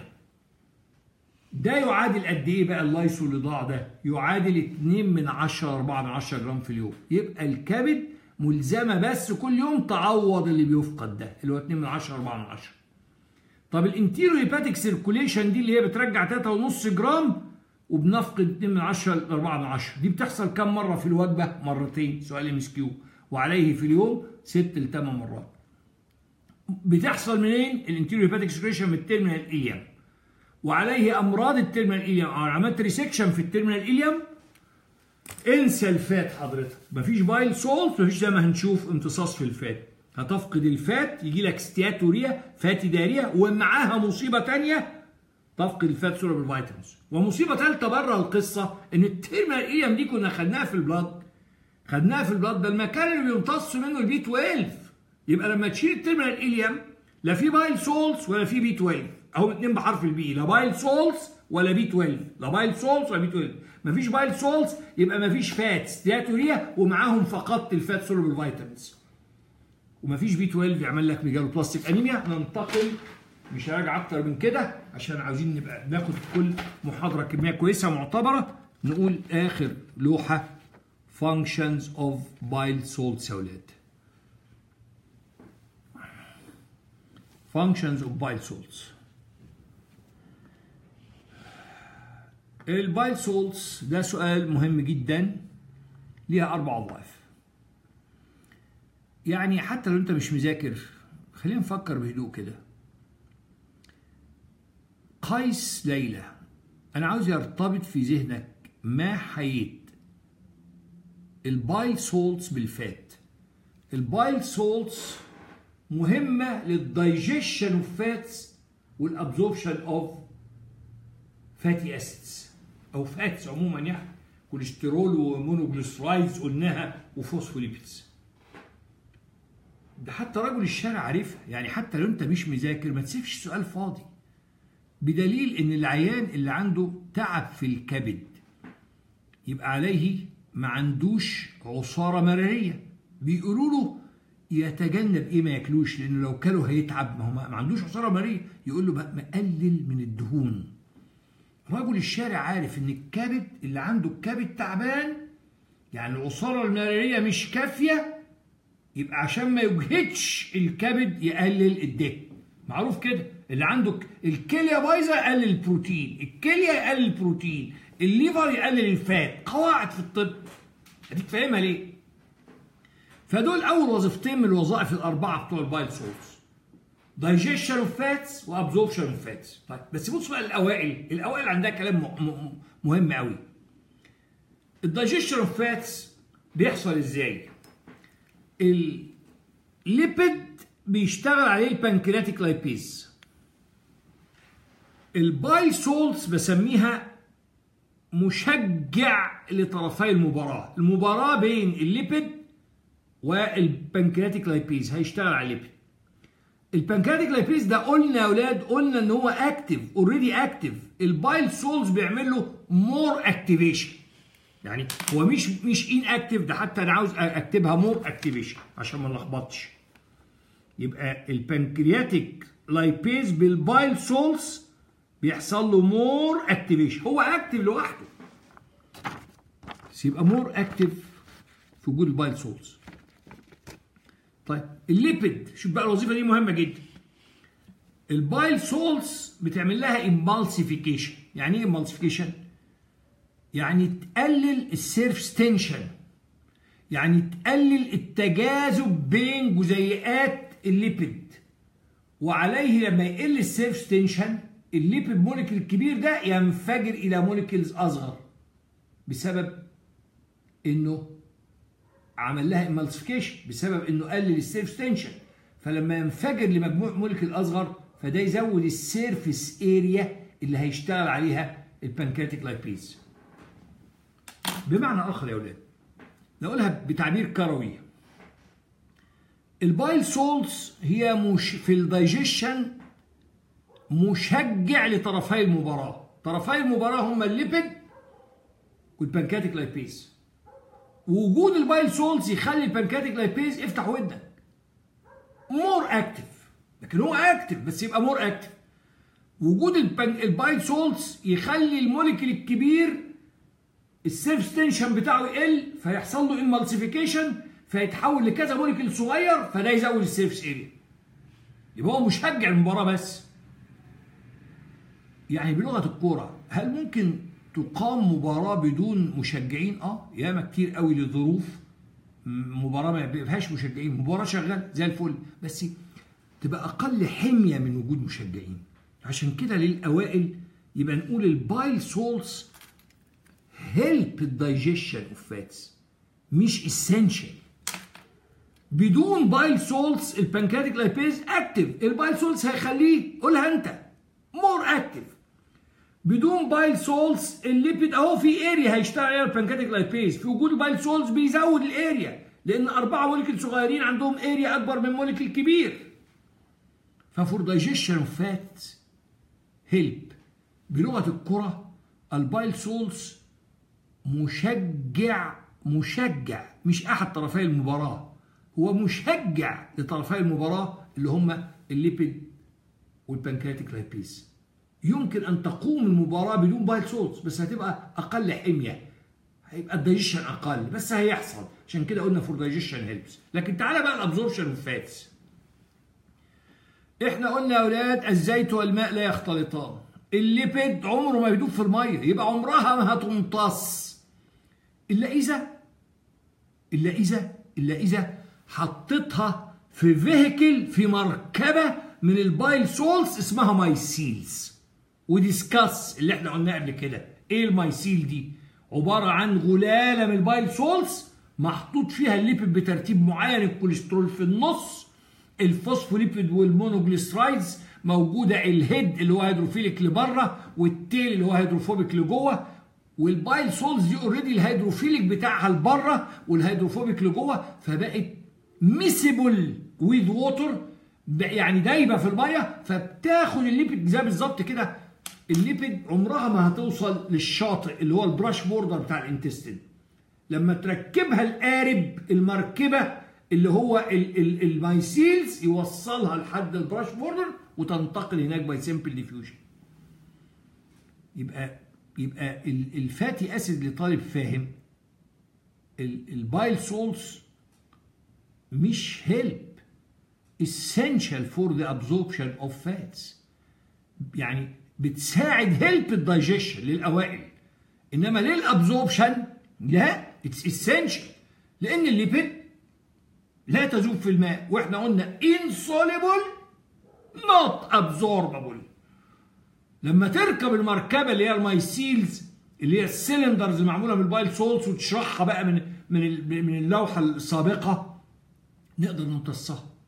ده يعادل قد ايه بقى اللايسو اللي ضاع ده يعادل 2 من 10 4 من 10 جرام في اليوم يبقى الكبد ملزمه بس كل يوم تعوض اللي بيفقد ده اللي هو 2 من 10 4 من 10 طب الانتيرو هيباتيك سيركوليشن دي اللي هي بترجع 3.5 جرام وبنفقد 2 من 10 ل 4 من 10 دي بتحصل كم مره في الوجبه مرتين سؤال ام اس كيو وعليه في اليوم 6 ل 8 مرات بتحصل منين الانتيرو هيباتيك سيركوليشن من التيرمينال اليم وعليه امراض التيرمينال اليم انا عملت ريسكشن في التيرمينال اليم انسى الفات حضرتك مفيش بايل سولت مفيش زي ما هنشوف امتصاص في الفات هتفقد الفات يجي لك ستياتوريا فاتي داريا ومعاها مصيبه تانية تفقد الفات سورة بالفيتامينز ومصيبه ثالثه بره القصه ان التيرمينال اليم دي كنا خدناها في البلاد خدناها في البلاد ده المكان اللي بيمتص منه البي 12 يبقى لما تشيل التيرمينال اليم لا في بايل سولز ولا في بي 12 اهو اتنين بحرف البي لا بايل سولز ولا بي 12 لا بايل سولز ولا بي 12 مفيش بايل سولز يبقى مفيش فات ستياتوريا ومعاهم فقدت الفات سولوبل فيتامينز ومفيش بي 12 يعمل لك ميجالو بلاستيك انيميا ننتقل مش هراجع اكتر من كده عشان عاوزين نبقى ناخد كل محاضره كميه كويسه معتبره نقول اخر لوحه functions of bile salts يا ولاد functions of bile salts البايل سولتس ده سؤال مهم جدا ليها اربع وظائف يعني حتى لو انت مش مذاكر خلينا نفكر بهدوء كده قيس ليلى انا عاوز يرتبط في ذهنك ما حييت البايل سولتس بالفات البايل سولتس مهمة للدايجيشن اوف فاتس والابزوربشن اوف فاتي اسيدز او فاتس عموما يعني كوليسترول ومونوجليسرايدز قلناها وفوسفوليبيدز ده حتى رجل الشارع عارفها يعني حتى لو انت مش مذاكر ما تسيبش سؤال فاضي بدليل ان العيان اللي عنده تعب في الكبد يبقى عليه ما عندوش عصاره مراريه بيقولوا له يتجنب ايه ما ياكلوش لانه لو كله هيتعب ما هو ما عندوش عصاره مراريه يقول له مقلل من الدهون رجل الشارع عارف ان الكبد اللي عنده الكبد تعبان يعني العصاره المراريه مش كافيه يبقى عشان ما يجهدش الكبد يقلل الدهن معروف كده اللي عنده الكليه بايظه يقلل البروتين الكليه يقلل البروتين الليفر يقلل الفات قواعد في الطب اديك فاهمها ليه فدول اول وظيفتين من الوظائف الاربعه بتوع البايل سولتس دايجيشن اوف فاتس وابزوربشن اوف فاتس طيب بس بص بقى الاوائل الاوائل عندها كلام مهم قوي الدايجيشن اوف فاتس بيحصل ازاي ليبيد بيشتغل عليه البنكرياتيك لايبيز البايل سولز بسميها مشجع لطرفي المباراة المباراة بين الليبيد والبنكرياتيك لايبيز هيشتغل على الليبيد البنكرياتيك لايبيز ده قلنا يا اولاد قلنا ان هو اكتف اوريدي اكتف البايل سولز بيعمل له مور اكتيفيشن يعني هو مش مش ان اكتف ده حتى انا عاوز اكتبها مور اكتيفيشن عشان ما نلخبطش يبقى البنكرياتيك لايبيز بالبايل سولز بيحصل له مور اكتيفيشن هو اكتف لوحده بس يبقى مور اكتف في وجود البايل سولز طيب الليبيد شوف بقى الوظيفه دي مهمه جدا البايل سولز بتعمل لها امبالسيفيكيشن يعني ايه امبالسيفيكيشن يعني تقلل السيرفس تنشن يعني تقلل التجاذب بين جزيئات الليبيد وعليه لما يقل السيرفس تنشن الليبيد موليكيول الكبير ده ينفجر الى موليكيولز اصغر بسبب انه عمل لها امالسيفيكيشن بسبب انه قلل السيرفس تنشن فلما ينفجر لمجموع موليكيول اصغر فده يزود السيرفس اريا اللي هيشتغل عليها البنكرياتيك لايبيز بمعنى اخر يا اولاد نقولها بتعبير كروي البايل سولز هي مش في الدايجيشن مشجع لطرفي المباراة طرفي المباراة هما الليبيد والبنكاتيك لايبيز وجود البايل سولز يخلي البنكاتيك لايبيز افتح ودنك مور اكتف لكن هو اكتف بس يبقى مور اكتف وجود البايل سولز يخلي الموليكيول الكبير السيرفس تنشن بتاعه يقل فيحصل له امالسيفيكيشن فيتحول لكذا موليكيول صغير فده يزود السيرفس اريا يبقى هو مشجع المباراه بس يعني بلغه الكوره هل ممكن تقام مباراه بدون مشجعين اه ياما كتير قوي لظروف مباراه ما فيهاش مشجعين مباراه شغاله زي الفل بس تبقى اقل حميه من وجود مشجعين عشان كده للاوائل يبقى نقول البايل سولز هيلب الدايجيشن اوف فاتس مش اسينشال بدون بايل سولز البنكرياتيك لايبيز اكتف البايل سولز هيخليه قولها انت مور اكتف بدون بايل سولز الليبيد اهو في اريا هيشتغل عليها البنكرياتيك لايبيز في وجود البايل سولز بيزود الاريا لان اربعه موليكيول صغيرين عندهم اريا اكبر من موليكيول كبير ففور دايجيشن اوف فات هيلب بلغه الكره البايل سولز مشجع مشجع مش احد طرفي المباراه هو مشجع لطرفي المباراه اللي هم الليبيد والبنكرياتيك لايبيز يمكن ان تقوم المباراه بدون بايل سولز بس هتبقى اقل حميه هيبقى الدايجيشن اقل بس هيحصل عشان كده قلنا فور دايجيشن هيلبس لكن تعالى بقى الابزوربشن والفاتس احنا قلنا يا اولاد الزيت والماء لا يختلطان الليبيد عمره ما يدوب في الميه يبقى عمرها ما هتمتص الا اذا الا اذا الا اذا حطيتها في فيهيكل في مركبه من البايل سولز اسمها مايسيلز وديسكاس اللي احنا قلناه قبل كده ايه المايسيل دي عباره عن غلاله من البايل سولز محطوط فيها الليبيد بترتيب معين الكوليسترول في النص الفوسفوليبيد والمونوجليسرايدز موجوده الهيد اللي هو هيدروفيليك لبره والتيل اللي هو هيدروفوبيك لجوه والبايل سولز دي اوريدي الهيدروفيليك بتاعها لبره والهيدروفوبيك لجوه فبقت ميسيبل ويز ووتر يعني دايبه في الميه فبتاخد الليبيد زي بالظبط كده الليبيد عمرها ما هتوصل للشاطئ اللي هو البراش بوردر بتاع الانتستين لما تركبها القارب المركبه اللي هو المايسيلز يوصلها لحد البراش بوردر وتنتقل هناك باي سمبل ديفيوجن يبقى يبقى الفاتي اسيد لطالب فاهم البايل سولز مش هيلب essential for the absorption of fats يعني بتساعد هيلب الدايجيشن للاوائل انما للابزوربشن لا اتس essential لان الليبيد لا تذوب في الماء واحنا قلنا insoluble not absorbable لما تركب المركبه اللي هي المايسيلز اللي هي السلندرز المعموله بالبايل سولز وتشرحها بقى من من من اللوحه السابقه نقدر نمتصها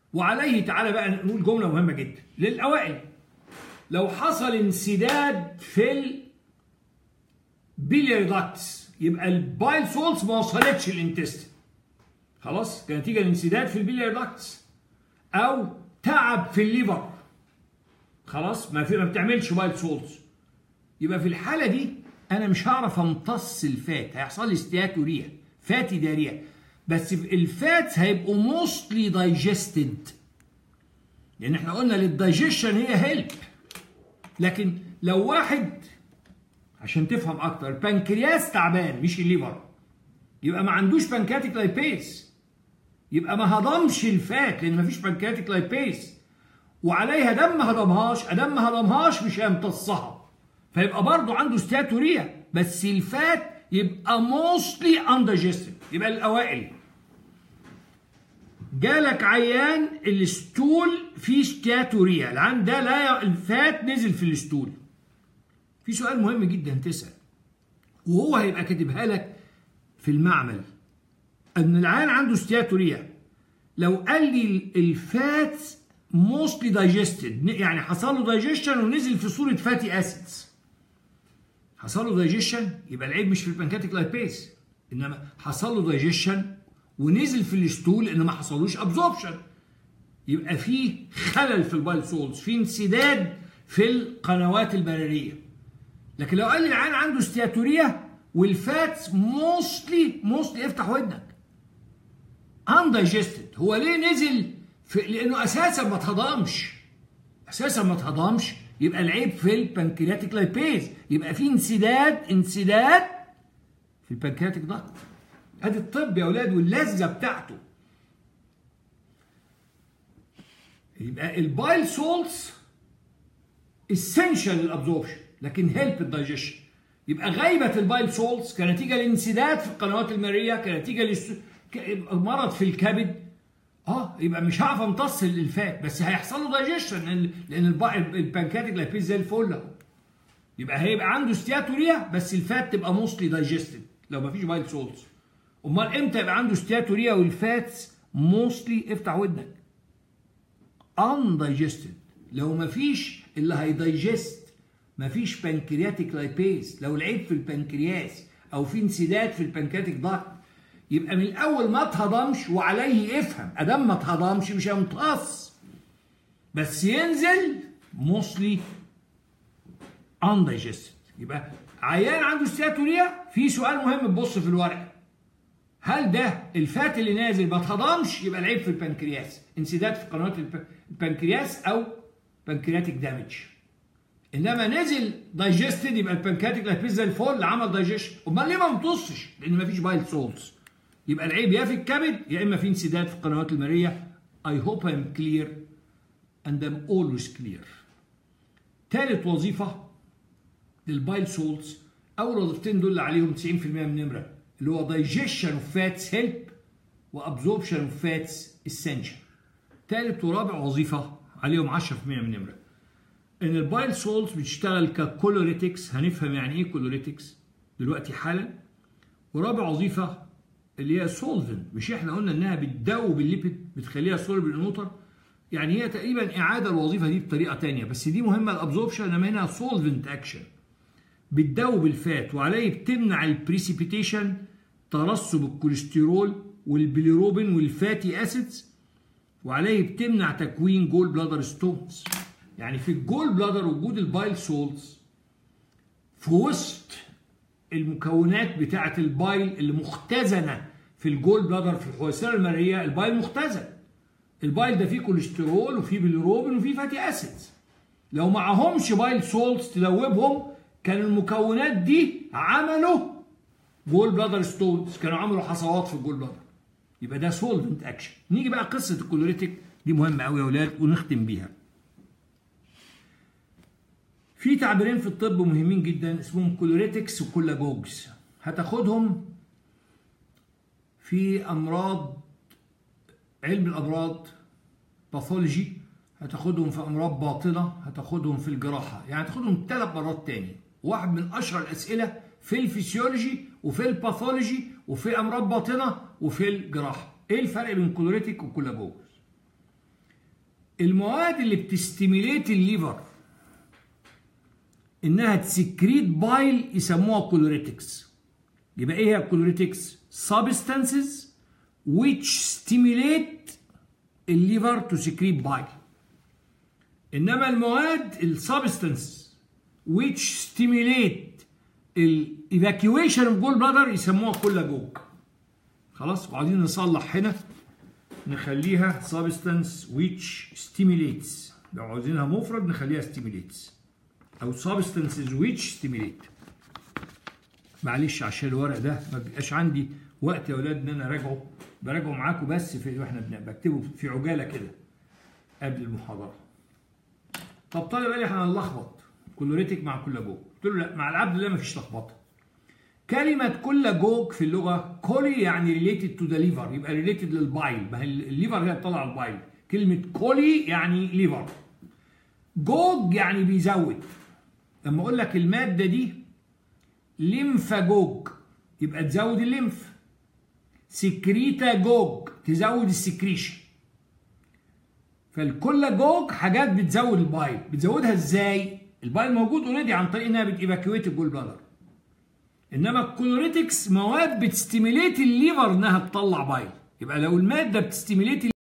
وعليه تعالى بقى نقول جمله مهمه جدا للاوائل لو حصل انسداد في البيلياري داكتس يبقى البايل سولتس ما وصلتش الانتستين خلاص كنتيجه الانسداد في البيلياري داكتس او تعب في الليفر خلاص ما في ما بتعملش بايل سولتس يبقى في الحاله دي انا مش هعرف امتص الفات هيحصل لي استياتوريا فاتي داريا بس الفات هيبقوا موستلي دايجستد لان احنا قلنا للدايجيشن هي هيلب لكن لو واحد عشان تفهم اكتر البنكرياس تعبان مش الليفر يبقى ما عندوش بنكاتيك لايبيز يبقى ما هضمش الفات لان ما فيش بنكاتيك لايبيز وعليها دم ما هضمهاش ادم ما هضمهاش مش هيمتصها فيبقى برضه عنده ستاتوريا بس الفات يبقى موستلي اندجستد يبقى الاوائل جالك عيان الستول فيه ستاتوريا العيان ده لا الفات نزل في الستول في سؤال مهم جدا تسال وهو هيبقى كاتبها لك في المعمل ان العيان عنده ستاتوريا لو قال لي الفات موستلي دايجستد يعني حصل له دايجيشن ونزل في صوره فاتي اسيدز حصل له دايجيشن يبقى العيب مش في البنكاتيك لايبيز انما حصل له دايجيشن ونزل في الستول ان ما حصلوش ابزوربشن يبقى في خلل في البايل سولز في انسداد في القنوات البراريه لكن لو قال لي العيان عنده ستياتوريا والفات موستلي موستلي افتح ودنك اندايجستد هو ليه نزل في لانه اساسا ما اتهضمش اساسا ما اتهضمش يبقى العيب في البنكرياتيك لايبيز يبقى في انسداد انسداد في البنكرياتيك ضغط ادي الطب يا اولاد واللذه بتاعته يبقى البايل سولتس اسينشال للابزوربشن لكن هيلب الدايجيشن يبقى غيبه البايل سولتس كنتيجه لانسداد في القنوات المريه كنتيجه لمرض في الكبد اه يبقى مش هعرف امتص الفات بس هيحصل له دايجيشن لان البنكاتيك لايبيز زي الفل اهو يبقى هيبقى عنده ستياتوريا بس الفات تبقى موستلي دايجستد لو مفيش بايل سولتس امال امتى يبقى عنده ستياتوريا والفاتس موستلي افتح ودنك اندايجستد لو مفيش اللي هيدايجست مفيش بنكرياتيك لايبيز لو العيب في البنكرياس او في انسداد في البنكرياتيك ضغط يبقى من الاول ما اتهضمش وعليه افهم ادام ما اتهضمش مش هيمتص بس ينزل موستلي اندايجستد يبقى عيان عنده ستياتوريا في سؤال مهم تبص في الورقه هل ده الفات اللي نازل ما اتهضمش يبقى العيب في البنكرياس انسداد في قنوات البنكرياس او بنكرياتيك دامج انما نزل دايجستد يبقى البنكرياتيك لايبيز زي الفل عمل دايجيشن امال ليه ما امتصش لان ما فيش بايل سولتس يبقى العيب يا في الكبد يا اما في انسداد في القنوات المريه I hope I'm clear and I'm always clear ثالث وظيفه للبايل سولتس اول وظيفتين دول عليهم 90% من النمره اللي هو digestion of fats help وabsorption of fats essential ثالث ورابع وظيفة عليهم 10% من النمرة ان البايل سولز بتشتغل ككولوريتكس هنفهم يعني ايه كولوريتكس دلوقتي حالا ورابع وظيفة اللي هي سولفنت مش احنا قلنا انها بتدوب الليبيد بتخليها سولبل نوتر يعني هي تقريبا اعاده الوظيفه دي بطريقه تانية بس دي مهمه الابزوربشن انما هنا سولفنت اكشن بتدوب الفات وعليه بتمنع البريسيبيتيشن ترسب الكوليسترول والبيليروبين والفاتي اسيدز وعليه بتمنع تكوين جول بلادر ستونز يعني في الجول بلادر وجود البايل سولز في وسط المكونات بتاعه البايل اللي مختزنه في الجول بلادر في الحويصله المرئيه البايل مختزن البايل ده فيه كوليسترول وفيه بيليروبين وفيه فاتي اسيدز لو معهمش بايل سولز تدوبهم كان المكونات دي عملوا جول بلادر ستونز كانوا عملوا حصوات في الجول بلادر يبقى ده سولفنت اكشن نيجي بقى قصه الكولوريتك دي مهمه قوي يا اولاد ونختم بيها في تعبيرين في الطب مهمين جدا اسمهم كولوريتكس وكولاجوجز هتاخدهم في امراض علم الامراض باثولوجي هتاخدهم في امراض باطنه هتاخدهم في الجراحه يعني هتاخدهم ثلاث مرات تاني واحد من اشهر الاسئله في الفسيولوجي وفي الباثولوجي وفي امراض باطنه وفي الجراحه ايه الفرق بين كولوريتك وكولاجوز المواد اللي بتستيميليت الليفر انها تسكريت بايل يسموها كولوريتكس يبقى ايه هي الكولوريتكس substances which stimulate الليفر to secrete bile انما المواد السبستانس which stimulate الايفاكيويشن اوف جول بلادر يسموها كولاجوج خلاص وعايزين نصلح هنا نخليها substance which stimulates لو عاوزينها مفرد نخليها stimulates او substances which stimulate معلش عشان الورق ده ما بيبقاش عندي وقت يا اولاد ان انا اراجعه براجعه معاكم بس في واحنا بكتبه في عجاله كده قبل المحاضره طب طالب قال لي احنا هنلخبط كلوريتك مع كولاجوج قلت له لا مع العبد ده مفيش لخبطه كلمة كولاجوج في اللغة كولي يعني ريليتد تو ذا ليفر يبقى ريليتد للبايل ما هي الليفر هي بتطلع البايل كلمة كولي يعني ليفر جوج يعني بيزود لما اقول لك المادة دي ليمفاجوج يبقى تزود الليمف سكريتاجوج تزود السكريشن فالكولاجوج حاجات بتزود البايل بتزودها ازاي البايل موجود اوريدي عن طريق انها بتيفاكيويت الجول بلادر انما الكولوريتكس مواد بتستيميليت الليفر انها تطلع بايل يبقى لو الماده بتستيميليت